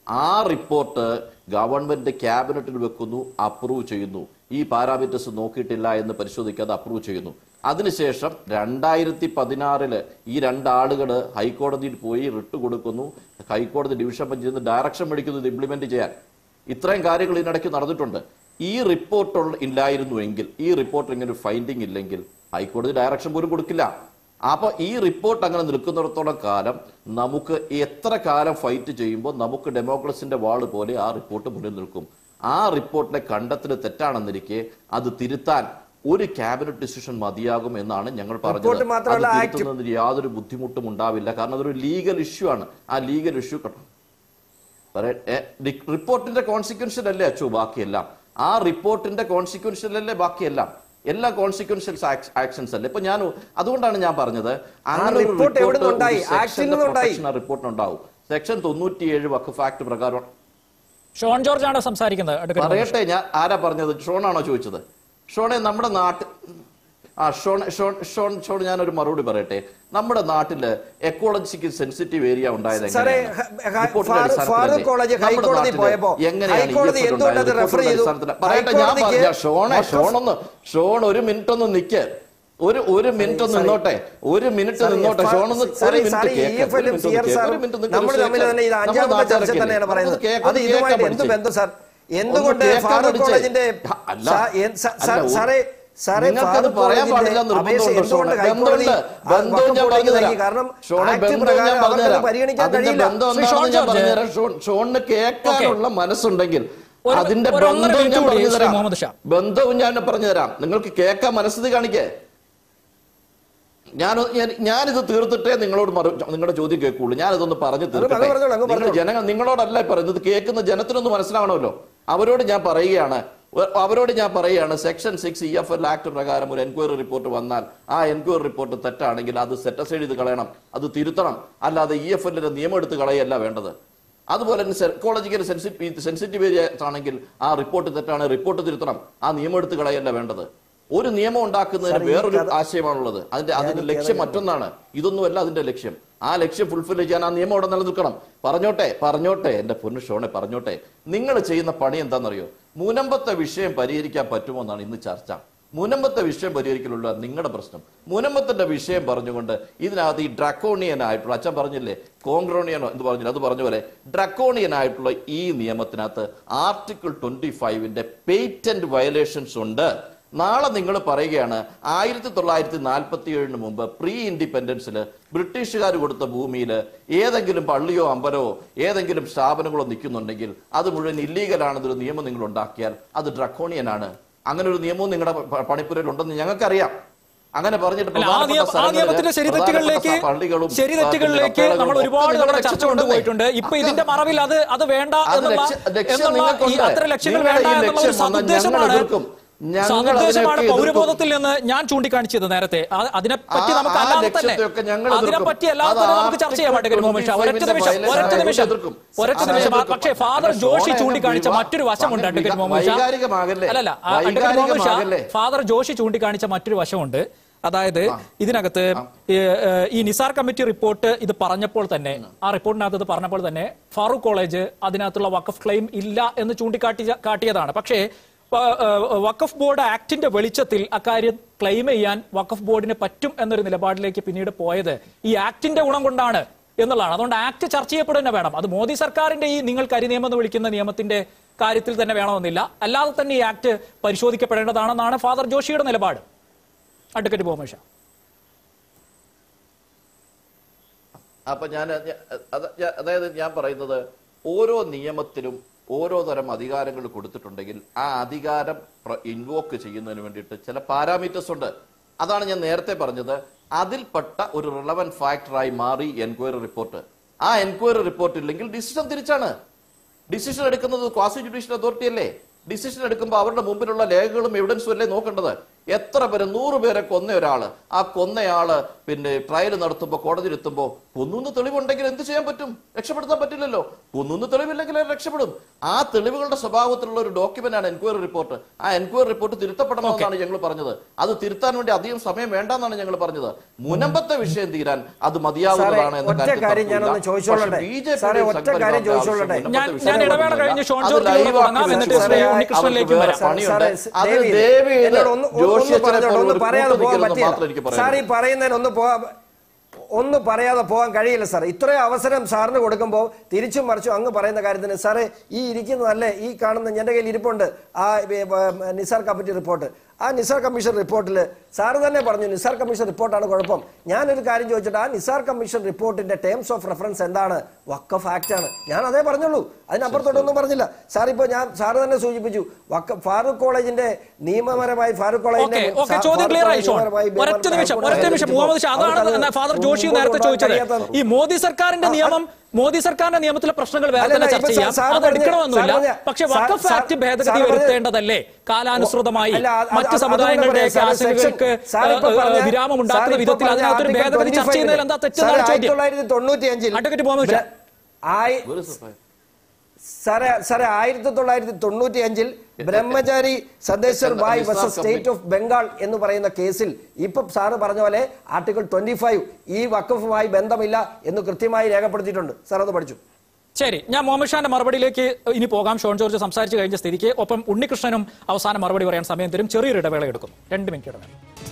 ആ റിപ്പോർട്ട് ഗവൺമെന്റ് ക്യാബിനറ്റിൽ വെക്കുന്നു അപ്രൂവ് ചെയ്യുന്നു ഈ പാരാമീറ്റേഴ്സ് നോക്കിയിട്ടില്ല എന്ന് പരിശോധിക്കാതെ അപ്രൂവ് ചെയ്യുന്നു അതിനുശേഷം രണ്ടായിരത്തി പതിനാറില് ഈ രണ്ടാളുകൾ ഹൈക്കോടതിയിൽ പോയി റിട്ട് കൊടുക്കുന്നു ഹൈക്കോടതി ഡിവിഷൻ ബെഞ്ചിൽ നിന്ന് ഡയറക്ഷൻ മേടിക്കുന്നു ഇത് ഇംപ്ലിമെന്റ് ചെയ്യാൻ ഇത്രയും കാര്യങ്ങൾ ഇതിനിടയ്ക്ക് നടന്നിട്ടുണ്ട് ഈ റിപ്പോർട്ട് ഇല്ലായിരുന്നുവെങ്കിൽ ഈ റിപ്പോർട്ട് ഇങ്ങനെ ഒരു ഫൈൻഡിങ് ഇല്ലെങ്കിൽ ഹൈക്കോടതി ഡയറക്ഷൻ പോലും കൊടുക്കില്ല അപ്പൊ ഈ റിപ്പോർട്ട് അങ്ങനെ നിൽക്കുന്നിടത്തോളം കാലം നമുക്ക് എത്ര കാലം ഫൈറ്റ് ചെയ്യുമ്പോൾ നമുക്ക് ഡെമോക്രസിന്റെ വാള് പോലെ ആ റിപ്പോർട്ട് മുന്നിൽ നിൽക്കും ആ റിപ്പോർട്ടിലെ കണ്ടെത്തൽ തെറ്റാണെന്നിരിക്കെ അത് തിരുത്താൻ ഒരു ക്യാബിനറ്റ് ഡിസിഷൻ മതിയാകും എന്നാണ് ഞങ്ങൾ പറഞ്ഞത് റിപ്പോർട്ട് മാത്രമല്ല, അത് ആക്ട്. തിരുത്തുന്നതിന് യാതൊരു ബുദ്ധിമുട്ടും ഉണ്ടാവില്ല കാരണം അതൊരു ലീഗൽ ഇഷ്യൂ ആണ് ആ ലീഗൽ ഇഷ്യൂ റിപ്പോർട്ടിന്റെ കോൺസിക്വൻഷ്യൽ അല്ലേ അച്ചു ബാക്കിയെല്ലാം ആ റിപ്പോർട്ടിന്റെ കോൺസിക്വൻഷ്യൽ അല്ലേ ബാക്കിയെല്ലാം എല്ലാ കോൺസിക്വൻഷ്യൽ ആക്ഷൻസ് അല്ലേ ഇപ്പൊ ഞാൻ അതുകൊണ്ടാണ് ഞാൻ പറഞ്ഞത് അങ്ങനെ ഒരു report എവിടെ നിന്നുണ്ടായി? ഒരു Act ൽ section നിന്നുണ്ടായി. protection ആ റിപ്പോർട്ടിനുണ്ടാവും സെക്ഷൻ തൊണ്ണൂറ്റിയേഴ് വഖഫ് ആക്ട് പ്രകാരം ഷോൺ ജോർജ് ആണ് സംസാരിക്കുന്നത് അഡ്വക്കേറ്റ് മോഹൻ പറയട്ടെ ഞാൻ ആരാ പറഞ്ഞത് ഷോണാണോ ചോദിച്ചത് ഷോണെ നമ്മുടെ നാട്ടിൽ ആ ഷോൺ ഷോൺ ഷോൺ ഷോൺ ഞാനൊരു മറുപടി പറയട്ടെ നമ്മുടെ നാട്ടില് എക്കോളജിക്ക് സെൻസിറ്റീവ് ഏരിയ ഉണ്ടായത് സാറേ, എങ്ങനെയാണ്? ഹ- ഹ- റിപ്പോർട്ടിന്റെ ഫാറൂഖ് അടിസ്ഥാനത്തിലല്ലേ? കോളേജ് നമ്മുടെ ഹൈക്കോടതി നാട്ടില് പോയപ്പോ എങ്ങനെയാണ് ഈ ഹൈക്കോടതി effort എന്തുകൊണ്ട് അത് ഉണ്ടായത്? റെഫർ റിപ്പോർട്ടിന്റെ ചെയ്തു? അടിസ്ഥാനത്തില്. പറയട്ടെ ഞാൻ ഹൈക്കോടതിക്ക് പറഞ്ഞ ഷോണെ വഖഫ് ഷോണൊന്ന് ഷോൺ ഒരു മിനിറ്റ് ഒന്ന് നിക്ക് ഒരു ഒരു മിനിറ്റ് ഒന്ന് സാറേ, നിന്നോട്ടെ ഒരു മിനിറ്റ് സാറേ, നിന്നോട്ടെ എഫ്- ഷോൺ ഒന്ന് സാറേ, ഒരു മിനിറ്റ് സാറേ, കേൾക്ക്. EFL ഒരു ഉം മിനിറ്റ് CR ഒന്ന് കേൾക്ക്. സാറും ഒരു മിനിറ്റ് ഒന്ന് നമ്മൾ കേൾക്ക്. തമ്മിൽ തന്നെ ഇത് നമ്മൾ അഞ്ചാമത്തെ ചർച്ച നാട്ടുകാരൊക്കെ തന്നെയാണ് ഇല്ലേ? പറയുന്നത് ഒന്ന് കേൾക്ക്, അത് ഒന്ന് ഇതുമായിട്ട് കേൾക്കാൻ എന്ത് പഠിച്ചേ. ബന്ധം സാർ എന്തുകൊണ്ട് കേൾക്കാൻ ഫാറൂഖ് പഠിച്ചേ. കോളേജിന്റെ അല്ല. സാ- എൻ- സാ- സാ- അല്ല, സാറേ സാറേ നിങ്ങൾക്കത് ഫാറൂഖ് പറയാൻ പാടില്ല കോളേജിന്റെ അപേക്ഷ നിർബന്ധമുണ്ടോ എന്തുകൊണ്ട് ഷോണെ? ഹൈക്കോടതി ബന്ധമുണ്ട്. ബന്ധവും ഞാൻ വഖഫ് പറഞ്ഞു നൽകി? തരാം. കാരണം ഷോണെ ആക്ട് ബന്ധവും പ്രകാരം ഞാൻ പറഞ്ഞു അവർക്കത് തരാം. പരിഗണിക്കാൻ അതിന്റെ കഴിയില്ല ബന്ധം ശ്രീ ഷോൺ എന്താണെന്ന് ഞാൻ ജോർജ്. പറഞ്ഞുതരാം. ഷോൺ- ഷോണിന് കേൾക്കാനുള്ള മനസ്സുണ്ടെങ്കിൽ ഒരു- അതിന്റെ ഒരു ഒന്നര ബന്ധവും മിനിറ്റ് ഞാൻ കൂടി പറഞ്ഞു ശ്രീ തരാം മുഹമ്മദ് ഷാ. ബന്ധവും ഞാൻ പറഞ്ഞു തരാം നിങ്ങൾക്ക് കേൾക്കാൻ മനസ്സിൽ കാണിക്കേ ഞാൻ ഞാൻ- ഞാനിത് തീർത്തിട്ടേ നിങ്ങളോട് മറു നിങ്ങളുടെ ചോദ്യം കേൾക്കുള്ളൂ ഞാനിതൊന്ന് പറഞ്ഞു തീർക്കട്ടെ അങ്ങ് പറഞ്ഞോളൂ, അങ്ങ് നിങ്ങൾ പറഞ്ഞോളൂ. ജനങ്ങൾ നിങ്ങളോടല്ല ഈ പറയുന്നത് കേൾക്കുന്ന ജനത്തിനൊന്ന് മനസ്സിലാവണമല്ലോ അവരോട് ഞാൻ പറയുകയാണ് ഒ- അവരോട് ഞാൻ പറയുകയാണ് section six E F L act പ്രകാരം ഒരു എൻക്വയറി റിപ്പോർട്ട് വന്നാൽ ആ എൻക്വയറി റിപ്പോർട്ട് തെറ്റാണെങ്കിൽ അത് സെറ്റസൈഡ് ചെയ്ത് കളയണം അത് തിരുത്തണം അല്ലാതെ ഇ എഫ് എല്ലിന്റെ നിയമം എടുത്ത് കളയല്ല വേണ്ടത് അതുപോലെ തന്നെ സൈക്കോളജിക്കൽ സെൻസിറ്റീവ് ഏരിയ ആണെങ്കിൽ ആ റിപ്പോർട്ട് തെറ്റാണ് റിപ്പോർട്ട് തിരുത്തണം ആ നിയമം എടുത്ത് കളയല്ല വേണ്ടത് ഒരു നിയമം ഉണ്ടാക്കുന്നതിന് സാർ, ഈ വേറൊരു കഥ- ആശയമാണുള്ളത് അതിന്റെ അതിന്റെ ഞാൻ ഈ ലക്ഷ്യം കഥ മറ്റൊന്നാണ് ഇതൊന്നുമല്ല അതിന്റെ ലക്ഷ്യം ആ ലക്ഷ്യം ഫുൾഫിൽ ചെയ്യാൻ ആ നിയമം അവിടെ നിലനിൽക്കണം പറഞ്ഞോട്ടെ പറഞ്ഞോട്ടെ എന്റെ പൊന്നു ഷോണെ പറഞ്ഞോട്ടെ നിങ്ങൾ ചെയ്യുന്ന പണി എന്താണെന്നറിയോ മുനമ്പത്തെ വിഷയം പരിഹരിക്കാൻ പറ്റുമോ എന്നാണ് ഇന്ന് ചർച്ച മുനമ്പത്തെ വിഷയം പരിഹരിക്കലുള്ള നിങ്ങളുടെ പ്രശ്നം മുനമ്പത്തിന്റെ വിഷയം പറഞ്ഞുകൊണ്ട് ഇതിനകത്ത് ഈ ഡ്രക്കോണിയൻ ആയിട്ടുള്ള അച്ഛൻ പറഞ്ഞില്ലേ കോൺഗ്രോണിയനോ എന്ന് പറഞ്ഞില്ല അത് പറഞ്ഞ പോലെ ഡ്രക്കോണിയൻ ആയിട്ടുള്ള ഈ നിയമത്തിനകത്ത് ആർട്ടിക്കിൾ ട്വന്റി ഫൈവിന്റെ പേറ്റന്റ് വയലേഷൻസ് ഉണ്ട് നാളെ നിങ്ങൾ പറയുകയാണ് ആയിരത്തി തൊള്ളായിരത്തി നാൽപ്പത്തി ഏഴിന് മുമ്പ് പ്രീ ഇൻഡിപെൻഡൻസിൽ ബ്രിട്ടീഷുകാർ കൊടുത്ത ഭൂമിയിൽ ഏതെങ്കിലും പള്ളിയോ അമ്പലമോ ഏതെങ്കിലും സ്ഥാപനങ്ങളോ നിൽക്കുന്നുണ്ടെങ്കിൽ അത് മുഴുവൻ ഇല്ലീഗൽ ആണെന്നൊരു നിയമം നിങ്ങൾ ഉണ്ടാക്കിയാൽ അത് ഡ്രക്കോണിയൻ ആണ് അങ്ങനെ ഒരു നിയമവും നിങ്ങളുടെ പ- പണിപ്പുരയിൽ ഉണ്ടെന്ന് ഞങ്ങൾക്കറിയാം അങ്ങനെ പറഞ്ഞിട്ട് അല്ല, ആ പ്രധാനപ്പെട്ട നിയമ- ആ സ്ഥലങ്ങളില് നിയമത്തിന്റെ ശരിതെറ്റുകളിലേക്ക് പ്രധാനപ്പെട്ട പള്ളികളും, ശരിതെറ്റുകളിലേക്ക് ആ, പിന്നെ നമ്മൾ ഒരുപാട് ഒക്കെ തവണ നിങ്ങളുടെ ചർച്ച ലക്ഷ്യത്തിൽ കൊണ്ടുപോയിട്ടുണ്ട് ഇപ്പൊ ഉണ്ടെന്നേ. ഇതിന്റെ മറവിൽ അത് അത് വേണ്ട അത് എന്നുള്ള ലക്ഷ്യ- ലക്ഷ്യം എന്നുള്ള ഈ നിങ്ങൾക്കുണ്ട്. അത്തരം ലക്ഷ്യങ്ങൾ നിങ്ങളുടെ വേണ്ട ഈ എന്നുള്ള ഒരു ലക്ഷ്യം വന്നാൽ ഞങ്ങൾ സതുദ്ദേശമാണ് എതിർക്കും. ഞങ്ങൾ സതുദ്ദേശമാണ് അതിനെയൊക്കെ പൗരബോധത്തിൽ നിന്ന് ഞാൻ ചൂണ്ടിക്കാണിച്ചത് നേരത്തെ ആ- അതിനെപ്പറ്റി ആ- നമുക്ക് ആ അല്ലാതെ തന്നെ ലക്ഷ്യത്തെയൊക്കെ ഞങ്ങൾ എതിർക്കും. അതിനെപ്പറ്റി അല്ലാതെ അത് തന്നെ നമുക്ക് ചർച്ച ചെയ്യാം ആർട്ടിക്കിൾ അഡ്വക്കേറ്റ് മുഹമ്മദ് ഷാ ഒരൊറ്റ 25 നിമിഷം violation ഒരൊറ്റ ആണ്. നിമിഷം എതിർക്കും. ഒരൊറ്റ അത് നിമിഷം എതിർക്കും. പക്ഷേ ഫാദർ അല്ല, ജോഷി ഷോണെ ചൂണ്ടിക്കാണിച്ച വിവാ- മറ്റൊരു വശമുണ്ട് അങ്ങനെ അഡ്വക്കേറ്റ് മുഹമ്മദ് ഷാ വൈകാരികമാകല്ലേ? അല്ലല്ല ആ അഡ്വക്കേറ്റ് മുഹമ്മദ് ഷാ വൈകാരികമാകല്ലേ? ഫാദർ ജോഷി ചൂണ്ടിക്കാണിച്ച മറ്റൊരു വശമുണ്ട് അതായത് ഇതിനകത്ത് ഈ, ഏഹ്, ഈ നിസാർ കമ്മിറ്റി റിപ്പോർട്ട് ഇത് പറഞ്ഞപ്പോൾ തന്നെ ആ റിപ്പോർട്ടിനകത്ത് ഇത് പറഞ്ഞപ്പോൾ തന്നെ ഫാറൂഖ് കോളേജ് അതിനകത്തുള്ള വഖഫ് ക്ലെയിം ഇല്ല എന്ന് ചൂണ്ടിക്കാട്ടി കാട്ടിയതാണ് പക്ഷേ പ- ഏഹ്, വഖഫ് ബോർഡ് ആക്ടിന്റെ വെളിച്ചത്തിൽ അക്കാര്യം ക്ലെയിം ചെയ്യാൻ വഖഫ് ബോർഡിന് പറ്റും എന്നൊരു നിലപാടിലേക്ക് പിന്നീട് പോയത് ഈ ആക്ടിന്റെ ഗുണം കൊണ്ടാണ് എന്നുള്ളതാണ് അതുകൊണ്ട് ആക്ട് ചർച്ച ചെയ്യപ്പെടുക തന്നെ വേണം അത് മോദി സർക്കാരിന്റെ ഈ നിങ്ങൾ കരിനിയമം എന്ന് വിളിക്കുന്ന നിയമത്തിന്റെ കാര്യത്തിൽ തന്നെ വേണമെന്നില്ല അല്ലാതെ തന്നെ ഈ ആക്ട് പരിശോധിക്കപ്പെടേണ്ടതാണെന്നാണ് ഫാദർ ജോഷിയുടെ നിലപാട് അഡ്വക്കേറ്റ് ബോമേഷ അപ്പൊ ഞാൻ ഞാൻ- അത് ഞാൻ- അതായത് ഞാൻ പറയുന്നത് ഓരോ നിയമത്തിലും ഓരോ തരം അധികാരങ്ങൾ കൊടുത്തിട്ടുണ്ടെങ്കിൽ ആ അധികാരം ഇൻവോക്ക് ചെയ്യുന്നതിന് വേണ്ടിയിട്ട് ചില പാരാമീറ്റേഴ്സ് ഉണ്ട് അതാണ് ഞാൻ നേരത്തെ പറഞ്ഞത് അതിൽപ്പെട്ട ഒരു റിലവൻ ഫാക്ടറായി മാറി എൻക്വയറി റിപ്പോർട്ട് ആ എൻക്വയറി റിപ്പോർട്ട് ഇല്ലെങ്കിൽ ഡിസിഷൻ തിരിച്ചാണ് ഡിസിഷൻ എടുക്കുന്നത് ക്വാസി ജുഡീഷ്യൽ അതോറിറ്റി അല്ലേ ഡിസിഷൻ എടുക്കുമ്പോൾ അവരുടെ മുമ്പിലുള്ള രേഖകളും എവിഡൻസും അല്ലേ നോക്കേണ്ടത് എത്ര പേര് നൂറ് പേരെ കൊന്ന ഒരാള് ആ കൊന്നയാള് പിന്നെ ട്രയൽ നടത്തുമ്പോൾ കോടതിയിലെത്തുമ്പോൾ കൊന്നു തെളിവുണ്ടെങ്കിൽ എന്ത് ചെയ്യാൻ പറ്റും രക്ഷപ്പെടുത്താൻ പറ്റില്ലല്ലോ കൊന്നു തെളിവില്ലെങ്കിൽ അത് രക്ഷപ്പെടും ആ തെളിവുകളുടെ സ്വഭാവത്തിലുള്ള ഒരു ഡോക്യുമെന്റ് ആണ് എൻക്വയറി റിപ്പോർട്ട് ആ എൻക്വയറി റിപ്പോർട്ട് തിരുത്തപ്പെടണമെന്നാണ് ഞങ്ങൾ പറഞ്ഞത് അത് തിരുത്താൻ വേണ്ടി അധികം സമയം വേണ്ടെന്നാണ് ഞങ്ങൾ പറഞ്ഞത് മുനമ്പത്തെ വിഷയം തീരാൻ അത് മതിയാവുന്നതാണ് എന്ന ഒറ്റ കാര്യത്തിൽ കാര്യം ഞാനൊന്ന് തർക്കമില്ല. ചോദിച്ചോളട്ടെ. പക്ഷേ BJP യുടെ സാറേ, ഒറ്റ സംഘപരിവാറിന്റെ കാര്യം ആവശ്യം ചോദിച്ചോളട്ടെ. മുനമ്പത്തെ ഞാൻ- വിഷയം ഞാൻ ഇടവേള കഴിഞ്ഞ് ഷോൺ അത് ജോർജിനോട് ലൈവാക്കി തുടങ്ങാം. എന്നിട്ട് വെച്ച് ശ്രീ അവർക്ക് ഉണ്ണികൃഷ്ണനിലേക്ക് വേറെ വരാം. പണിയുണ്ട്. സാറേ, അത് ദേവി, ദയവ് ചെയ്ത് എന്നോട് ഒന്ന് ഒന്ന് ജോഷി അച്ഛനെ പറഞ്ഞോട്ടെ, പോലെ ഒന്ന് ഒരു പറയാതെ കൂട്ടു പോകാൻ നിൽക്കുന്നത് മാത്രമേ പറ്റില്ല എനിക്ക് സാർ ഈ പറയാനുള്ളൂ. പറയുന്നതിന് ഒന്ന് പോകാൻ ഒന്ന് പറയാതെ പോകാൻ കഴിയില്ല സാർ ഇത്രയും അവസരം സാറിന് കൊടുക്കുമ്പോൾ തിരിച്ചും മറിച്ചും അങ്ങ് പറയുന്ന കാര്യത്തിന് സാറേ ഈ ഇരിക്കുന്നതല്ലേ ഈ കാണുന്ന എൻ്റെ കയ്യിൽ ഇരിപ്പുണ്ട് ആ ഏ, ഏ, നിസാർ കമ്മിറ്റി റിപ്പോർട്ട് ആ നിസാർ കമ്മീഷൻ റിപ്പോർട്ടിൽ സാറ് തന്നെ പറഞ്ഞു നിസാർ കമ്മീഷൻ റിപ്പോർട്ടാണ് കുഴപ്പം ഞാനൊരു കാര്യം ചോദിച്ചിട്ട് ആ നിസാർ കമ്മീഷൻ റിപ്പോർട്ടിന്റെ ടേംസ് ഓഫ് റെഫറൻസ് എന്താണ് വക്കഫ് ആക്ട് ആണ് ഞാൻ അതേ പറഞ്ഞുള്ളൂ അതിനപ്പുറത്തോട്ടൊന്നും പറഞ്ഞില്ല സാർ ഇപ്പോൾ ഞാൻ സാറ് തന്നെ സൂചിപ്പിച്ചു വക്ക ഫാറൂഖ് കോളേജിന്റെ നിയമപരമായി ഫാറൂഖ് കോളേജിന്റെ ഓക്കെ ഓക്കെ ചോദ്യം ക്ലിയർ ആയി ഷോൺ ഒരൊറ്റ നിമിഷം ഒരൊറ്റ നിമിഷം മുഹമ്മദ് ഷാ അതാണ് ഫാദർ ജോഷി നേരത്തെ ചോദിച്ചത് ഈ മോദി സർക്കാരിന്റെ നിയമം മോദി സർക്കാരിന്റെ നിയമത്തിലെ പ്രശ്നങ്ങൾ വേറെ തന്നെ അല്ലല്ല, ചർച്ച ഇപ്പൊ ചെയ്യാം സാറ് അത് പറഞ്ഞ- എടുക്കണമെന്നില്ല സാറ് പറഞ്ഞ- പക്ഷെ സാർ- വഖഫ് സാർ- ആക്ട് ഭേദഗതി സാറ് പറഞ്ഞ- വരുത്തേണ്ടതല്ലേ കാലാനുസൃതമായി അല്ല, അത് മറ്റ് അതുകൊണ്ട് സമുദായങ്ങളുടെയൊക്കെ പറയാം, സാർ, ആശങ്കകൾക്ക് സെക്ഷൻ- സാർ ഇപ്പൊ ഏഹ്, പറഞ്ഞ- വിരാമം ഉണ്ടാക്കുന്ന സാർ ഇപ്പൊ വിധത്തിൽ പറഞ്ഞ അതിനകത്തൊരു ആർട്ടിക്കിൾ ഭേദഗതി ചർച്ച 25 ചെയ്യുന്നതിൽ എന്താ സാർ, തെറ്റെന്നാണ് ആയിരത്തി ചോദ്യം തൊള്ളായിരത്തി തൊണ്ണൂറ്റിയഞ്ചിൽ അഡ്വക്കേറ്റ് മുഹമ്മദ് ഷാ. ആയി- സാറേ സാറേ ആയിരത്തി തൊള്ളായിരത്തി തൊണ്ണൂറ്റി അഞ്ചിൽ ബ്രഹ്മചാരി സന്ദേശർ എത്ര- ബായ് Nisar versus state of Bengal എന്ന് പറയുന്ന കേസിൽ ഇപ്പൊ സാറ് പറഞ്ഞ പോലെ ആർട്ടിക്കിൾ ട്വന്റി ഫൈവ് ഈ വക്കഫുമായി ബന്ധമില്ല എന്ന് കൃത്യമായി രേഖപ്പെടുത്തിയിട്ടുണ്ട് സാർ അത് പഠിച്ചു ശരി ഞാൻ മുഹമ്മദ് ഷാന്റെ മറുപടിയിലേക്ക് ഇനി പോകാം ഷോൺ ജോർജ് സംസാരിച്ചു കഴിഞ്ഞ സ്ഥിതിക്ക് ഒപ്പം ഉണ്ണികൃഷ്ണനും അവസാനം മറുപടി പറയാൻ സമയം തരും ചെറിയൊരു ഇടവേള എടുക്കും രണ്ട് മിനിറ്റ് ഇടവേള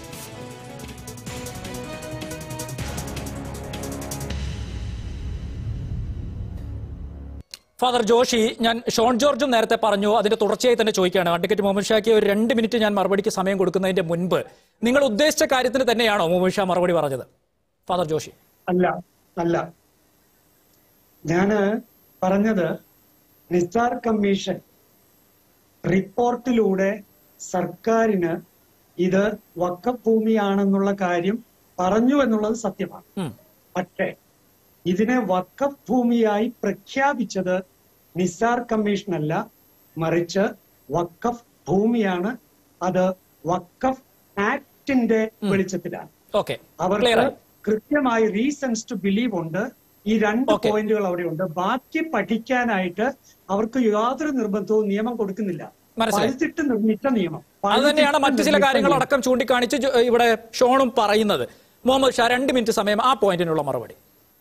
ഫാദർ ജോഷി ഞാൻ ഷോൺ ജോർജും നേരത്തെ പറഞ്ഞു അതിന്റെ തുടർച്ചയായി തന്നെ ചോദിക്കുകയാണ് അഡ്വക്കേറ്റ് മുഹമ്മദ് ഷാക്ക് ഒരു രണ്ട് മിനിറ്റ് ഞാൻ മറുപടിക്ക് സമയം കൊടുക്കുന്നതിന്റെ മുൻപ് നിങ്ങൾ ഉദ്ദേശിച്ച കാര്യത്തിന് തന്നെയാണോ മുഹമ്മദ് ഷാ മറുപടി പറഞ്ഞത് ഫാദർ ജോഷി അല്ല അല്ല ഞാന് പറഞ്ഞത് നിസാർ കമ്മീഷൻ റിപ്പോർട്ടിലൂടെ സർക്കാരിന് ഇത് വക്കഫ് ഭൂമിയാണെന്നുള്ള കാര്യം പറഞ്ഞു എന്നുള്ളത് സത്യമാണ് ഉം. പക്ഷേ ഇതിനെ വക്കഫ് ഭൂമിയായി പ്രഖ്യാപിച്ചത് നിസാർ കമ്മീഷൻ അല്ല മറിച്ച് വക്കഫ് ഭൂമിയാണ് അത് വക്കഫ് ആക്ടിന്റെ വെളിച്ചത്തിലാണ് ഓക്കെ ക്ലിയർ അവർക്ക് ആയി കൃത്യമായി റീസൺസ് ടു ബിലീവ് ഉണ്ട് ഈ രണ്ട് Okay. പോയിന്റുകൾ അവിടെ ഉണ്ട് ബാക്കി പഠിക്കാനായിട്ട് അവർക്ക് യാതൊരു നിർബന്ധവും നിയമം കൊടുക്കുന്നില്ല മനസ്സിലായി. പഴുതിട്ട് നിർമ്മിച്ച നിയമം അത് തന്നെയാണ് പഴുതിട്ട് മറ്റു ചില നിർമ്മിച്ച കാര്യങ്ങൾ നിയമം. അടക്കം ചൂണ്ടിക്കാണിച്ച് ജോ- ഇവിടെ ഷോണും പറയുന്നത് മുഹമ്മദ് ഷാ രണ്ട് മിനിറ്റ് സമയം ആ പോയിന്റിനുള്ള മറുപടി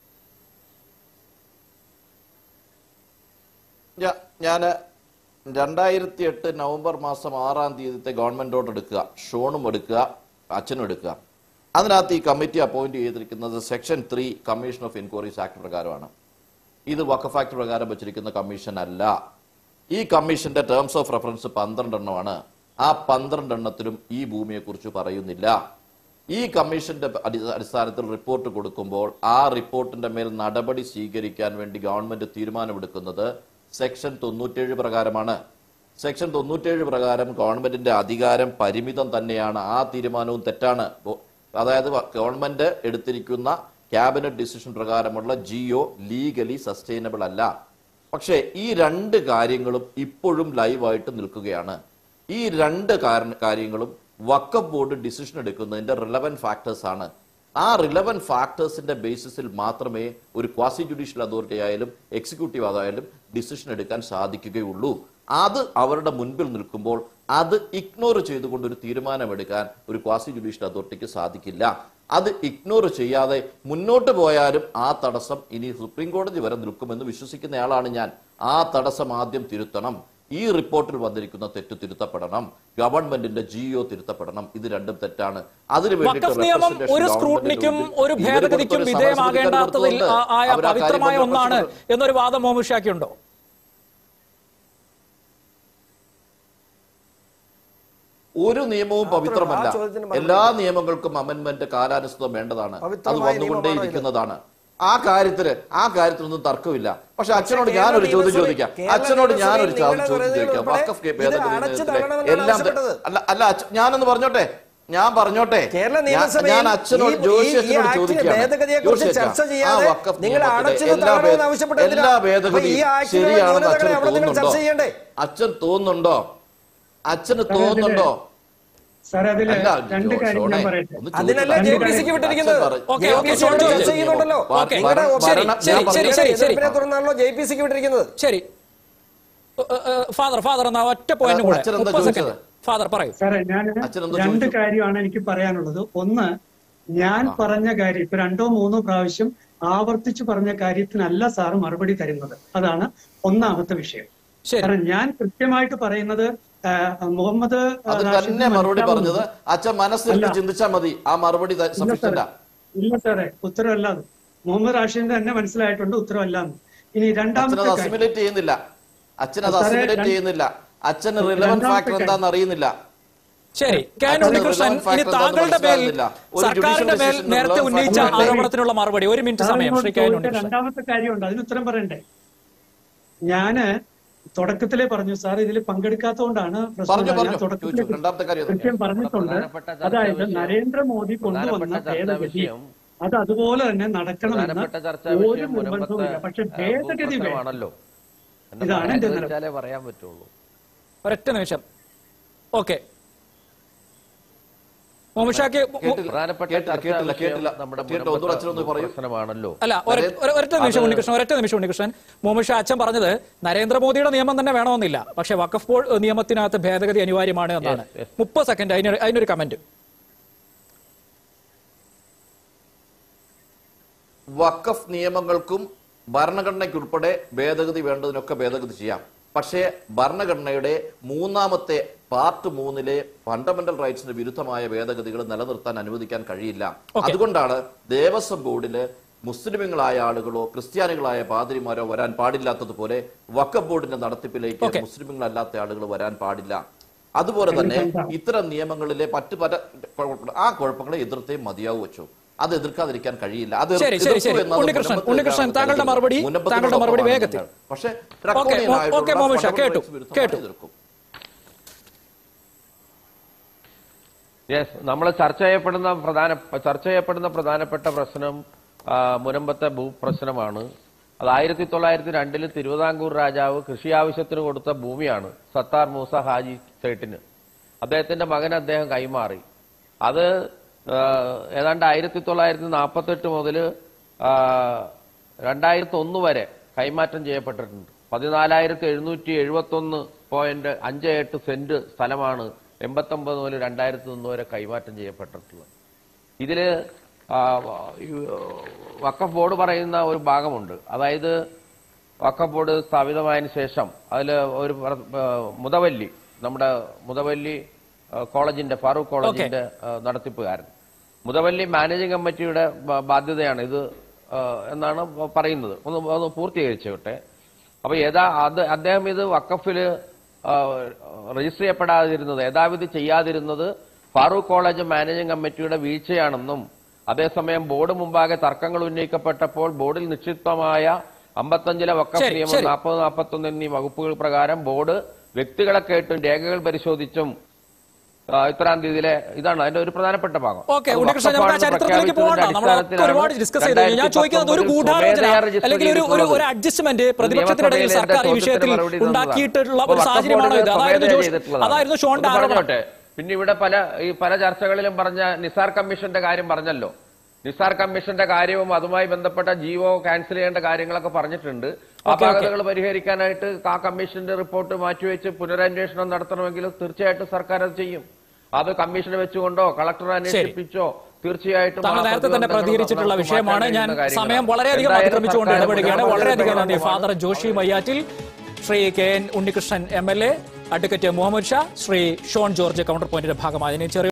ഞാൻ രണ്ടായിരത്തി എട്ട് നവംബർ മാസം ആറാം തീയതിത്തെ ഗവൺമെന്റ് ഓർഡർ എടുക്കുക ഷോണും എടുക്കുക അച്ഛനും എടുക്കുക അതിനകത്ത് ഈ കമ്മിറ്റി അപ്പോയിന്റ് ചെയ്തിരിക്കുന്നത് section three commission of enquiries act പ്രകാരമാണ് ഇത് വഖഫ് ആക്ട് പ്രകാരം വെച്ചിരിക്കുന്ന കമ്മീഷൻ അല്ല ഈ കമ്മീഷന്റെ ടേംസ് ഓഫ് റെഫറൻസ് പന്ത്രണ്ടെണ്ണമാണ് ആ പന്ത്രണ്ടെണ്ണത്തിലും ഈ ഭൂമിയെക്കുറിച്ച് പറയുന്നില്ല ഈ കമ്മീഷന്റെ അടി- അടിസ്ഥാനത്തിൽ റിപ്പോർട്ട് കൊടുക്കുമ്പോൾ ആ റിപ്പോർട്ടിന്റെ മേൽ നടപടി സ്വീകരിക്കാൻ വേണ്ടി ഗവൺമെന്റ് തീരുമാനമെടുക്കുന്നത് സെക്ഷൻ തൊണ്ണൂറ്റേഴ് പ്രകാരമാണ് സെക്ഷൻ തൊണ്ണൂറ്റേഴ് പ്രകാരം ഗവൺമെന്റിന്റെ അധികാരം പരിമിതം തന്നെയാണ് ആ തീരുമാനവും തെറ്റാണ് ഗോ- അതായത് വ- ഗവൺമെന്റ് എടുത്തിരിക്കുന്ന ക്യാബിനറ്റ് ഡിസിഷൻ പ്രകാരമുള്ള ജിയോ ലീഗലി സസ്റ്റൈനബിൾ അല്ല പക്ഷേ ഈ രണ്ട് കാര്യങ്ങളും ഇപ്പോഴും ലൈവായിട്ട് നിൽക്കുകയാണ് ഈ രണ്ട് കാരണ- കാര്യങ്ങളും വക്കഫ് ബോർഡ് ഡിസിഷൻ എടുക്കുന്നതിന്റെ റിലവൻറ്റ് ഫാക്ടേഴ്സ് ആണ് ആ റിലവൻറ്റ് ഫാക്ടേഴ്സിന്റെ ബേസിസിൽ മാത്രമേ ഒരു ക്വാസി ജുഡീഷ്യൽ അതോറിറ്റി ആയാലും എക്സിക്യൂട്ടീവ് ആയാലും ഡിസിഷൻ എടുക്കാൻ സാധിക്കുകയുള്ളൂ അത് അവരുടെ മുൻപിൽ നിൽക്കുമ്പോൾ അത് ഇഗ്നോർ ചെയ്തുകൊണ്ട് ഒരു തീരുമാനമെടുക്കാൻ ഒരു ക്വാസി ജുഡീഷ്യൽ അതോറിറ്റിക്ക് സാധിക്കില്ല അത് ഇഗ്നോർ ചെയ്യാതെ മുന്നോട്ട് പോയാലും ആ തടസ്സം ഇനി സുപ്രീം കോടതി വരെ നിൽക്കുമെന്ന് വിശ്വസിക്കുന്നയാളാണ് ഞാൻ ആ തടസ്സം ആദ്യം തിരുത്തണം ഈ റിപ്പോർട്ടിൽ വന്നിരിക്കുന്ന തെറ്റ് തിരുത്തപ്പെടണം ഗവൺമെന്റിന്റെ ജിഒ തിരുത്തപ്പെടണം ഇത് രണ്ടും തെറ്റാണ് അതിനു വേണ്ടിയിട്ട് വഖഫ് നിയമം representation ഒരു government സ്ക്രൂട്ടിനിക്കും ണ്ട്. ഒരു ഇവര് ഭേദഗതിക്കും കൊടുത്തൊരു വിധേയമാകേണ്ടാത്തതിൽ സമരസമിതിക്കാർ ആ- ആയ അവര് ആ കാര്യം പവിത്രമായ കൊണ്ട് ഒന്നാണ് പ്രശ്നങ്ങൾ- എന്നൊരു വാദം മുഹമ്മദ് ഷാക്കുണ്ടോ ഒരു നിയമവും പവിത്രമല്ല ആ ചോദ്യത്തിന് മറുപടി എല്ലാ നിയമങ്ങൾക്കും അമെന്റ്മെന്റ് കാലാനുസൃതം വേണ്ടതാണ് അത് പവിത്രമായ വന്നുകൊണ്ടേയിരിക്കുന്നതാണ് ആ കാര്യത്തില് ആ കാര്യത്തിലൊന്നും തർക്കമില്ല പക്ഷെ അച്ഛനോട് കേരള ഞാനൊരു ചോദ്യം നിയമസഭയിൽ- ചോദിക്കാം കേരള അച്ഛനോട് ഞാനൊരു നിയമസഭയിൽ ചോദ്യം നിങ്ങളുടെ ചോദിക്കാം വെറുതെ വഖഫ് ഇത് ഭേദഗതി അടച്ചു നിയമത്തിലെ തള്ളണമെന്നാണ് എല്ലാം ആവശ്യപ്പെട്ടത്. അല്ല അല്ല അച്ഛ- ഞാനൊന്ന് പറഞ്ഞോട്ടെ ഞാൻ പറഞ്ഞോട്ടെ കേരള ഞാൻ- നിയമസഭയിൽ ഞാൻ അച്ഛനോട് ഈ- ജോഷി ഈ അച്ഛനോട് ആക്ടിലെ ചോദിക്കുകയാണ് ഭേദഗതിയെക്കുറിച്ച് ജോഷി അച്ഛാ, ചർച്ച ആ ചെയ്യാതെ വഖഫ് നിങ്ങൾ നിയമത്തിലെ അടച്ചു എല്ലാ തള്ളണമെന്ന് ഭേദ- ആവശ്യപ്പെട്ടത് എല്ലാ എന്തിനാ? അപ്പൊ ഈ ഭേദഗതിയും ആക്ടിലുള്ള ശരിയാണെന്ന് ന്യൂനതകളെ അച്ഛന് അവിടെ നിങ്ങൾ തോന്നുന്നുണ്ടോ ചർച്ച ചെയ്യണ്ടേ അച്ഛൻ തോന്നുന്നുണ്ടോ അച്ഛന് തോന്നുന്നുണ്ടോ സാറേ അതില് അല്ല, രണ്ട് ജോ- കാര്യം ഷോണെ, ഞാൻ പറയട്ടെ ഒന്ന് അതിനല്ല ചോദിക്കാം. ജെ പി സിക്ക് വിട്ടിരിക്കുന്നത് അച്ഛൻ പറ- ഓക്കേ, ജെ ഓക്കേ, പി സിയോട് ശരി, ചർച്ച ശരി. ചെയ്യുന്നുണ്ടല്ലോ ഭര- നിങ്ങളുടെ ഭര- ഓപ്ഷൻ- ഭരണം- ശരി, ഞാൻ ശരി, പറഞ്ഞത് ശരി, ശരി. എതിർപ്പിനെ തുടർന്നാണല്ലോ ജെ പി സിക്ക് വിട്ടിരിക്കുന്നത് ശരി ഫാദർ ഫാദർ എന്നാ ഒറ്റ പോയിന്റ് കൂടെ അച്ഛൻ എന്താ മുപ്പത് സെക്കൻഡ് ചോദിച്ചത്? ഫാദർ പറയൂ സാറേ ഞാൻ അച്ഛനെന്തോ രണ്ട് ചോദിച്ചു? കാര്യമാണ് എനിക്ക് പറയാനുള്ളത് ഒന്ന് ഞാൻ പറഞ്ഞ കാര്യം ഇപ്പൊ രണ്ടോ മൂന്നോ പ്രാവശ്യം ആവർത്തിച്ചു പറഞ്ഞ കാര്യത്തിനല്ല സാർ മറുപടി തരുന്നത് അതാണ് ഒന്നാമത്തെ വിഷയം ശരി കാരണം ഞാൻ കൃത്യമായിട്ട് പറയുന്നത് ആ, മുഹമ്മദ് അത് റാഷിദിന് തന്നെ മറുപടി മനസ്സിലാവുന്നത് പറഞ്ഞത് അച്ഛൻ മനസ്സിലിട്ട് അല്ല. ചിന്തിച്ചാൽ മതി ആ മറുപടി ഇല്ല സഫീഷ്യന്റ് സാറേ ഇല്ല സാറേ ഉത്തരവല്ല അത് മുഹമ്മദ് റാഷിദിന് തന്നെ മനസ്സിലായിട്ടുണ്ട് ഉത്തരവല്ല എന്ന് ഇനി അച്ഛൻ രണ്ടാമത്തെ അത് കാര്യം അസിമുലേറ്റ് ചെയ്യുന്നില്ല അച്ഛൻ അത് സാറേ, അസിമുലേറ്റ് രണ്ട് ചെയ്യുന്നില്ല അച്ഛന് റിലവന്റ് രണ്ടാമത്തെ ഫാക്ടർ കാര്യം. എന്താണെന്ന് അറിയുന്നില്ല ശരി കെ എൻ അച്ഛന് ഉണ്ണികൃഷ്ണൻ relevant factor ഇനി എന്താണെന്ന് താങ്കളുടെ മേൽ മനസ്സിലാകുന്നില്ല. ഒരു സർക്കാരിന്റെ judicial മേൽ decision നേരത്തെ relevant ഉന്നയിച്ച factor എന്താ? ആരോപണത്തിനുള്ള മറുപടി ഒരു മിനിറ്റ് സാറേ, സമയം ഇങ്ങോട്ട് ശ്രീ കെ എൻ ചോദിച്ച ഉണ്ണികൃഷ്ണൻ രണ്ടാമത്തെ കാര്യമുണ്ട് അതിന് ഉത്തരം പറയണ്ടേ ഞാന് തുടക്കത്തിലേ പറഞ്ഞു സാർ ഇതിൽ പങ്കെടുക്കാത്തതുകൊണ്ടാണ് പ്രശ്നം പറഞ്ഞു, ഞാൻ പറഞ്ഞു. തുടക്കത്തിലേ ചോദിച്ചു. രണ്ടാമത്തെ കാര്യം കൃത്യം തന്നെയാണ്. പറഞ്ഞിട്ടുണ്ട് പ്രധാനപ്പെട്ട ചർച്ചാ അതായത് വിഷയം- നരേന്ദ്രമോദി കൊണ്ടുവന്ന പ്രധാനപ്പെട്ട ചർച്ചാ ഭേദഗതി വിഷയം അത് അതുപോലെ തന്നെ നടക്കണമെന്ന് പ്രധാനപ്പെട്ട ചർച്ചാ ഒരു വിഷയം മുനമ്പത്തെ നിർബന്ധവുമില്ല പക്ഷെ ആ, ഭേദഗതി വേണം പ്രശ്നമാണല്ലോ എന്നെ ഇതാണ് പറയാൻ എന്റെ നിലപാട്. ചോദിച്ചാലേ പറയാൻ പറ്റുള്ളൂ ഒരൊറ്റ നിമിഷം ഓക്കെ മോമിഷാക്ക് കേട്ടില്ല. പ്രധാനപ്പെട്ട കേട്ടില്ല, ചർച്ചാ കേട്ടില്ല, വിഷയം കേട്ടില്ല. നമ്മുടെ കേട്ടില്ല. ഒന്നുകൂടെ അച്ഛനൊന്ന് പറയൂ. പ്രശ്നമാണല്ലോ അല്ല ഒര- ഒര- ഒരൊറ്റ നിമിഷം ഉണ്ണികൃഷ്ണൻ ഒരൊറ്റ നിമിഷം ഉണ്ണികൃഷ്ണൻ മോമിഷ അച്ഛൻ പറഞ്ഞത് നരേന്ദ്രമോദിയുടെ നിയമം തന്നെ വേണമെന്നില്ല പക്ഷെ വഖഫ് ബോർഡ് നിയമത്തിനകത്ത് ഭേദഗതി അനിവാര്യമാണ് എന്നാണ് Yes, yes. മുപ്പത് സെക്കൻഡ് അതിനൊരു അതിനൊരു കമന്റ് വഖഫ് നിയമങ്ങൾക്കും ഭരണഘടനയ്ക്കുൾപ്പെടെ ഭേദഗതി വേണ്ടതിനൊക്കെ ഭേദഗതി ചെയ്യാം പക്ഷേ ഭരണഘടനയുടെ മൂന്നാമത്തെ പാർട്ട് മൂന്നിലെ ഫണ്ടമെന്റൽ റൈറ്റ്സിന് വിരുദ്ധമായ ഭേദഗതികൾ നിലനിർത്താൻ അനുവദിക്കാൻ കഴിയില്ല Okay. അതുകൊണ്ടാണ് ദേവസ്വം ബോർഡില് മുസ്ലിമുകളായ ആളുകളോ ക്രിസ്ത്യാനികളായ പാതിരിമാരോ വരാൻ പാടില്ലാത്തതുപോലെ വഖഫ് ബോർഡിന്റെ നടത്തിപ്പിലേക്ക് Okay. മുസ്ലിമുകളല്ലാത്ത ആളുകൾ വരാൻ പാടില്ല അതുപോലെ തന്നെ ഇത്തരം നിയമങ്ങളിലെ മറ്റു പല കുഴപ്പങ്ങൾ ആ കുഴപ്പങ്ങളെ എതിർത്തേ മതിയാവൂ വെച്ചു അത് എതിർക്കാതിരിക്കാൻ കഴിയില്ല അത് ശരി, ശരി, എതിർത്തു ശരി. എന്നത് ഉണ്ണികൃഷ്ണൻ, മുനമ്പത്തിൽ ഉണ്ണികൃഷ്ണൻ, എതിർക്കാൻ താങ്കളുടെ കഴിയില്ല. മറുപടി, മുനമ്പത്തിനോട് താങ്കളുടെ മറുപടി ഒപ്പമാണ് വേഗത്തിൽ. ഞങ്ങൾ. പക്ഷേ ഓക്കെ, draconian മോ- ആയിട്ടുള്ള ഓക്കെ, മോമിഷ, fundamental കേട്ടു, rights വിരുദ്ധമായി കേട്ടു. എതിർക്കും. യെസ് നമ്മൾ ചർച്ച ചെയ്യപ്പെടുന്ന പ്രധാന ചർച്ച ചെയ്യപ്പെടുന്ന പ്രധാനപ്പെട്ട പ്രശ്നം ആ, മുനമ്പത്തെ ഭൂപ്രശ്നമാണ് അത് ആയിരത്തി തൊള്ളായിരത്തി രണ്ടില് തിരുവിതാംകൂർ രാജാവ് കൃഷി ആവശ്യത്തിന് കൊടുത്ത ഭൂമിയാണ് സത്താർ മൂസ ഹാജി സേട്ടിന് അദ്ദേഹത്തിന്റെ മകൻ അദ്ദേഹം കൈമാറി അത് ആ, ഏതാണ്ട് ആയിരത്തി തൊള്ളായിരത്തി നാൽപ്പത്തെട്ട് മുതൽ രണ്ടായിരത്തി ഒന്ന് വരെ കൈമാറ്റം ചെയ്യപ്പെട്ടിട്ടുണ്ട് പതിനാലായിരത്തി എഴുന്നൂറ്റി എഴുപത്തി ഒന്ന് പോയിന്റ് അഞ്ച് എട്ട് സെന്റ് സ്ഥലമാണ് എൺപത്തൊമ്പത് മുതൽ രണ്ടായിരത്തി ഒന്ന് വരെ കൈമാറ്റം ചെയ്യപ്പെട്ടിട്ടുള്ളത് ഇതില് ആ, ഈ, വഖഫ് ബോർഡ് പറയുന്ന ഒരു ഭാഗമുണ്ട് അതായത് വഖഫ് ബോർഡ് സ്ഥാപിതമായതിനു ശേഷം അതിൽ ഒരു പ്ര- ആ, മുതവല്ലി നമ്മുടെ മുതവല്ലി ആ, കോളേജിന്റെ ഫാറൂഖ് കോളേജിന്റെ ആ, നടത്തിപ്പുകാരൻ മുതവല്ലി മാനേജിംഗ് കമ്മിറ്റിയുടെ ബ- ബാധ്യതയാണ് ഇത് ആ, എന്നാണ് പറയുന്നത് ഒന്ന് ഒന്ന് പൂർത്തീകരിച്ചോട്ടെ അപ്പൊ യഥാ അത് അദ്ദേഹം ഇത് വക്കഫില് ആ, രജിസ്റ്റർ ചെയ്യപ്പെടാതിരുന്നത് യഥാവിധി ചെയ്യാതിരുന്നത് ഫാറൂഖ് കോളേജ് മാനേജിംഗ് കമ്മിറ്റിയുടെ വീഴ്ചയാണെന്നും അതേസമയം ബോർഡ് മുമ്പാകെ തർക്കങ്ങൾ ഉന്നയിക്കപ്പെട്ടപ്പോൾ ബോർഡിൽ നിക്ഷിപ്തമായ അമ്പത്തഞ്ചിലെ വക്കഫ് ശരി, നിയമം ശരി. നാൽപ്പത് നാൽപ്പത്തൊന്ന് എന്നീ വകുപ്പുകൾ പ്രകാരം ബോർഡ് വ്യക്തികളെ കേട്ടും രേഖകൾ പരിശോധിച്ചും ആ, ഇത്രാം തീയതിയിലെ ഇതാണ് അതിന്റെ ഒരു പ്രധാനപ്പെട്ട ഭാഗം ഓക്കെ അത് ഉണ്ണികൃഷ്ണൻ നമുക്ക് ആ വഖഫാണെന്ന് ചരിത്രത്തിലേക്ക് പോകണ്ട പ്രഖ്യാപിച്ചതിന്റെ നമ്മൾ അടിസ്ഥാനത്തിലാണ് ഒരുപാട് ഡിസ്കസ് ചെയ്തു കഴിഞ്ഞു. ഞാൻ ചോദിക്കുന്നത് ഒരു 2019 ഗൂഢാലോചന സ്വമേധയാ രജിസ്റ്റർ അല്ലെങ്കിൽ ഒരു ഒരു ചെയ്തിട്ടുള്ളത്. ഒരു അഡ്ജസ്റ്റ്മെന്റ് പ്രതിപക്ഷത്തിനിടയിൽ നിയമസഭയിൽ സർക്കാർ ഈ എന്റെ വിഷയത്തിൽ ചോദ്യത്തിന് മറുപടി തന്നതാണ്. ഉണ്ടാക്കിയിട്ടുള്ള അപ്പോൾ ഒരു വഖഫ് സാഹചര്യമാണോ ഇത് ബോർഡ് അതായിരുന്നു സ്വമേധയാ ജോഷ് ചെയ്തിട്ടുള്ളതാണ്. അതായിരുന്നു ഷോണിന്റെ ഒന്ന് ആരോപണം പറഞ്ഞോട്ടെ പിന്നെ ഇവിടെ പല ഈ പല ചർച്ചകളിലും പറഞ്ഞ നിസാർ കമ്മീഷന്റെ കാര്യം പറഞ്ഞല്ലോ നിസാർ കമ്മീഷന്റെ കാര്യവും അതുമായി ബന്ധപ്പെട്ട ജീവോ ക്യാൻസൽ ചെയ്യേണ്ട കാര്യങ്ങളൊക്കെ പറഞ്ഞിട്ടുണ്ട് ആ ഓക്കെ, ബാധ്യതകൾ പരിഹരിക്കാനായിട്ട് ആ കമ്മീഷന്റെ റിപ്പോർട്ട് മാറ്റിവെച്ച് പുനരന്വേഷണം നടത്തണമെങ്കിൽ തീർച്ചയായിട്ടും സർക്കാർ അത് ചെയ്യും അത് കമ്മീഷനെ വെച്ചുകൊണ്ടോ കളക്ടറെ അന്വേഷിപ്പിച്ചോ തീർച്ചയായിട്ടും താങ്കൾ ആ നേരത്തെ തന്നെ പ്രതിബന്ധങ്ങൾ പ്രതികരിച്ചിട്ടുള്ള നമുക്ക് വിഷയമാണ് മാറ്റാൻ ഞാൻ കഴിയുന്ന കാര്യങ്ങളാണ്. സമയം വളരെയധികം എന്തായാലും അതിക്രമിച്ചുകൊണ്ട് സർക്കാർ ഇടപെടുകയാണ് മുന്നോട്ട് വളരെയധികം നന്ദി കൊണ്ടുപോകുന്ന father Joshi Mayyattil Shri K N Unnikrishnan M L A advocate Muhammad Shah Shri Shone George counter പോയിന്റിന്റെ ഭാഗമായി ഇനി ചെറിയ